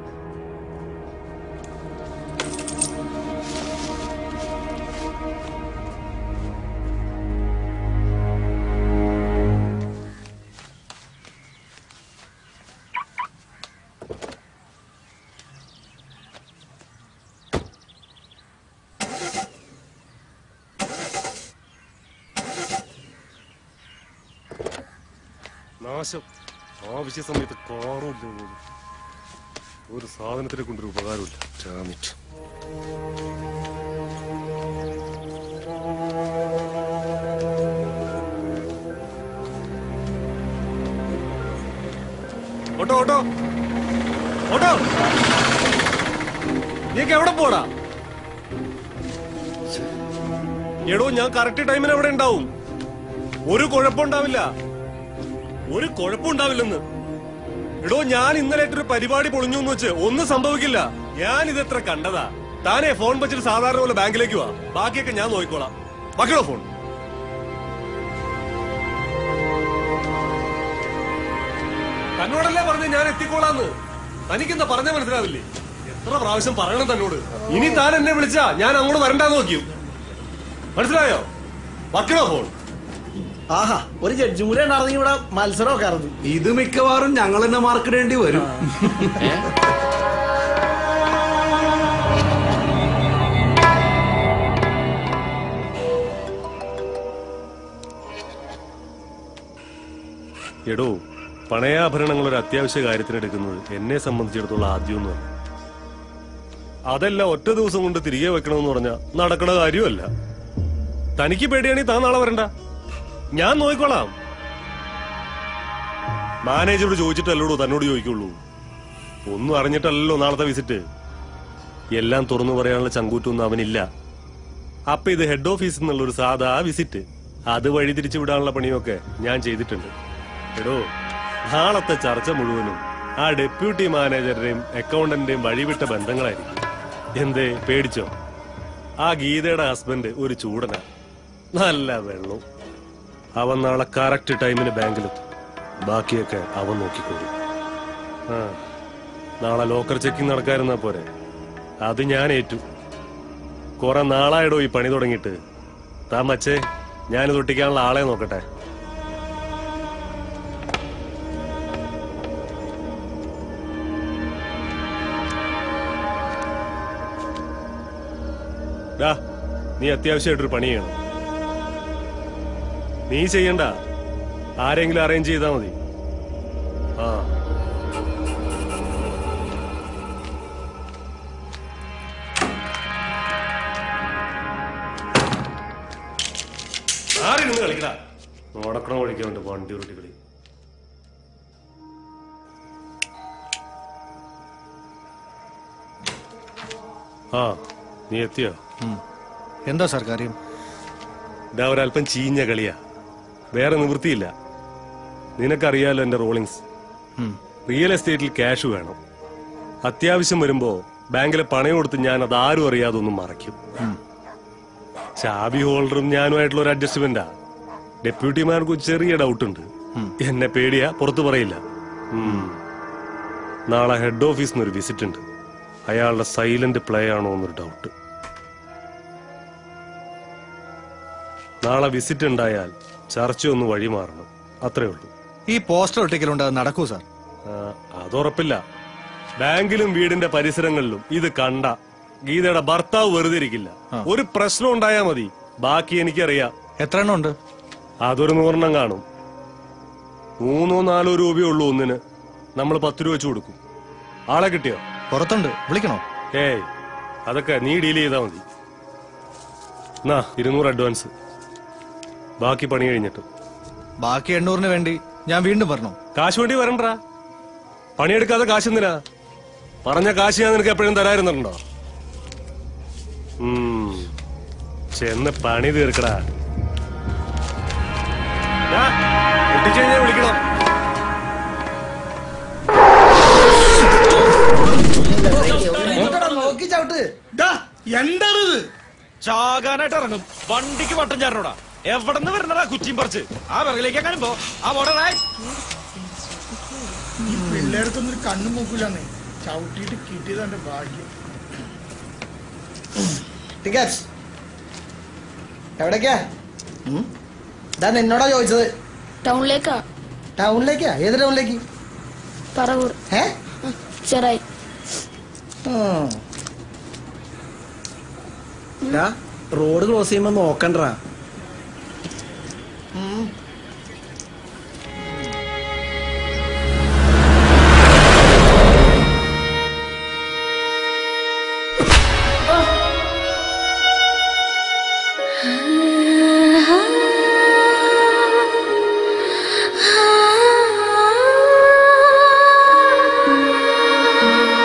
നാശം ആവശ്യ സമയത്ത് കാറുമില്ല പോലും ഒരു സാധനത്തിനെ കൊണ്ടൊരു ഉപകാരമില്ല ചാമിറ്റ് ഓട്ടോ ഓട്ടോ ഓട്ടോ നീക്ക് എവിടെ പോടാ എടോ ഞാൻ കറക്റ്റ് ടൈമിന് അവിടെ ഉണ്ടാവും ഒരു കുഴപ്പമുണ്ടാവില്ല ഒരു കുഴപ്പമുണ്ടാവില്ലെന്ന് എടോ ഞാൻ ഇന്നലെ ഒരു പരിപാടി പൊളിഞ്ഞു എന്ന് വെച്ച് ഒന്നും സംഭവിക്കില്ല ഞാൻ ഇതെത്ര കണ്ടതാ താനേ ഫോൺ വെച്ചിട്ട് സാധാരണ പോലെ ബാങ്കിലേക്ക് വാ ബാക്കിയൊക്കെ ഞാൻ നോക്കിക്കോളാം ബാക്കിയോ ഫോൺ തന്നോടല്ലേ പറഞ്ഞ് ഞാൻ എത്തിക്കോളാന്ന് തനിക്കെന്താ പറഞ്ഞ മനസ്സിലാവില്ലേ എത്ര പ്രാവശ്യം പറയണം തന്നോട് ഇനി താൻ എന്നെ വിളിച്ചാ ഞാൻ അങ്ങോട്ട് വരണ്ടാന്ന് നോക്കിയും മനസ്സിലായോ വക്കണോ ഫോൺ ആഹാ ഒരു ജഡ്ജും കൂടെ ഉണ്ടായിരുന്നെങ്കിൽ ഇവിടെ മത്സരമൊക്കെ ആയിരുന്നു ഇത് മിക്കവാറും ഞങ്ങൾ തന്നെ മാർക്കിടേണ്ടി വരും എടോ പണയാഭരണങ്ങൾ ഒരു അത്യാവശ്യ കാര്യത്തിന് എടുക്കുന്നത് എന്നെ സംബന്ധിച്ചിടത്തോളം ആദ്യമൊന്നുമല്ല അതെല്ലാം ഒറ്റ ദിവസം കൊണ്ട് തിരികെ വെക്കണമെന്ന് പറഞ്ഞാൽ നടക്കണ കാര്യമല്ല തനിക്ക് പേടിയാണെങ്കിൽ താൻ നാളെ വരണ്ട ഞാൻ നോക്കിക്കോളാം മാനേജറോട് ചോദിച്ചിട്ടല്ലോടോ തന്നോട് ചോദിക്കുള്ളൂ ഒന്നും അറിഞ്ഞിട്ടല്ലല്ലോ നാളത്തെ വിസിറ്റ് എല്ലാം തുറന്നു പറയാനുള്ള ചങ്കൂറ്റൊന്നും അവനില്ല അപ്പൊ ഇത് ഹെഡ് ഓഫീസിൽ നിന്നുള്ള ഒരു സാധാ വിസിറ്റ് അത് വഴി തിരിച്ചു വിടാനുള്ള പണിയൊക്കെ ഞാൻ ചെയ്തിട്ടുണ്ട് എടോ നാളത്തെ ചർച്ച മുഴുവനും ആ ഡെപ്യൂട്ടി മാനേജറുടെയും അക്കൗണ്ടന്റിന്റെയും വഴിവിട്ട ബന്ധങ്ങളായിരിക്കും എന്തേ പേടിച്ചോ ആ ഗീതയുടെ ഹസ്ബൻഡ് ഒരു ചൂടന നല്ല വെള്ളം അവൻ നാളെ കറക്റ്റ് ടൈമിന് ബാങ്കിലെത്തും ബാക്കിയൊക്കെ അവൻ നോക്കിക്കോളും ആ നാളെ ലോക്കർ ചെക്കിംഗ് നടക്കാതിരുന്നാ പോരെ അത് ഞാൻ ഏറ്റു കുറെ നാളായിടോ ഈ പണി തുടങ്ങിയിട്ട് താൻ മച്ചേ ഞാനിത് ഒട്ടിക്കാനുള്ള ആളെ നോക്കട്ടെ ഡാ നീ അത്യാവശ്യമായിട്ടൊരു പണി ചെയ്യണം നീ ചെയ്യണ്ട ആരെങ്കിലും അറേഞ്ച് ചെയ്താ മതി ആ ആരും നിന്ന് കളിക്കടാ നോടക്കണം കളിക്കാറുണ്ട് വണ്ടി ഉരുട്ടി കളി ആ നീ എത്തിയോ എന്താ സാർ കാര്യം ഇതാ ഒരല്പം ചീഞ്ഞ കളിയാ വേറെ നിവൃത്തിയില്ല നിനക്കറിയാലോ എന്റെ റോളിങ്സ് റിയൽ എസ്റ്റേറ്റിൽ ക്യാഷ് വേണം അത്യാവശ്യം വരുമ്പോ ബാങ്കിലെ പണയം കൊടുത്ത് ഞാൻ അത് ആരും അറിയാതെ ഒന്നും മറയ്ക്കും ചാബി ഹോൾഡറും ഞാനുമായിട്ടുള്ള ഒരു അഡ്ജസ്റ്റ്മെന്റാ ഡെപ്യൂട്ടിമാർക്ക് ഒരു ചെറിയ ഡൗട്ട് ഉണ്ട് എന്നെ പേടിയാ പുറത്തു പറയില്ല ഉം. നാളെ ഹെഡ് ഓഫീസിൽ നിന്ന് ഒരു വിസിറ്റ് ഉണ്ട് അയാളുടെ സൈലന്റ് പ്ലേ ആണോ എന്നൊരു ഡൗട്ട് നാളെ വിസിറ്റ് ഉണ്ടായാൽ ചർച്ച ഒന്ന് വഴിമാറണം അത്രേ ഉള്ളൂ ഈ പോസ്റ്റർ ഒട്ടിക്കലുണ്ട് അത് നടക്കൂ സാർ ആ, അതുറപ്പില്ല ബാങ്കിലും വീടിന്റെ പരിസരങ്ങളിലും ഇത് കണ്ട ഗീതയുടെ ഭർത്താവ് വെറുതെ ഇരിക്കില്ല ഒരു പ്രശ്നം ഉണ്ടായാ മതി ബാക്കി എനിക്കറിയാം എത്ര എണ്ണം ഉണ്ട് അതൊരു നൂറെണ്ണം കാണും മൂന്നോ നാലോ രൂപയേ ഉള്ളൂ ഒന്നിന് നമ്മൾ പത്ത് രൂപ വെച്ച് കൊടുക്കും ആളെ കിട്ടിയോ പുറത്തുണ്ട് വിളിക്കണോ ഏയ് അതൊക്കെ നീ ഡീൽ ചെയ്താ മതി എന്നാ ഇരുന്നൂറ് അഡ്വാൻസ് ബാക്കി പണി കഴിഞ്ഞിട്ട് ബാക്കി എണ്ണൂറിന് വേണ്ടി ഞാൻ വീണ്ടും വരണോ കാശ് വേണ്ടി വരണ്ട പണിയെടുക്കാതെ കാശ് എന്തിനാ പറഞ്ഞ കാശ് ഞാൻ നിനക്ക് എപ്പോഴും തരായിരുന്നുണ്ടോ ഉം. ചെന്ന് പണി തീർക്കടാ ദാ, പൊട്ടിച്ച് കഴിഞ്ഞാ വിളിക്കണം നോക്കി ചവിട്ട് എന്താണിത് ചാകാനായിട്ട് ഇറങ്ങും വണ്ടിക്ക് വട്ടം ചാരണോടാ എവിടെ നിന്ന് വരണടാ കുറ്റിയും പറിച്ച് ആ പിറകിലേക്ക് എങ്ങനെ പോ ആ പോടേ ഈ പിള്ളേർക്കൊന്നും ഒരു കണ്ണും നോക്കൂലെന്നേ ചവിട്ടിയിട്ട് കിട്ടിയത് എന്റെ ഭാഗ്യം ടിക്കറ്റ് എവിടേക്കാ ഇതാ നിന്നോടാ ചോദിച്ചത് ടൗണിലേക്കാ ടൗണിലേക്കാ ഏത് ടൗണിലേക്ക് പറവൂർ ഏ ചെറായി ഉം. റോഡ് ക്രോസ് ചെയ്യുമ്പോ നോക്കണ്ടാ ഉം.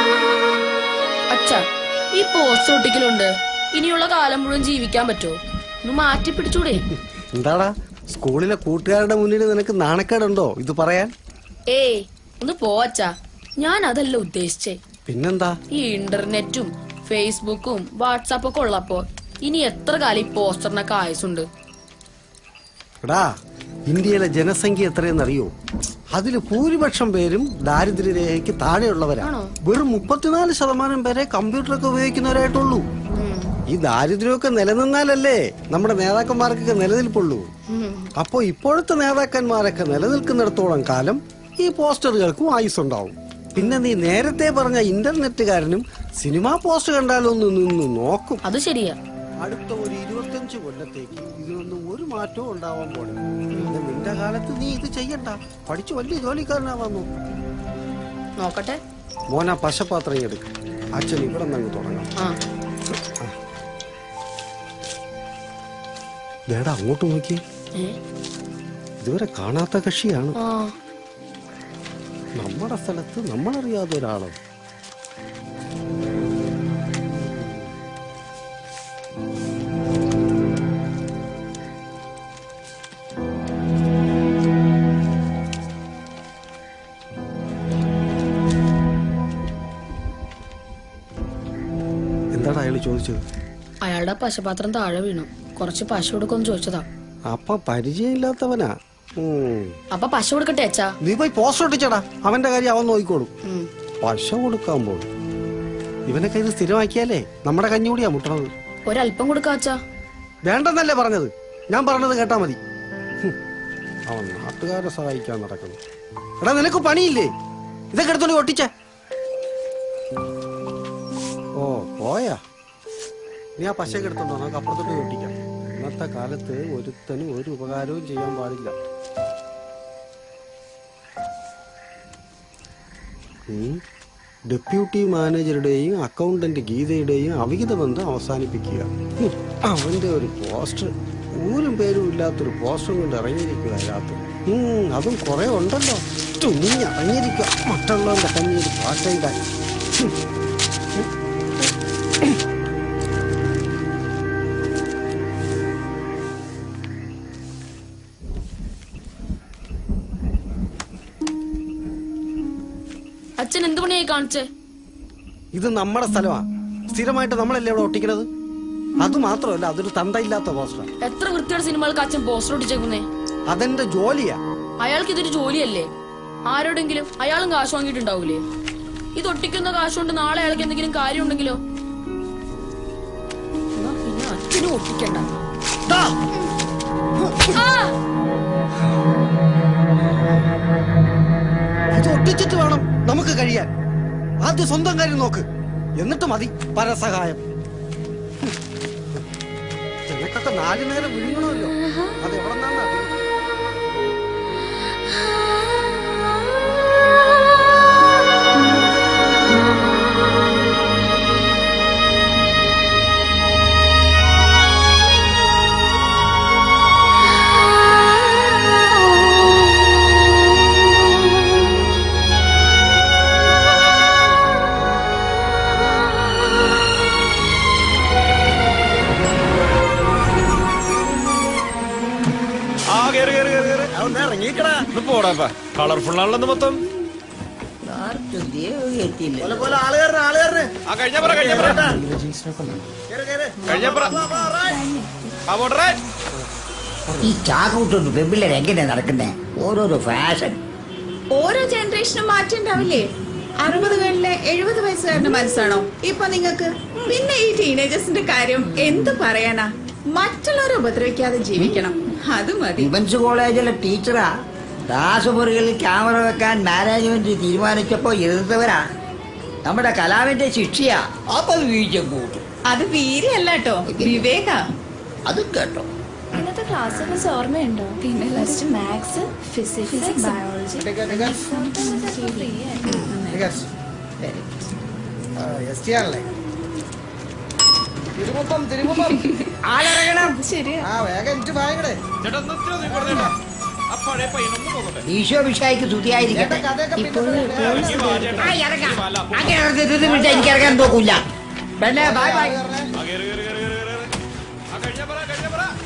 അച്ഛ ഈ പോസ്റ്റർ ഒട്ടിക്കലുണ്ട് ഇനിയുള്ള കാലം മുഴുവൻ ജീവിക്കാൻ പറ്റുമോ ഒന്ന് മാറ്റി പിടിച്ചൂടെ എന്താടാ സ്കൂളിലെ കൂട്ടുകാരുടെ മുന്നിൽ നിനക്ക് നാണക്കേടുണ്ടോ ഇത് പറയാൻ ഏയ് ഒന്ന് പോവച്ചാ ഞാൻ അതല്ല ഉദ്ദേശിച്ചേ പിന്നെന്താ ഈ ഇന്റർനെറ്റും ഫേസ്ബുക്കും വാട്സാപ്പൊക്കെ ഉള്ളപ്പോ ഇനി എത്ര കാലം ഈ പോസ്റ്ററിനൊക്കെ ആയുസുണ്ട് എടാ ഇന്ത്യയിലെ ജനസംഖ്യ എത്രയെന്ന് അറിയോ അതില് ഭൂരിപക്ഷം പേരും ദാരിദ്ര്യരേഖയ്ക്ക് താഴെയുള്ളവരാ ആണോ? വെറും മുപ്പത്തിനാല് ശതമാനം പേരെ കമ്പ്യൂട്ടറൊക്കെ ഉപയോഗിക്കുന്നവരായിട്ടുള്ളൂ ഈ ദാരിദ്ര്യമൊക്കെ നിലനിന്നാലല്ലേ നമ്മുടെ നേതാക്കന്മാർക്കൊക്കെ നിലനിൽപ്പുള്ളൂ അപ്പോ ഇപ്പോഴത്തെ നേതാക്കന്മാരൊക്കെ നിലനിൽക്കുന്നിടത്തോളം കാലം ഈ പോസ്റ്ററുകൾക്കും ആയുസുണ്ടാവും പിന്നെ നീ നേരത്തെ പറഞ്ഞ ഇന്റർനെറ്റുകാരനും സിനിമാ പോസ്റ്റ് കണ്ടാലൊന്ന് നിന്ന് നോക്കും അത് ശരിയാ അടുത്ത ഒരു ഇരുപത്തഞ്ച് കൊല്ലത്തേക്ക് ഇതിനൊന്നും ഒരു മാറ്റവും ഉണ്ടാവാൻ പോണില്ല പിന്നെ നിന്റെ കാലത്ത് നീ ഇത് ചെയ്യണ്ട പഠിച്ചു വലിയ ജോലിക്കാരനാവാൻ നോക്കും നോക്കട്ടെ മോന പശപാത്രം എടുക്കും അച്ഛൻ ഇവിടെ നിന്ന് തുടങ്ങാം ആ ദേടാ അങ്ങോട്ട് നോക്കി ഏ? ഇതുവരെ കാണാത്ത കക്ഷിയാണ് ആ നമ്മുടെ സ്ഥലത്ത് നമ്മളറിയാത്ത ഒരാളോ എന്താടാ അയാൾ ചോദിച്ചത് അയാളുടെ പശപാത്രം താഴെ വീണു കുറച്ച് പശ കൊടുക്കൊന്ന് ചോദിച്ചതാ അപ്പൊ പരിചയമില്ലാത്തവനാ ഉം. അപ്പൊ പശ കൊടുക്കട്ടെ അച്ഛാ നീ പോയി പോസ്റ്റ് ഒട്ടിച്ചടാ അവന്റെ കാര്യം അവൻ നോക്കിക്കോളും ഉം. പശ കൊടുക്കാൻ പോകും ഇവനൊക്കെ ഇത് സ്ഥിരമാക്കിയാലേ നമ്മുടെ കഞ്ഞൂടിയാ മുട്ടണത് ഒരല്പം കൊടുക്കാ അച്ഛാ വേണ്ടെന്നല്ലേ പറഞ്ഞത് ഞാൻ പറഞ്ഞത് കേട്ടാ മതി ഹും. അവൻ നാട്ടുകാരെ സഹായിക്കാൻ നടക്കുന്നു എടാ നിനക്ക് പണിയില്ലേ ഇതൊക്കെ എടുത്തോണ്ട് ഒട്ടിച്ചേ ഓ പോയാ നീ ആ പശയൊക്കെ എടുത്തോണ്ടോ നമുക്ക് അപ്പുറത്തോട്ട് പോയി ഒട്ടിക്കാം ഇന്നത്തെ കാലത്ത് ഒരുത്തനും ഒരു ഉപകാരവും ചെയ്യാൻ പാടില്ല ഉം. ഡെപ്യൂട്ടി മാനേജറുടെയും അക്കൗണ്ടന്റ് ഗീതയുടെയും അവിഹിത ബന്ധം അവസാനിപ്പിക്കുക ഹും. അവന്റെ ഒരു പോസ്റ്റർ ഊരും പേരും ഇല്ലാത്തൊരു പോസ്റ്റർ കൊണ്ട് ഇറങ്ങിയിരിക്കുക അതിനകത്ത് ഉം, അതും കുറെ ഉണ്ടല്ലോ തുണി ഇറങ്ങിയിരിക്കുക മറ്റുള്ളവന്റെ കഞ്ഞിയിൽ പാട്ടയിടാൻ ഹും. അച്ഛൻ എന്ത് പണിയായി കാണിച്ചേ ഇത് നമ്മുടെ സ്ഥലമാ സ്ഥിരമായിട്ട് നമ്മളല്ലേ ഇവിടെ ഒട്ടിക്കണത് അത് മാത്രമല്ല അതൊരു തന്തയില്ലാത്ത പോസ്റ്റർ എത്ര വൃത്തിയുടെ സിനിമകൾക്ക് അച്ഛൻ പോസ്റ്റർ ഒട്ടിച്ചേക്കുന്നേ അതെന്റെ ജോലിയാ അയാൾക്ക് ഇതൊരു ജോലിയല്ലേ ആരോടെങ്കിലും അയാളും കാശ് വാങ്ങിയിട്ടുണ്ടാവൂലേ ഇത് ഒട്ടിക്കുന്ന കാശ് കൊണ്ട് നാളെ അയാൾക്ക് എന്തെങ്കിലും കാര്യം ഉണ്ടെങ്കിലോ എന്നാ പിന്നെ അച്ഛനും ഒട്ടിക്കണ്ട ആ! ഇത് ഒട്ടിച്ചിട്ട് വേണം നമുക്ക് കഴിയാൻ ആദ്യം സ്വന്തം കാര്യം നോക്ക് എന്നിട്ട് മതി പരസഹായം ഹും. നിനക്കൊക്കെ നാലു നേരം വിഴുങ്ങണമല്ലോ അത് എവിടെ നിന്നാണ് ആ കേറി കേറി കേറി കേറി ഇറങ്ങിക്കടാ ഇത് പോടാ കളർഫുൾ ആണല്ലോ മൊത്തം ആ കഴിഞ്ഞ പറ കഴിഞ്ഞ പറ കഴിഞ്ഞ പറ ആ പോട്ടെ ഈ ചാക്കൂട്ടുണ്ട് പെമ്പിള്ളേർ എങ്ങനെയാ നടക്കുന്നേ ഓരോരോ ഫാഷൻ ഓരോ ജനറേഷനും മാറ്റം ഉണ്ടാവില്ലേ അറുപതുകളിലെ എഴുപത് വയസ്സുകാരന്റെ മനസ്സാണോ ഇപ്പൊ നിങ്ങക്ക് പിന്നെ ഈ ടീനേജേഴ്സിന്റെ കാര്യം എന്ത് പറയാനാ മറ്റുള്ളവരെ ഉപദ്രവിക്കാതെ ജീവിക്കണം അത് മതി ഡിഫൻസ് കോളേജിലെ ടീച്ചറാ ദാസമുറികളിൽ ക്യാമറ വെക്കാൻ മാനേജ്മെന്റ് തീരുമാനിച്ചപ്പോ എതിർത്തവരാ നമ്മുടെ കലാവിന്റെ ശിക്ഷയാ അപ്പൊ വീഴ്ച കൂട്ടും അത് വീര്യല്ല കേട്ടോ വിവേക അത് കേട്ടോ ഇന്നത്തെ ക്ലാസ് മിസ് ഓർമ്മയുണ്ടോ പിന്നെ first maths physics biology S T ആണല്ലേ തിരുമുപ്പം തിരുമുപ്പം ആളിറങ്ങണം ശരിയാ ആ വേഗം എനിക്ക് വാങ്ങണേ ഈശോ വിഷായിക്ക് സ്തുതിയായിരിക്കട്ടെ ആ, ഇറങ്ങാം. അങ്ങനെ ഇറങ്ങരുത് വിട്ടാ എനിക്ക് ഇറങ്ങാൻ നോക്കൂല പെണ്ണെ ബൈ ബൈ ആ കഴിഞ്ഞ പറ കഴിഞ്ഞ പറ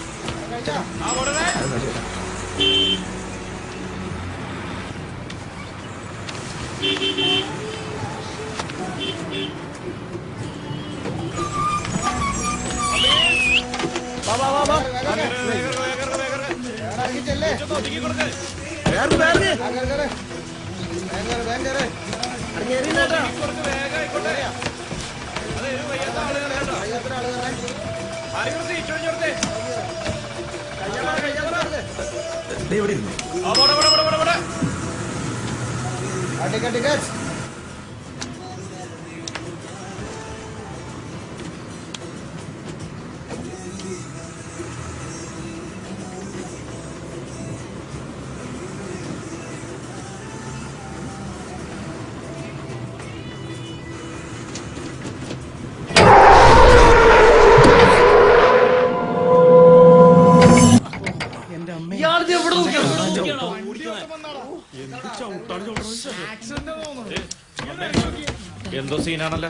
എന്തോ സീനാണല്ലോ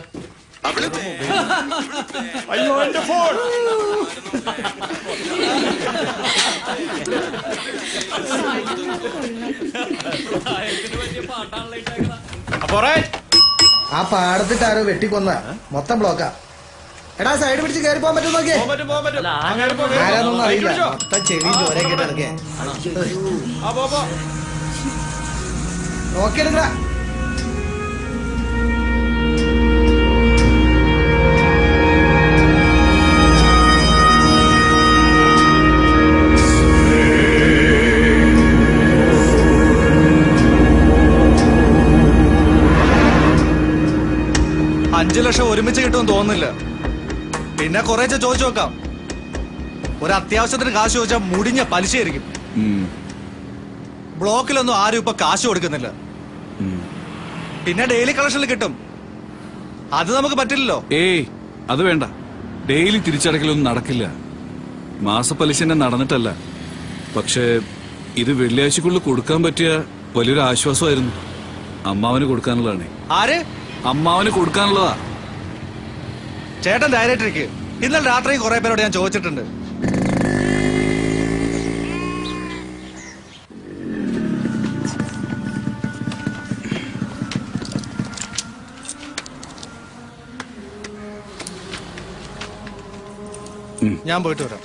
അയ്യോ എന്റെ ഫോൺ ആ പാടത്തിട്ട് ആരോ വെട്ടിക്കൊന്ന മൊത്തം ബ്ലോക്കാ എടാ സൈഡ് പിടിച്ച് കയറി പോകാൻ പറ്റും നോക്കിയേ ആരാന്നൊന്നും അറിയില്ല മൊത്തം ചെവിയും ചോരയൊക്കെ ഇടക്കേ നോക്കിയെടുക്കടാ അഞ്ചു ലക്ഷം ഒരുമിച്ച് കിട്ടുമെന്ന് തോന്നുന്നില്ല പിന്നെ കുറേശ്ശെ ചോദിച്ചു നോക്കാം ഒരു അത്യാവശ്യത്തിന് കാശ് ചോദിച്ചാൽ മുടിഞ്ഞ പലിശയായിരിക്കും ബ്ലോക്കിലൊന്നും ആരും ഇപ്പൊ കാശ് കൊടുക്കുന്നില്ല പിന്നെ ഡെയിലി കളക്ഷനിൽ കിട്ടും അത് നമുക്ക് പറ്റില്ലല്ലോ ഏയ് അത് വേണ്ട ഡെയിലി തിരിച്ചടക്കലൊന്നും നടക്കില്ല മാസപ്പലിശ തന്നെ നടന്നിട്ടല്ല പക്ഷേ ഇത് വെള്ളിയാഴ്ചക്കുള്ളിൽ കൊടുക്കാൻ പറ്റിയ വലിയൊരു ആശ്വാസമായിരുന്നു അമ്മാവന് കൊടുക്കാനുള്ളതാണ് ആര് അമ്മാവന് കൊടുക്കാനുള്ളതാ ചേട്ടൻ ഡയറക്ടർക്ക് ഇന്നലെ രാത്രി കുറെ പേരോട് ഞാൻ ചോദിച്ചിട്ടുണ്ട് ഞാൻ പോയിട്ട് വരാം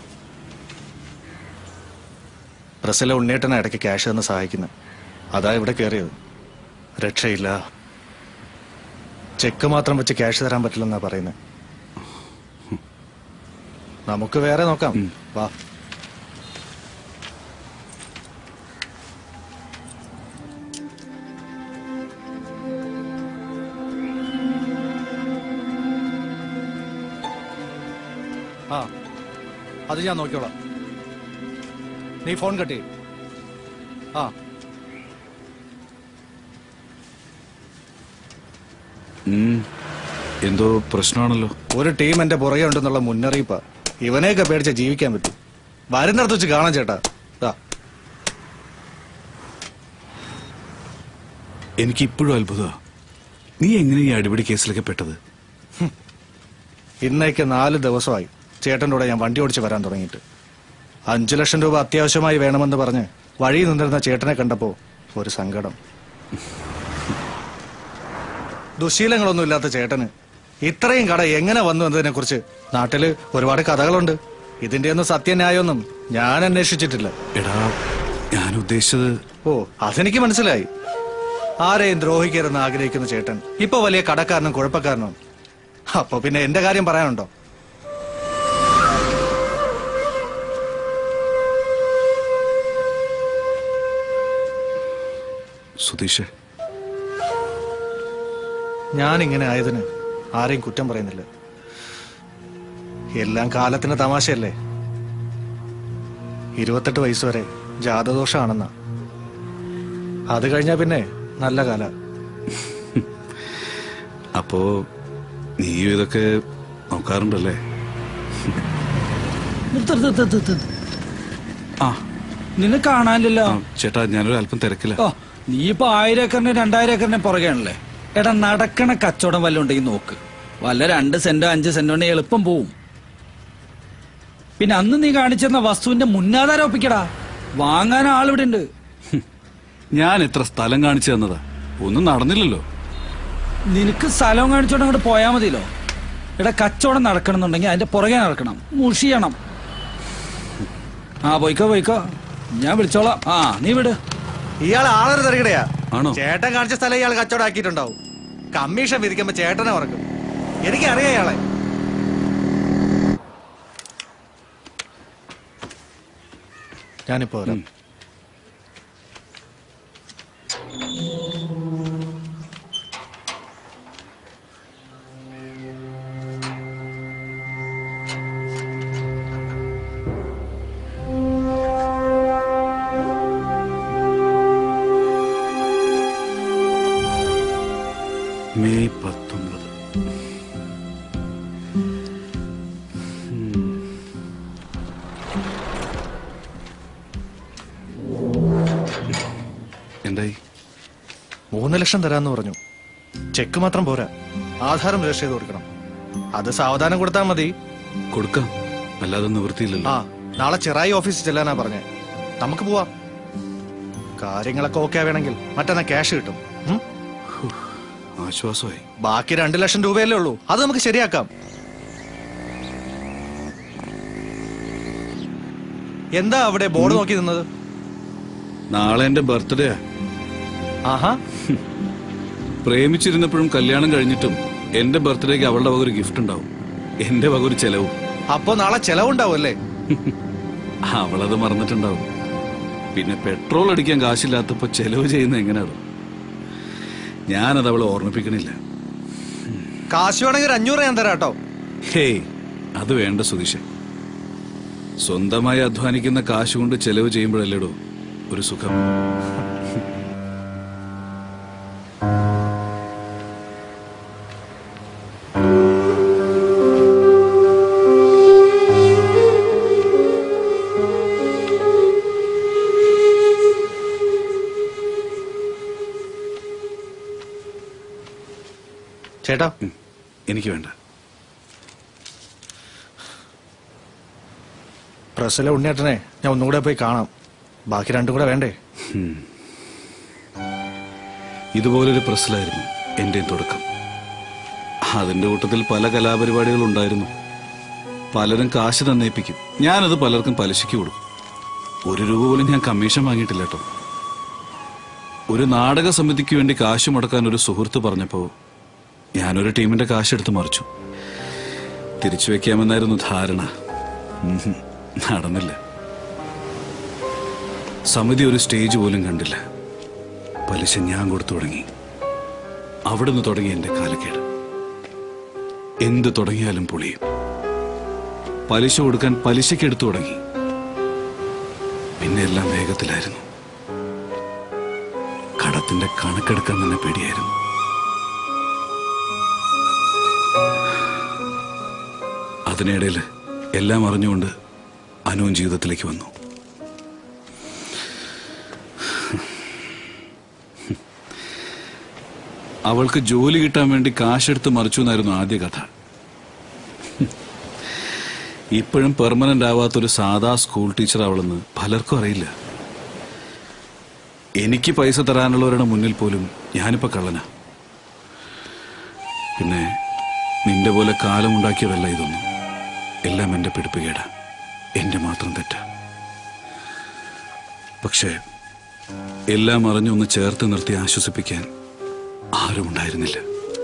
പ്രസിലെ ഉണ്ണേട്ടനെ ഇടയ്ക്ക് ക്യാഷ് തന്ന് സഹായിക്കുന്നത് അതാ ഇവിടെ കയറിയത് രക്ഷയില്ല ചെക്ക് മാത്രം വെച്ച് ക്യാഷ് തരാൻ പറ്റില്ലെന്നാ പറയുന്നത് നമുക്ക് വേറെ നോക്കാം വാ ആ അത് ഞാൻ നോക്കിയോളാം നീ ഫോൺ കട്ടി ആ ഉം. എന്തോ പ്രശ്നമാണല്ലോ ഒരു ടീം എന്റെ പുറകെ ഉണ്ടെന്നുള്ള മുന്നറിയിപ്പാ ഇവനെയൊക്കെ പേടിച്ച ജീവിക്കാൻ പറ്റും വരുന്നിടത്ത് വെച്ച് കാണാം ചേട്ടാ ദാ. എനിക്ക് ഇപ്പോഴും അത്ഭുതമാ നീ എങ്ങനെ ഈ അടിപിടി കേസിലൊക്കെ പെട്ടത് ഇന്നേക്ക് നാല് ദിവസമായി ചേട്ടൻ്റെ കൂടെ ഞാൻ വണ്ടി ഓടിച്ച് വരാൻ തുടങ്ങിയിട്ട് അഞ്ചു ലക്ഷം രൂപ അത്യാവശ്യമായി വേണമെന്ന് പറഞ്ഞ് വഴി നിന്നിരുന്ന ചേട്ടനെ കണ്ടപ്പോ ഒരു സങ്കടം ദുശീലങ്ങളൊന്നും ഇല്ലാത്ത ചേട്ടന് ഇത്രയും കട എങ്ങനെ വന്നു എന്നതിനെ കുറിച്ച് നാട്ടില് ഒരുപാട് കഥകളുണ്ട് ഇതിന്റെ ഒന്നും സത്യന്യായമൊന്നും ഞാൻ അന്വേഷിച്ചിട്ടില്ല എടാ ഞാൻ ഉദ്ദേശിച്ചത് ഓ അതെനിക്ക് മനസ്സിലായി ആരെയും ദ്രോഹിക്കരുതെന്ന് ആഗ്രഹിക്കുന്ന ചേട്ടൻ ഇപ്പൊ വലിയ കടക്കാരനും കുഴപ്പക്കാരനും അപ്പൊ പിന്നെ എന്റെ കാര്യം പറയാനുണ്ടോ സുധീഷ് ഞാൻ ഇങ്ങനെ ആയതിന് ആരെയും കുറ്റം പറയുന്നില്ല എല്ലാം കാലത്തിന്റെ തമാശയല്ലേ ഇരുപത്തെട്ട് വയസ്സ് വരെ ജാതദോഷമാണെന്ന അത് കഴിഞ്ഞാ പിന്നെ നല്ല കാല അപ്പോ നീയും ഇതൊക്കെ നോക്കാറുണ്ടല്ലേ ആ നിന്നെ കാണാനില്ലല്ലോ ചേട്ടാ ഞാനൊരു അല്പം തിരക്കില്ല ഓ നീ ഇപ്പൊ ആയിരം ഏക്കറിന് രണ്ടായിരം ഏക്കറിനെ പുറകെയാണല്ലേ എടാ നടക്കണ കച്ചവടം വല്ലതും ഉണ്ടെങ്കിൽ നോക്ക് വല്ല രണ്ട് സെന്റോ അഞ്ച് സെന്റോ ഉണ്ടെങ്കിൽ എളുപ്പം പോവും പിന്നെ അന്ന് നീ കാണിച്ചെന്ന വസ്തുവിന്റെ മുന്നാധാരം ഒപ്പിക്കടാ വാങ്ങാൻ ആളിവിടെ ഉണ്ട് ഞാൻ എത്ര സ്ഥലം കാണിച്ചു തന്നതാ ഒന്നും നടന്നില്ലല്ലോ നിനക്ക് സ്ഥലം കാണിച്ചോണ്ട് അങ്ങോട്ട് പോയാ മതിയല്ലോ എടാ കച്ചവടം നടക്കണമെന്നുണ്ടെങ്കിൽ അതിന്റെ പുറകെ നടക്കണം മുഷിയണം ആ പോയിക്കോ പോയിക്കോ ഞാൻ വിളിച്ചോളാം ആ നീ വിട് ഇയാൾ ആളൊരു തിരക്കടയാ ആണോ ചേട്ടൻ കാണിച്ച സ്ഥലം ഇയാൾ കച്ചവടം ആക്കിയിട്ടുണ്ടാവും കമ്മീഷൻ വിധിക്കുമ്പോ ചേട്ടനെ ഉറക്കും എനിക്കറിയാം ഇയാളെ ഞാനിപ്പോ വരാം മെയ് പത്തൊമ്പത് എന്തായി മൂന്ന് ലക്ഷം തരാന്ന് പറഞ്ഞു ചെക്ക് മാത്രം പോരാ ആധാരം രജിസ്റ്റർ ചെയ്ത് കൊടുക്കണം അത് സാവധാനം കൊടുത്താൽ മതി കൊടുക്കാം അല്ലാതെ നിവൃത്തിയില്ലല്ലോ ആ നാളെ ചെറായി ഓഫീസിൽ ചെല്ലാനാ പറഞ്ഞേ നമുക്ക് പോവാം കാര്യങ്ങളൊക്കെ ഓക്കെ ആവേണമെങ്കിൽ മറ്റന്നാ ക്യാഷ് കിട്ടും ഉം? ആശ്വാസമായി ബാക്കി രണ്ട് ലക്ഷം രൂപയല്ലേ ഉള്ളൂ അത് നമുക്ക് ശരിയാക്കാം എന്താ അവിടെ ബോർഡ് നോക്കി നിന്നത് നാളെ എന്റെ ബർത്ത്ഡേ ആഹാ പ്രേമിച്ചിരുന്നപ്പോഴും കല്യാണം കഴിഞ്ഞിട്ടും എന്റെ ബർത്ത്ഡേക്ക് അവളുടെ വക ഒരു ഗിഫ്റ്റ് ഉണ്ടാവും എന്റെ വക ഒരു ചെലവും അപ്പൊ നാളെ ചെലവുണ്ടാവും അല്ലേ അവളത് മറന്നിട്ടുണ്ടാവും പിന്നെ പെട്രോൾ അടിക്കാൻ കാശില്ലാത്തപ്പോ ചെലവ് ചെയ്യുന്ന എങ്ങനെയാണ് ഞാനത് അവളെ ഓർമ്മിപ്പിക്കണില്ല കാശ് വേണമെങ്കിൽ ഒരു അഞ്ഞൂറ് ഞാൻ തരാം കേട്ടോ ഹേയ് അത് വേണ്ട സുതീഷ് സ്വന്തമായി അധ്വാനിക്കുന്ന കാശ് കൊണ്ട് ചെലവ് ചെയ്യുമ്പോഴല്ലേടോ ഒരു സുഖം ചേട്ടാ എനിക്ക് വേണ്ട പ്രസ്സിലെ ഉണ്ണിയേട്ടനെ ഞാൻ ഒന്നുകൂടെ പോയി കാണാം ബാക്കി രണ്ടും കൂടെ വേണ്ടേ ഉം. ഇതുപോലൊരു പ്രസ്സിലായിരുന്നു എന്റെയും തുടക്കം അതിന്റെ കൂട്ടത്തിൽ പല കലാപരിപാടികൾ ഉണ്ടായിരുന്നു പലരും കാശ് തന്നേപ്പിക്കും ഞാനത് പലർക്കും പലിശയ്ക്ക് കൊടുക്കും ഒരു രൂപ പോലും ഞാൻ കമ്മീഷൻ വാങ്ങിയിട്ടില്ല കേട്ടോ ഒരു നാടക സമിതിക്ക് വേണ്ടി കാശ് മുടക്കാൻ ഒരു സുഹൃത്ത് പറഞ്ഞപ്പോ ഞാനൊരു ടീമിന്റെ കാശ് എടുത്ത് മറിച്ചു തിരിച്ചു വെക്കാമെന്നായിരുന്നു ധാരണ ഉം, നടന്നില്ല സമിതി ഒരു സ്റ്റേജ് പോലും കണ്ടില്ല പലിശ ഞാൻ കൊടുത്തു തുടങ്ങി അവിടുന്ന് തുടങ്ങി എന്റെ കാലക്കേട് എന്ത് തുടങ്ങിയാലും പൊളിയും പലിശ കൊടുക്കാൻ പലിശയ്ക്ക് എടുത്തു തുടങ്ങി പിന്നെ എല്ലാം വേഗത്തിലായിരുന്നു കടത്തിന്റെ കണക്കെടുക്കാൻ തന്നെ പേടിയായിരുന്നു അതിനിടയിൽ എല്ലാം അറിഞ്ഞുകൊണ്ട് അനുവും ജീവിതത്തിലേക്ക് വന്നു അവൾക്ക് ജോലി കിട്ടാൻ വേണ്ടി കാശെടുത്ത് മറിച്ചു എന്നായിരുന്നു ആദ്യ കഥ ഇപ്പോഴും പെർമനന്റ് ആവാത്തൊരു സാധാ സ്കൂൾ ടീച്ചർ അവളെന്ന് പലർക്കും അറിയില്ല എനിക്ക് പൈസ തരാനുള്ളവരുടെ മുന്നിൽ പോലും ഞാനിപ്പോ കള്ളനാ പിന്നെ നിന്റെ പോലെ കാലമുണ്ടാക്കിയതല്ല ഇതൊന്നും എല്ലാം എന്റെ പിടിപ്പുകേട എന്റെ മാത്രം തെറ്റ പക്ഷേ എല്ലാം അറിഞ്ഞൊന്ന് ചേർത്ത് നിർത്തി ആശ്വസിപ്പിക്കാൻ ആരും ഉണ്ടായിരുന്നില്ല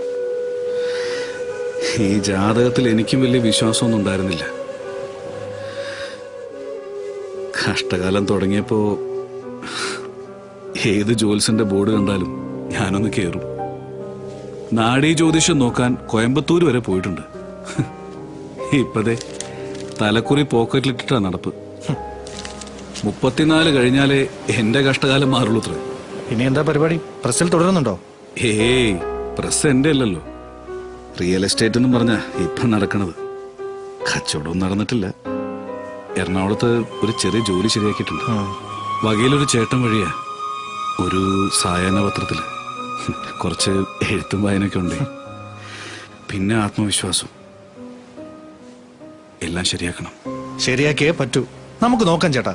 ഈ ജാതകത്തിൽ എനിക്കും വലിയ വിശ്വാസമൊന്നും ഉണ്ടായിരുന്നില്ല കഷ്ടകാലം തുടങ്ങിയപ്പോ ഏത് ജോത്സ്യന്റെ ബോർഡ് കണ്ടാലും ഞാനൊന്ന് കേറും നാടീ ജ്യോതിഷം നോക്കാൻ കോയമ്പത്തൂർ വരെ പോയിട്ടുണ്ട് ഇപ്പതേ തലക്കുറി പോക്കറ്റിലിട്ടിട്ടാ നടപ്പ് മുപ്പത്തിനാല് കഴിഞ്ഞാലേ എന്റെ കഷ്ടകാലം മാറുള്ളൂ അത്രേ ഇനി എന്താ പരിപാടി പ്രസ്സിൽ തുടരുന്നുണ്ടോ ഏയ് പ്രസ് എന്റെ അല്ലല്ലോ റിയൽ എസ്റ്റേറ്റ് എന്നും പറഞ്ഞ ഇപ്പൊ നടക്കണത് കച്ചവടവും നടന്നിട്ടില്ല എറണാകുളത്ത് ഒരു ചെറിയ ജോലി ശരിയാക്കിയിട്ടുണ്ട് വകയിലൊരു ചേട്ടൻ വഴിയാ ഒരു സായാഹ്ന പത്രത്തില് കുറച്ച് എഴുത്തും വായനയൊക്കെ ഉണ്ട് പിന്നെ ആത്മവിശ്വാസം എല്ലാം ശരിയാക്കണം ശരിയാക്കിയേ പറ്റൂ നമുക്ക് നോക്കാം ചേട്ടാ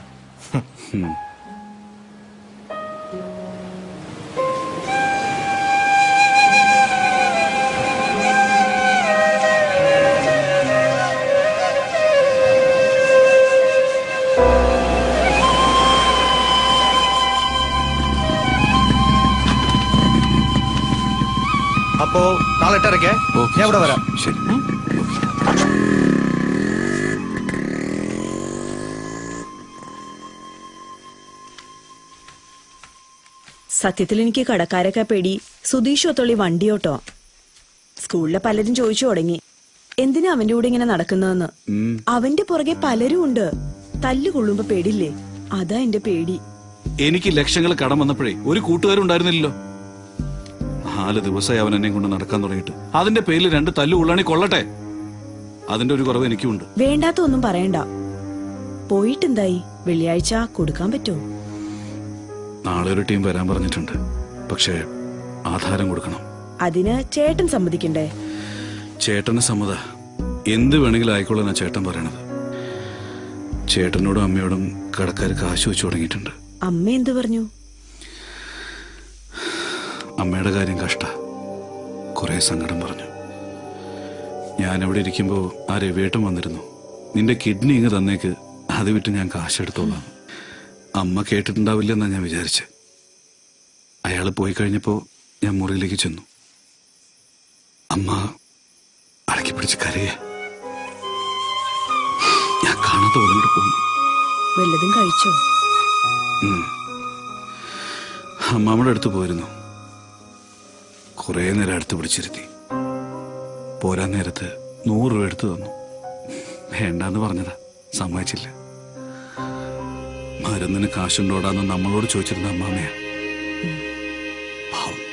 അപ്പോ നാളെ എട്ടരക്കേ ഞാൻ ഇവിടെ വരാം ശരി സത്യത്തിൽ എനിക്ക് കടക്കാരൊക്കെ പേടി സുധീഷ് ഒത്തുള്ളി വണ്ടിയോട്ടോ സ്കൂളിലെ പലരും ചോദിച്ചു തുടങ്ങി എന്തിനാ അവന്റെ കൂടെ ഇങ്ങനെ നടക്കുന്നതെന്ന് ഉം. അവന്റെ പുറകെ പലരും ഉണ്ട് തല്ലു കൊള്ളുമ്പോ പേടില്ലേ അതാ എന്റെ പേടി എനിക്ക് ലക്ഷങ്ങൾ കടം വന്നപ്പോഴേ ഒരു കൂട്ടുകാരും ഉണ്ടായിരുന്നില്ലല്ലോ നാല് ദിവസമായി അവൻ എന്നെ കൊണ്ട് നടക്കാൻ തുടങ്ങിയിട്ട് അതിന്റെ പേരിൽ രണ്ട് തല്ലു ഉള്ളാണി കൊള്ളട്ടെ അതിന്റെ ഒരു കുറവ് എനിക്കുണ്ട് വേണ്ടാത്ത ഒന്നും പറയണ്ട പോയിട്ടെന്തായി വെള്ളിയാഴ്ച കൊടുക്കാൻ പറ്റുമോ നാളെ ഒരു ടീം വരാൻ പറഞ്ഞിട്ടുണ്ട് പക്ഷേ ആധാരം കൊടുക്കണം അതിന് ചേട്ടൻ സമ്മതിക്കണ്ടേ ചേട്ടന് സമ്മത എന്ത് വേണമെങ്കിലും ആയിക്കോളാനാ ചേട്ടൻ പറയണത് ചേട്ടനോടും അമ്മയോടും കടക്കാർ കാശ് വെച്ചു തുടങ്ങിയിട്ടുണ്ട് അമ്മ എന്തു പറഞ്ഞു അമ്മയുടെ കാര്യം കഷ്ട കുറെ സങ്കടം പറഞ്ഞു ഞാൻ അവിടെ ഇരിക്കുമ്പോൾ ആ രവിയേട്ടൻ വന്നിരുന്നു നിന്റെ കിഡ്നി ഇങ്ങ് തന്നേക്ക് അത് വിട്ട് ഞാൻ കാശെടുത്തോളാം അമ്മ കേട്ടിട്ടുണ്ടാവില്ലെന്നാ ഞാൻ വിചാരിച്ച് അയാൾ പോയി കഴിഞ്ഞപ്പോൾ ഞാൻ മുറിയിലേക്ക് ചെന്നു അമ്മ അടക്കി പിടിച്ച് കരയെ ഞാൻ കാണാത്ത ഓർമ്മയിട്ട് പോന്നു വല്ലതും കഴിച്ചോ ഉം. അമ്മാമ്മയുടെ അടുത്ത് പോയിരുന്നു കുറേ നേരം അടുത്ത് പിടിച്ചിരുത്തി പോരാൻ നേരത്ത് നൂറ് രൂപ എടുത്തു തന്നു വേണ്ടാന്ന് പറഞ്ഞതാ സമ്മതിച്ചില്ല മരുന്നിന് കാശുണ്ടോടാന്ന് നമ്മളോട് ചോദിച്ചിരുന്ന അമ്മാമ്മയാ പാവം.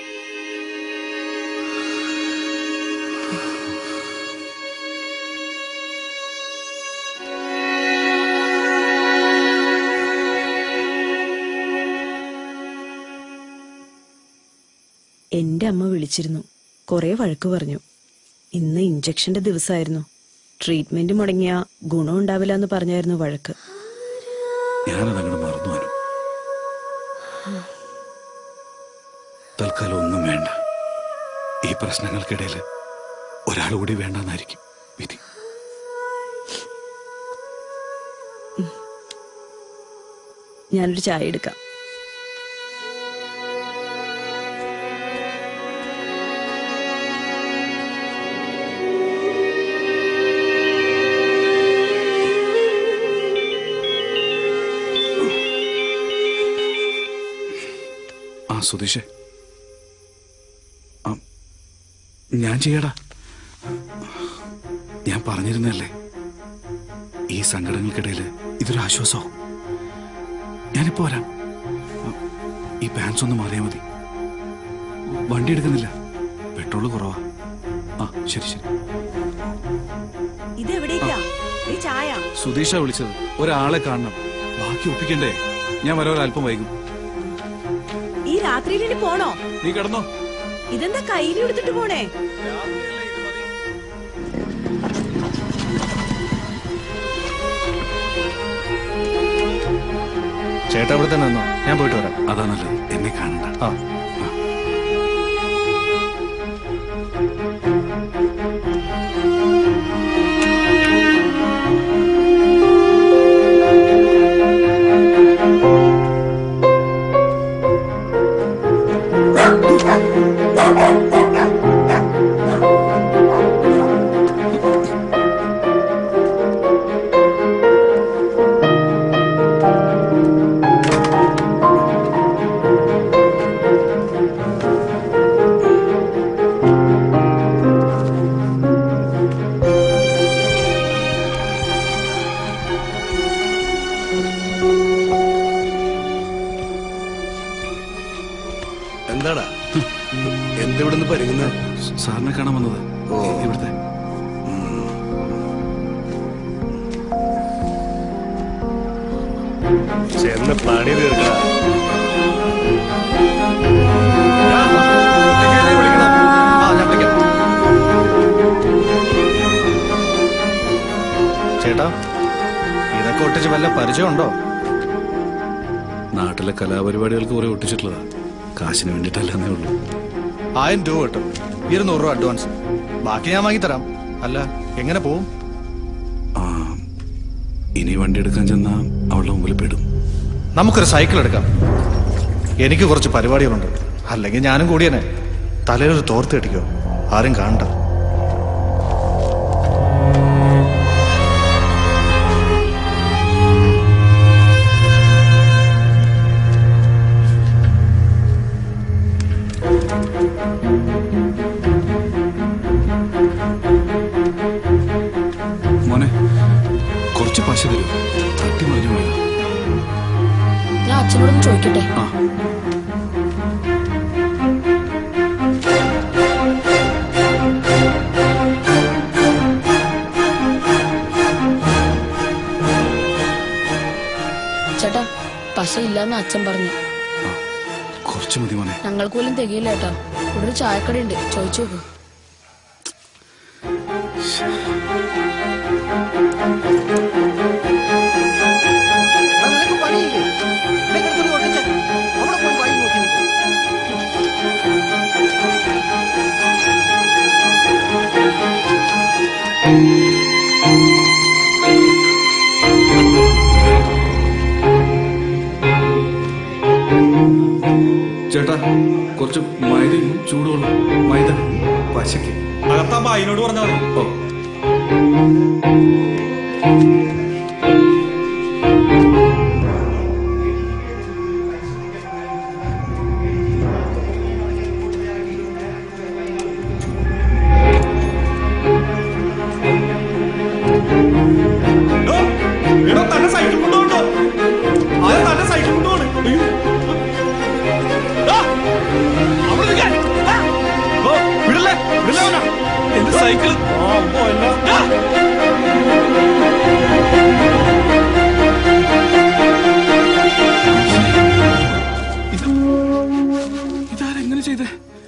എന്റെ അമ്മ വിളിച്ചിരുന്നു കുറെ വഴക്ക് പറഞ്ഞു ഇന്ന് ഇഞ്ചക്ഷന്റെ ദിവസമായിരുന്നു ട്രീറ്റ്മെന്റ് മുടങ്ങിയ ഗുണം ഉണ്ടാവില്ല എന്ന് പറഞ്ഞായിരുന്നു വഴക്ക് ഞാനതങ്ങോട്ട് മറന്നു അനു തൽക്കാലം ഒന്നും വേണ്ട ഈ പ്രശ്നങ്ങൾക്കിടയിൽ ഒരാൾ കൂടി വേണ്ടെന്നായിരിക്കും വിധി ഞാനൊരു ചായ എടുക്കാം ആ സുധീഷേ ആ, ഞാൻ ചെയ്യടാ ഞാൻ പറഞ്ഞിരുന്നല്ലേ ഈ സങ്കടങ്ങൾക്കിടയിൽ ഇതൊരു ആശ്വാസമാവും ഞാനിപ്പോ വരാം ആ, ഈ പാൻസ് ഒന്ന് മാറിയാൽ മതി വണ്ടി എടുക്കുന്നില്ല പെട്രോള് കുറവാ ആ ശരി ശരി ഇത് എവിടേക്കാ ഈ ചായ സുധീഷ വിളിച്ചത് ഒരാളെ കാണണം ബാക്കി ഒപ്പിക്കണ്ടേ ഞാൻ വരാൻ അല്പം വൈകും ഈ രാത്രിയിൽ ഇനി പോണോ നീ കിടന്നോ ഇതെന്താ കയ്യിൽ എടുത്തിട്ട് പോണേ ചേട്ടാ ഇവിടെ തന്നെ നിന്നോ ഞാൻ പോയിട്ട് വരാം അതാ നല്ലത് എന്നെ കാണണ്ട ആ എന്താടാ എന്തിവിടുന്ന് പരിങ്ങുന്നത് സാറിനെ കാണാൻ വന്നത് ഇവിടുത്തെ ചെന്ന് പണി തീർക്കണം ചേട്ടാ പരിചയം ഉണ്ടോ നാട്ടിലെ കലാപരിപാടികൾക്ക് കുറെ ഒട്ടിച്ചിട്ടുള്ളതാ കാശിന് വേണ്ടിയിട്ടല്ലെന്നേ ഉള്ളൂ ആയിരം രൂപ കിട്ടും ഇരുന്നൂറ് രൂപ അഡ്വാൻസ് ബാക്കി ഞാൻ വാങ്ങിത്തരാം അല്ല എങ്ങനെ പോവും ആ ഇനി വണ്ടി എടുക്കാൻ ചെന്നാ അവളുടെ മുമ്പിൽ പെടും നമുക്കൊരു സൈക്കിൾ എടുക്കാം എനിക്ക് കുറച്ച് പരിപാടികളുണ്ട് അല്ലെങ്കിൽ ഞാനും കൂടിയനെ തലയിലൊരു തോർത്ത് കെട്ടിക്കോ ആരും കാണണ്ട മോനെ കുറച്ച് പശ തരൂ തട്ടി മറിഞ്ഞു പോയതാ ഞാൻ അച്ഛനോടൊന്ന് ചോദിക്കട്ടെ ചേട്ടാ പശ ഇല്ലാന്ന് അച്ഛൻ പറഞ്ഞു കുറച്ച് മതി മോനെ ഞങ്ങൾക്ക് പോലും തികയില്ല ഏട്ടാ ഇവിടെ ഒരു ചായക്കട ഉണ്ട് ചോദിച്ചു നോക്കൂ നിനക്ക് പണിയില്ലേ ഇവിടെ കിടന്ന് ഒട്ടിച്ച് അവിടെ പോയി വഴി നോക്കി നിൽക്ക്. ചേട്ടാ കുറച്ച് മൈദയും ചൂടുവെള്ളം മൈദ പശയ്ക്ക് അകത്താ അതിനോട് പറഞ്ഞാൽ മതി ഓ എടോ തന്നെ സൈക്കിൾ കൊണ്ടുപോകണ്ടോ ആരെ തന്നെ സൈക്കിൾ കൊണ്ടുപോകണം അയ്യോ. ആ, അവിടെ നിൽക്കാൻ. ആ, ഓ, വിടല്ലേ വിടല്ലേ അവനെ. എന്റെ സൈക്കിൾ ആ, അമ്മോ, എല്ലാം. ആ. ഇതാരെങ്ങനെ ചെയ്തേ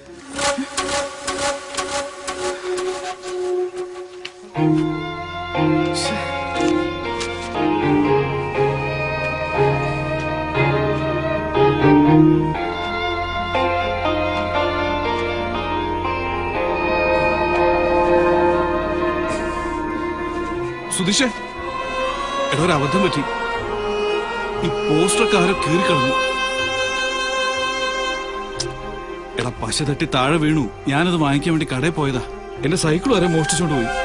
സുധീഷേ എടാ ഒരു അബദ്ധം പറ്റി ഈ പോസ്റ്ററൊക്കെ ആരോ കീറിക്കളഞ്ഞു എടാ പശ തട്ടി താഴെ വീണു ഞാനത് വാങ്ങിക്കാൻ വേണ്ടി കടയിൽ പോയതാ എന്റെ സൈക്കിൾ വരെ മോഷ്ടിച്ചോണ്ട് പോയി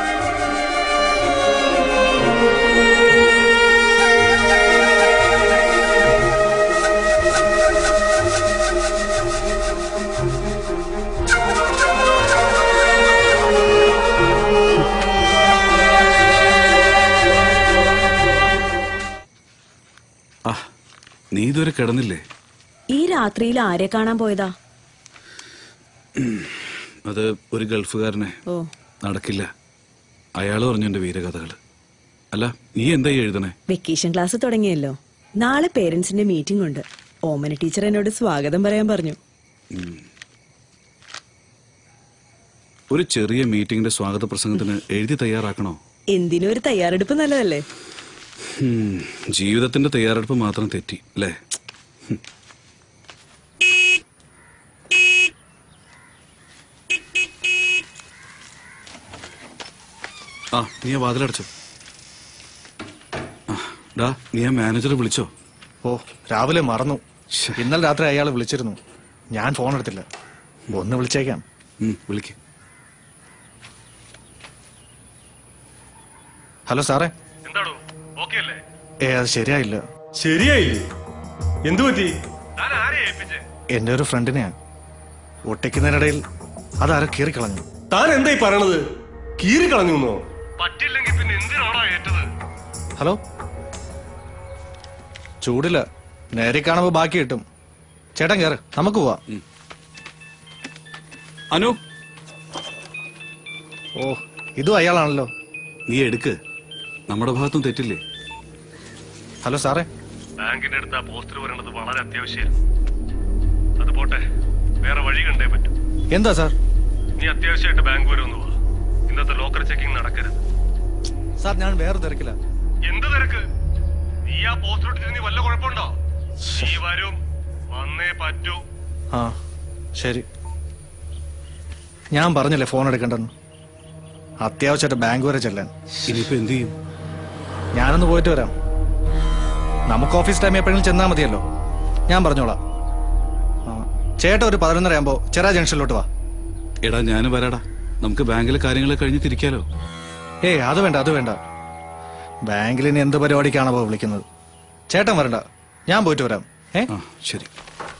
ആ നീ ഇതുവരെ കിടന്നില്ലേ ഈ രാത്രിയിൽ ആരെ കാണാൻ പോയതാ അത് ഒരു ഗൾഫുകാരനെ ഓ നടക്കില്ല അയാൾ പറഞ്ഞു എന്റെ വീരകഥകള് അല്ല നീ എന്താ ഈ എഴുതണേ വെക്കേഷൻ ക്ലാസ് തുടങ്ങിയല്ലോ നാളെ പേരൻസിന്റെ മീറ്റിംഗ് ഉണ്ട് ഓമന ടീച്ചർ എന്നോട് സ്വാഗതം പറയാൻ പറഞ്ഞു ഒരു ചെറിയ മീറ്റിംഗിന്റെ സ്വാഗത പ്രസംഗത്തിന് എഴുതി തയ്യാറാക്കണോ എന്തിനും ഒരു തയ്യാറെടുപ്പ് നല്ലതല്ലേ ഉം, ജീവിതത്തിന്റെ തയ്യാറെടുപ്പ് മാത്രം തെറ്റി അല്ലേ ഹും. ആ നീ ആ വാതിലടച്ചോ ആ, ഡാ നീ ആ മാനേജറെ വിളിച്ചോ ഓ രാവിലെ മറന്നു ഇന്നലെ രാത്രി അയാൾ വിളിച്ചിരുന്നു ഞാൻ ഫോൺ എടുത്തില്ല ഒന്ന് വിളിച്ചേക്കാം വിളിക്ക് ഹലോ സാറേ എന്താടോ ഓക്കെ അല്ലേ ഏ അത് ശരിയായില്ല ശരിയായില്ലേ എന്തു പറ്റി താൻ ആരെ ഏൽപ്പിച്ചേ എന്റെ ഒരു ഫ്രണ്ടിനെയാ ഒട്ടിക്കുന്നതിനിടയിൽ അതാരോ കീറിക്കളഞ്ഞു താൻ എന്തായി പറയണത് കീറി കളഞ്ഞു പറ്റില്ലെങ്കിൽ പിന്നെ എന്തിനാണോ ഏറ്റത് ഹലോ ചൂടില്ല നേരെ കാണുമ്പോ ബാക്കി കിട്ടും ചേട്ടൻ കയറ് നമുക്ക് പോവാ അനു ഓ ഇതും അയാളാണല്ലോ നീ എടുക്ക് നമ്മുടെ ഭാഗത്തും തെറ്റില്ലേ ഹലോ സാറേ ബാങ്കിന്റെ അടുത്ത് ആ പോസ്റ്റർ വരേണ്ടത് വളരെ അത്യാവശ്യമായിരുന്നു അത് പോട്ടെ വേറെ വഴി കണ്ടേ പറ്റും എന്താ സാർ നീ അത്യാവശ്യമായിട്ട് ബാങ്ക് വരെ ഒന്ന് വാ ഇന്നത്തെ ലോക്കർ ചെക്കിംഗ് നടക്കരുത് സാർ ഞാൻ വേറെ തിരക്കില്ല എന്ത് തിരക്ക് നീ ആ പോസ്റ്റർ ഇട്ടിട്ട് വല്ല കുഴപ്പമുണ്ടോ നീ വരും വന്നേ പറ്റൂ ആ ശരി ഞാൻ പറഞ്ഞല്ലേ ഫോൺ എടുക്കണ്ടെന്ന് അത്യാവശ്യമായിട്ട് ബാങ്ക് വരെ ചെല്ലാൻ ഇനിയിപ്പോ എന്ത് ചെയ്യും ഞാനൊന്ന് പോയിട്ട് വരാം നമുക്ക് ഓഫീസ് ടൈം എപ്പോഴെങ്കിലും ചെന്നാൽ മതിയല്ലോ ഞാൻ പറഞ്ഞോളാം ആ, ചേട്ടാ ഒരു പതിനൊന്നര ആകുമ്പോ ചെറാ ജംഗ്ഷനിലോട്ട് വാ എടാ ഞാൻ വരാടാ നമുക്ക് ബാങ്കിലെ കാര്യങ്ങൾ കഴിഞ്ഞ് തിരിക്കാലോ ഏയ് അത് വേണ്ട അത് വേണ്ട ബാങ്കിൽ ഇനി എന്ത് പരിപാടിക്കാണോ വിളിക്കുന്നത് ചേട്ടൻ വരണ്ട ഞാൻ പോയിട്ട് വരാം ഏ ശരി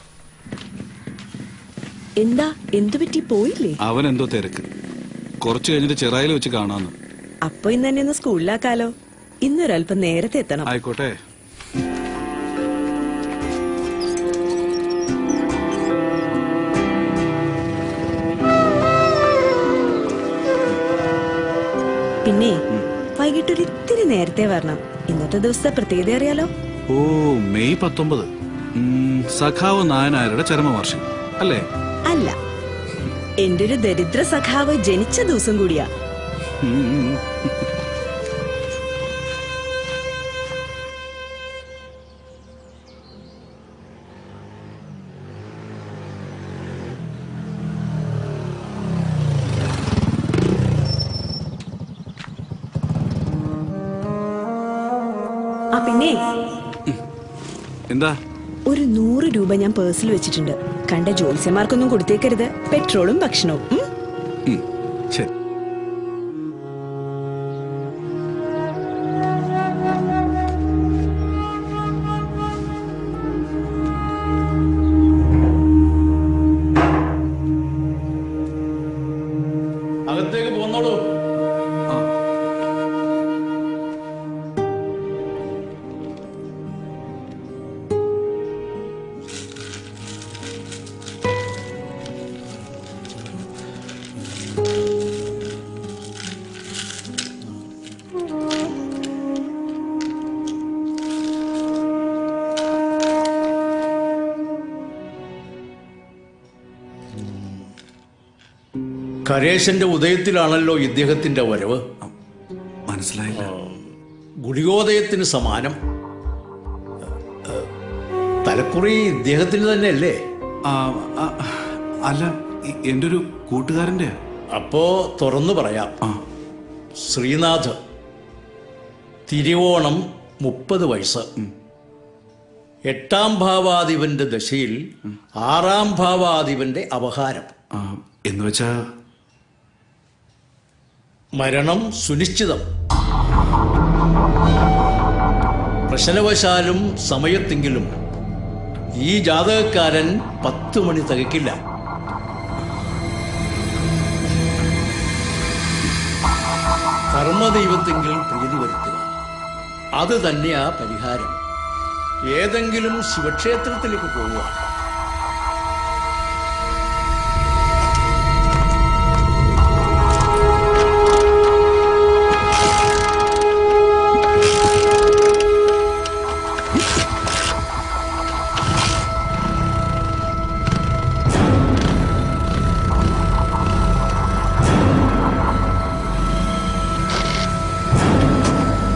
എന്താ എന്തു പറ്റി പോയില്ലേ അവൻ എന്തോ തിരക്ക് കുറച്ച് കഴിഞ്ഞിട്ട് ചെറായിൽ വെച്ച് കാണാന്ന് അപ്പൊ ഇന്ന് തന്നെ ഒന്ന് സ്കൂളിലാക്കാലോ ഇന്നൊരല്പം നേരത്തെ എത്തണം ആയിക്കോട്ടെ പിന്നെ വൈകിട്ടൊരു ഇത്തിരി നേരത്തെ വരണം ഇന്നത്തെ ദിവസത്തെ പ്രത്യേകത അറിയാലോ ഓ മെയ് പത്തൊമ്പത് ഉം, സഖാവ് നായനാരുടെ ചരമവാർഷികം അല്ലേ അല്ല എന്റെ ഒരു ദരിദ്ര സഖാവ് ജനിച്ച ദിവസം കൂടിയാ ഉം. ആ പിന്നെ എന്താ ഒരു നൂറ് രൂപ ഞാൻ പേഴ്സിൽ വെച്ചിട്ടുണ്ട് കണ്ട ജോത്സ്യന്മാർക്കൊന്നും കൊടുത്തേക്കരുത് പെട്രോളും ഭക്ഷണവും ഉം? ഉം, ശരി അകത്തേക്ക് പോന്നോളൂ കരേശന്റെ ഉദയത്തിലാണല്ലോ ഇദ്ദേഹത്തിന്റെ വരവ് മനസ്സിലായില്ല ഗുളികോദയത്തിന് സമാനം തലക്കുറി ഇദ്ദേഹത്തിന് തന്നെയല്ലേ ആ, ആ, അല്ല ഇ- എന്റെ ഒരു കൂട്ടുകാരന്റെ അപ്പോ തുറന്നു പറയാം ശ്രീനാഥ് തിരുവോണം മുപ്പത് വയസ്സ് എട്ടാം ഭാവാധിപന്റെ ദശയിൽ ആറാം ഭാവാധിപന്റെ അപഹാരം എന്ന് വെച്ചാ മരണം സുനിശ്ചിതം പ്രശ്നവശാലും സമയത്തെങ്കിലും ഈ ജാതകക്കാരൻ പത്ത് മണി തികക്കില്ല കർമ്മദൈവത്തെങ്കിൽ പ്രീതി വരുത്തുക അത് തന്നെയാ പരിഹാരം ഏതെങ്കിലും ശിവക്ഷേത്രത്തിലേക്ക് പോവുക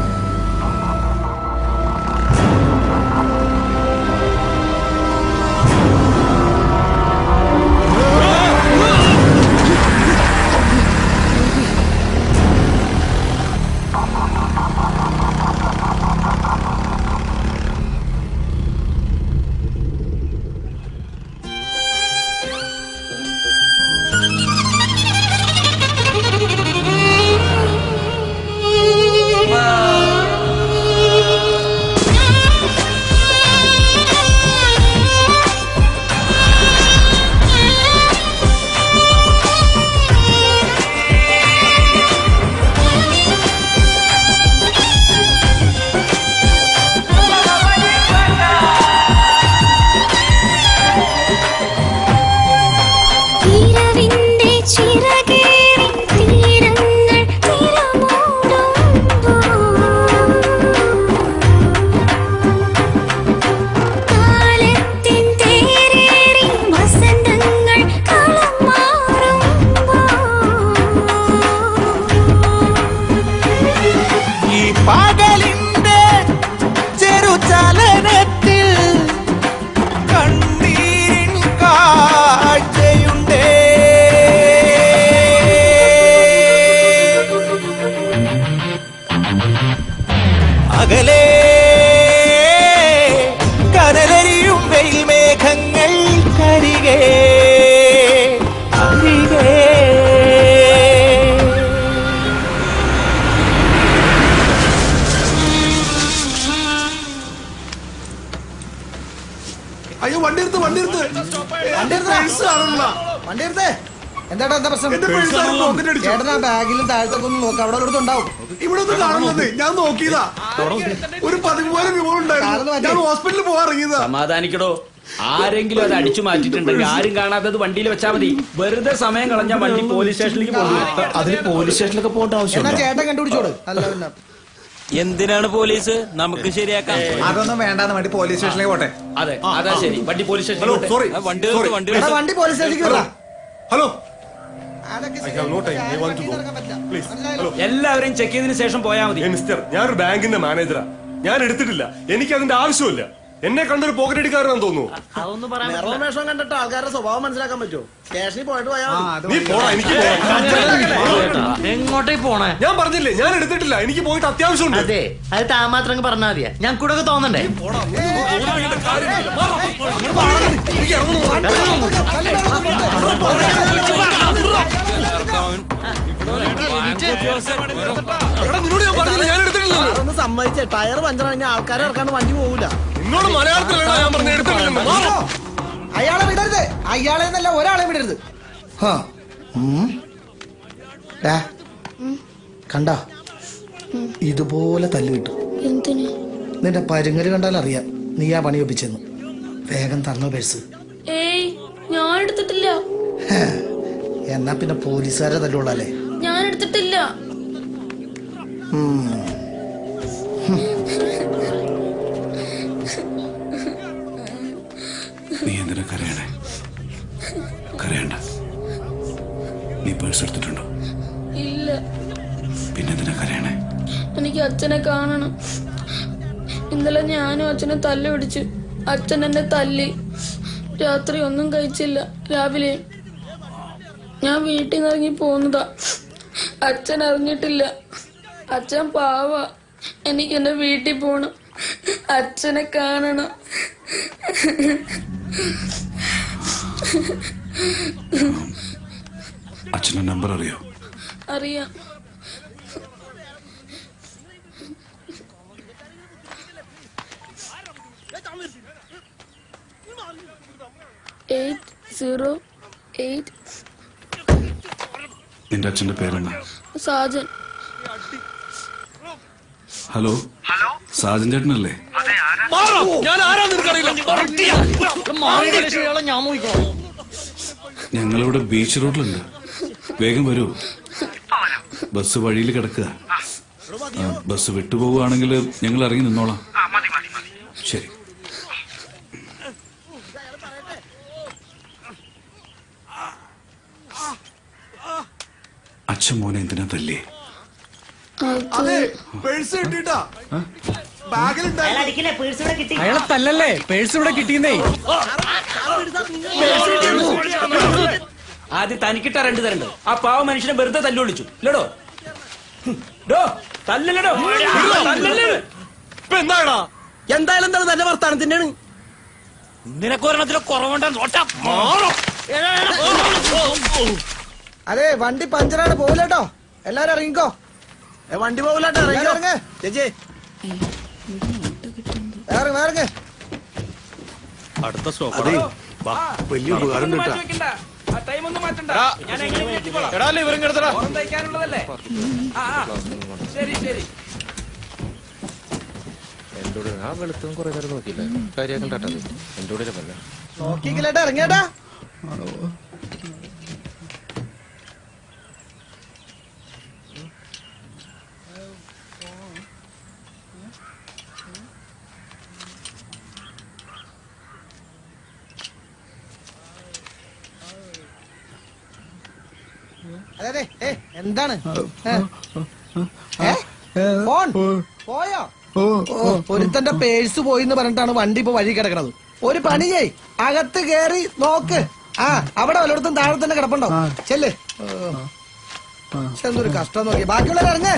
ആ വണ്ടി എടുത്തേ വണ്ടി എടുത്തേ എന്താടാ എന്താ പ്രശ്നം എന്റെ purse ആരോ pocket അടിച്ചു. ചേട്ടൻ ആ ബാഗിലും താഴത്തൊക്കെ ഒന്ന് നോക്കാം അവിടെ ഒരിടത്ത് ഉണ്ടാവും ഇവിടെ ഒന്ന് കാണുന്നത് ഞാൻ നോക്കിയതാ ഒരു പതിമൂവായിരം രൂപ ഉണ്ടായിരുന്നു ഞാൻ ഹോസ്പിറ്റലിൽ പോകാൻ ഇറങ്ങിയതാ സമാധാനിക്കടോ ആരെങ്കിലും അത് അടിച്ചു മാറ്റിയിട്ടുണ്ടെങ്കിൽ ആരും കാണാത്തത് വണ്ടിയിൽ വെച്ചാൽ മതി വെറുതെ സമയം കളഞ്ഞ വണ്ടി പോലീസ് സ്റ്റേഷനിലേക്ക് പോകും അതിന് പോലീസ് സ്റ്റേഷനിലൊക്കെ പോകേണ്ട എന്നാ ആവശ്യമുണ്ടോ ചേട്ടൻ കണ്ടുപിടിച്ചോട് അല്ല പിന്നെ എന്തിനാണ് പോലീസ് നമുക്ക് ശരിയാക്കാം അതൊന്നും വേണ്ടാന്ന് വണ്ടി പോലീസ് സ്റ്റേഷനിലേക്ക് പോട്ടെ അതെ അതാ ശരി വണ്ടി പോലീസ് ഹലോ സ്റ്റേഷനിൽ സോറി വണ്ടി നിർത്ത്, വണ്ടി എടാ, വണ്ടി പോലീസ് സ്റ്റേഷനിലേക്ക് വിടാ ഹലോ അതൊക്കെ I have no time I want to go please hello എല്ലാവരും ചെക്ക് ചെയ്തതിനു ശേഷം പോയാൽ മതി ഏ മിസ്റ്റർ ഞാനൊരു ബാങ്കിന്റെ മാനേജറാ ഞാൻ എടുത്തിട്ടില്ല എനിക്ക് അതിന്റെ ആവശ്യമില്ല എന്നെ കണ്ടൊരു പോക്കറ്റ് അടിക്കാരനാന്ന് തോന്നുന്നു അതൊന്നും പറയാൻ വേഷം കണ്ടിട്ട് ആൾക്കാരുടെ സ്വഭാവം മനസ്സിലാക്കാൻ പറ്റുമോ സ്റ്റേഷനിൽ പോയിട്ട് പോയാൽ നീ പോടാ എനിക്ക് പോകാം എങ്ങോട്ടേക്ക് പോണേ ഞാൻ പറഞ്ഞില്ലേ ഞാൻ എടുത്തിട്ടില്ല എനിക്ക് പോയിട്ട് അത്യാവശ്യമുണ്ട് അതെ അത് താൻ മാത്രം പറഞ്ഞാൽ മതിയാ ഞാൻ കൂടെ ഒക്കെ തോന്നണ്ടേ നിന്നോട് ഞാൻ പറഞ്ഞില്ല ഞാൻ എടുത്തിട്ടില്ല അതൊന്ന് സമ്മതിച്ചേ ടയർ പഞ്ചറാണെങ്കിൽ ആൾക്കാരെ ഇറക്കാണ്ട് വണ്ടി പോകൂല നിന്നോട് മലയാളത്തിലല്ല ഞാൻ പറഞ്ഞ എടുത്തിട്ടില്ല മാറോ. അയാളെ വിടരുത് അയാളെ എന്നല്ല ഒരാളെ വിടരുത് ഹാ. ഉം. ഡാ, കണ്ടോ ഇതുപോലെ തല്ല് കിട്ടും എന്തിന് നിന്റെ പരുങ്ങല് കണ്ടാൽ അറിയാം നീ ആ പണി ഒപ്പിച്ചെന്ന് വേഗം തന്നോ പേഴ്സ് ഏയ് ഞാൻ എടുത്തിട്ടില്ല ഹേ. എന്നാ പിന്നെ പോലീസുകാരെ തല്ലുള്ളല്ലേ ഞാൻ എടുത്തിട്ടില്ല ഉം. നീ എന്തിനാ കരയണേ കരയണ്ട നീ പേഴ്സ് എടുത്തിട്ടുണ്ടോ ഇല്ല പിന്നെന്തിനാ കരയണേ എനിക്ക് അച്ഛനെ കാണണം ഇന്നലെ ഞാനും അച്ഛനെ തല്ല് പിടിച്ചു അച്ഛൻ എന്നെ തല്ലി രാത്രി ഒന്നും കഴിച്ചില്ല രാവിലെ ഞാൻ വീട്ടിൽ നിന്ന് ഇറങ്ങി പോന്നതാ അച്ഛൻ അറിഞ്ഞിട്ടില്ല അച്ഛൻ പാവ എനിക്ക് എന്റെ വീട്ടിൽ പോണം അച്ഛനെ കാണണം അച്ഛൻ്റെ നമ്പർ അറിയോ അറിയാം എയ്റ്റ് സീറോ എയ്റ്റ് നിന്റെ അച്ഛന്റെ പേരെന്താ സാജൻ ഹലോ സാജൻ ചേട്ടനല്ലേ ഞാൻ ആരാ നിനക്കറിയില്ല ഞാൻ നോക്കിക്കോളാം ഞങ്ങളിവിടെ ബീച്ച് റോഡിലുണ്ട് വേഗം വരൂ ബസ് വഴിയിൽ കിടക്കുക ആ, ബസ് വിട്ടുപോകുകയാണെങ്കിൽ ഞങ്ങൾ ഇറങ്ങി നിന്നോളാം ശരി അച്ഛൻ മോനെ എന്തിനാ തല്ലേ അതെ പേഴ്സ് കിട്ടിട്ടാ ബാഗിലുണ്ടായിരുന്നു അയാളെ തല്ലല്ലേ പേഴ്സ് ഇവിടെ കിട്ടിയെന്നേ ആദ്യം തനിക്കിട്ട രണ്ട് തരണ്ട് ആ പാവ മനുഷ്യനെ വെറുതെ തല്ലുവിളിച്ചു ഇല്ലടോ ഡോ തല്ലല്ലടോ തല്ലല്ലേ ഇപ്പൊ എന്താടാ എന്തായാലും എന്താണ് നല്ല വർത്താനത്തിന്റെയാണ് നിനക്കൊരെണ്ണത്തിലെ കുറവുണ്ടെന്ന് നോട്ടാ അതെ വണ്ടി പഞ്ചറാണ് പോകില്ലേട്ടോ എല്ലാരും ഇറങ്ങിക്കോ ഏ, വണ്ടി പോകില്ലാട്ടോ എല്ലാരും ഇറങ്ങ് ചേച്ചി ഇറങ്ങ് ഇറങ്ങ് അടുത്ത അതെ വാ, വലിയ ഉപകാരം മാറ്റി കിട്ടാ വെക്കണ്ട. ആ ടൈം ഒന്നും മാറ്റണ്ട എടാ, ഞാൻ എങ്ങനെ കയറ്റിക്കോളാം. എടാ, അല്ലേ ഇവരും കിടത്തടാ. ഓണം തയ്ക്കാനുള്ളതല്ലേ ആ ആ. ശരി ശരി എന്നോട് ആ വെളുത്തും കുറെ നേരം നോക്കിയില്ല കാര്യമാക്കണ്ടാ എന്നോട് പറഞ്ഞ നോക്കിക്കില്ലേട്ടാ ഇറങ്ങിയേട്ടാ അതെ അതെ ഏ എന്താണ് ഏ? ഏ? ഫോൺ പോയോ ഓ ഒരുത്തന്റെ പേഴ്സ് പോയി എന്ന് പറഞ്ഞിട്ടാണ് വണ്ടി ഇപ്പൊ വഴി കിടക്കണത് ഒരു പണി ചെയ് അകത്ത് കേറി നോക്ക് ആ അവിടെ വല്ലയിടത്തും താഴെ തന്നെ കിടപ്പുണ്ടോ ചെല്ല് പക്ഷെ എന്തൊരു കഷ്ടം നോക്കി ബാക്കിയുള്ളവർ ഇറങ്ങ്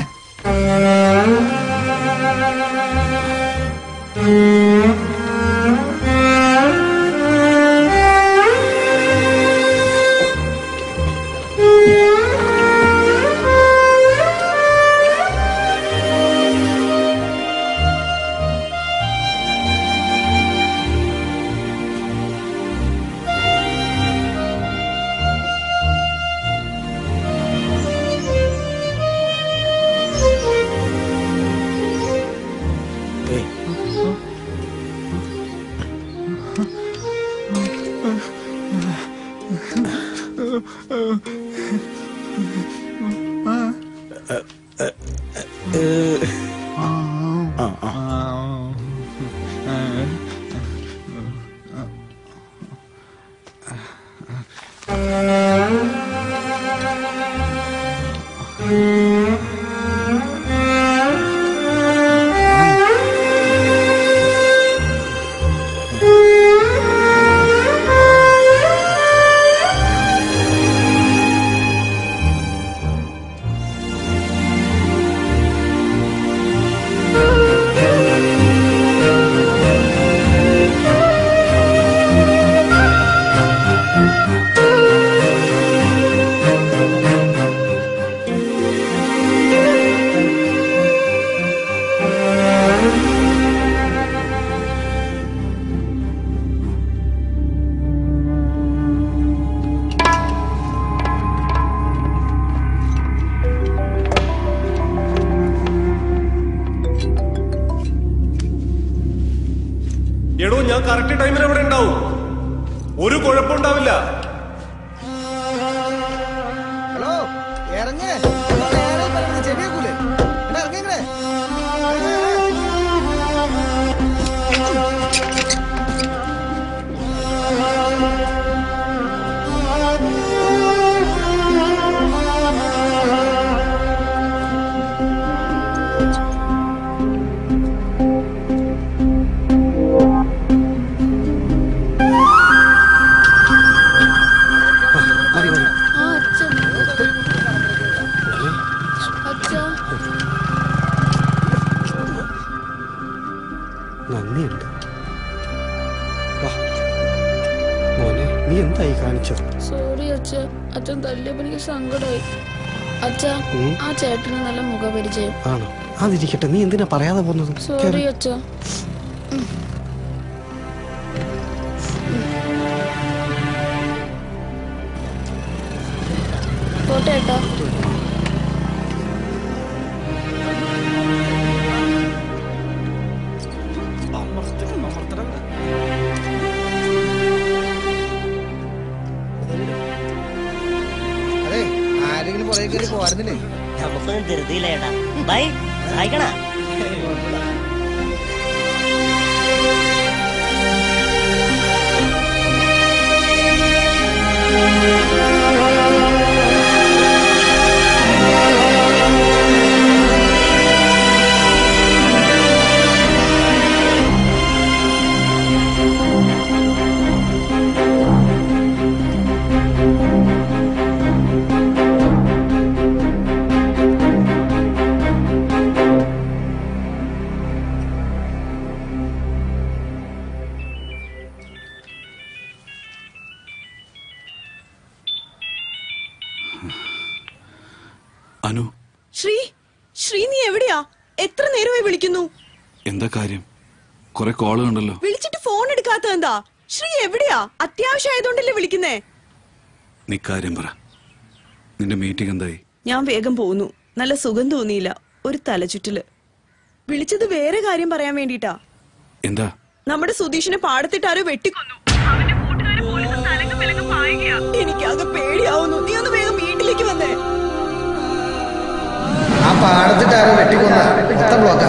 എടോ ഞാൻ കറക്റ്റ് ടൈമിൽ അവിടെ ഉണ്ടാവും ഒരു കുഴപ്പമുണ്ടാവില്ല ഹലോ ഇറങ്ങ് ഇതാ നേരെ പറയുന്നത് ചെവിയേക്കൂലേ എടാ ഇറങ്ങിങ്ങടെ ആ അച്ഛൻ അച്ഛാ നന്ദിയുണ്ട് വാ. മോനെ നീ എന്തായി കാണിച്ചോ സോറി അച്ഛ അച്ഛൻ തല്ലിയപ്പോ എനിക്ക് സങ്കടമായി അച്ഛ ഉം. ആ ചേട്ടന് നല്ല മുഖപരിചയം ആണോ അതിരിക്കട്ടെ നീ എന്തിനാ പറയാതെ പോകുന്നത് സോറി കേറ്. അച്ഛ പോട്ടെ ഏട്ടാ അതെ ആരെങ്കിലും പുറകെ കയറി പോവാറുന്നില്ലേ നമുക്കൊന്നും ധൃതിയില്ല ഏട്ടാ ബൈ സഹായിക്കണ അനു ശ്രീ ശ്രീ നീ എവിടെയാ എത്ര നേരമായി വിളിക്കുന്നു എന്താ കാര്യം കുറെ കോള് കണ്ടല്ലോ വിളിച്ചിട്ട് ഫോൺ എടുക്കാത്ത എന്താ ശ്രീ എവിടെയാ അത്യാവശ്യമായതുകൊണ്ടല്ലേ വിളിക്കുന്നേ നീ കാര്യം പറ നിന്റെ മീറ്റിംഗ് എന്തായി ഞാൻ വേഗം പോന്നു നല്ല സുഖം തോന്നിയില്ല ഒരു തലചുറ്റല് വിളിച്ചത് വേറെ കാര്യം പറയാൻ വേണ്ടിട്ടാ എന്താ നമ്മുടെ സുധീഷിനെ പാടത്തിട്ടാരോ വെട്ടിക്കൊന്നു എനിക്കാകെ പേടിയാവുന്നു നീ ഒന്ന് വേഗം വീട്ടിലേക്ക് വന്നേ ആ പാടത്തിട്ട് ആരോ വെട്ടിക്കൊന്ന മൊത്തം ബ്ലോക്കാ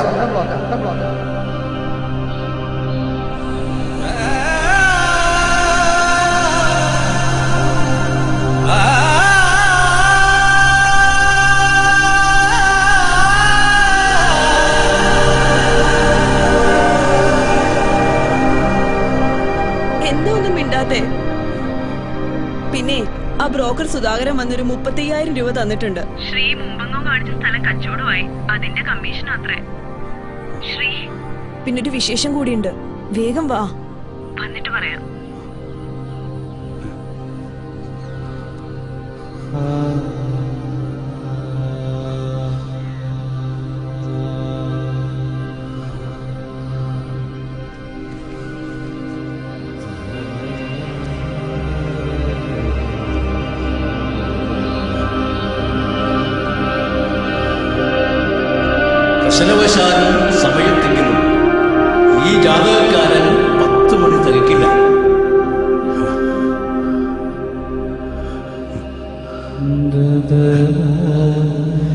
എന്താ ഒന്നും മിണ്ടാത്തെ പിന്നെ ആ ബ്രോക്കർ സുധാകരൻ വന്നൊരു മുപ്പത്തയ്യായിരം രൂപ തന്നിട്ടുണ്ട് ശ്രീ മുമ്പെങ്ങോ കാണിച്ച സ്ഥലം കച്ചവടമായി അതിന്റെ കമ്മീഷൻ അത്രേ ശ്രീ പിന്നെ ഒരു വിശേഷം കൂടിയുണ്ട് വേഗം വാ വന്നിട്ട് പറയാം പ്രശ്നവശാലും സമയത്തെങ്കിലും ഈ ജാതകക്കാരൻ പത്ത് മണി തികക്കില്ല ദദ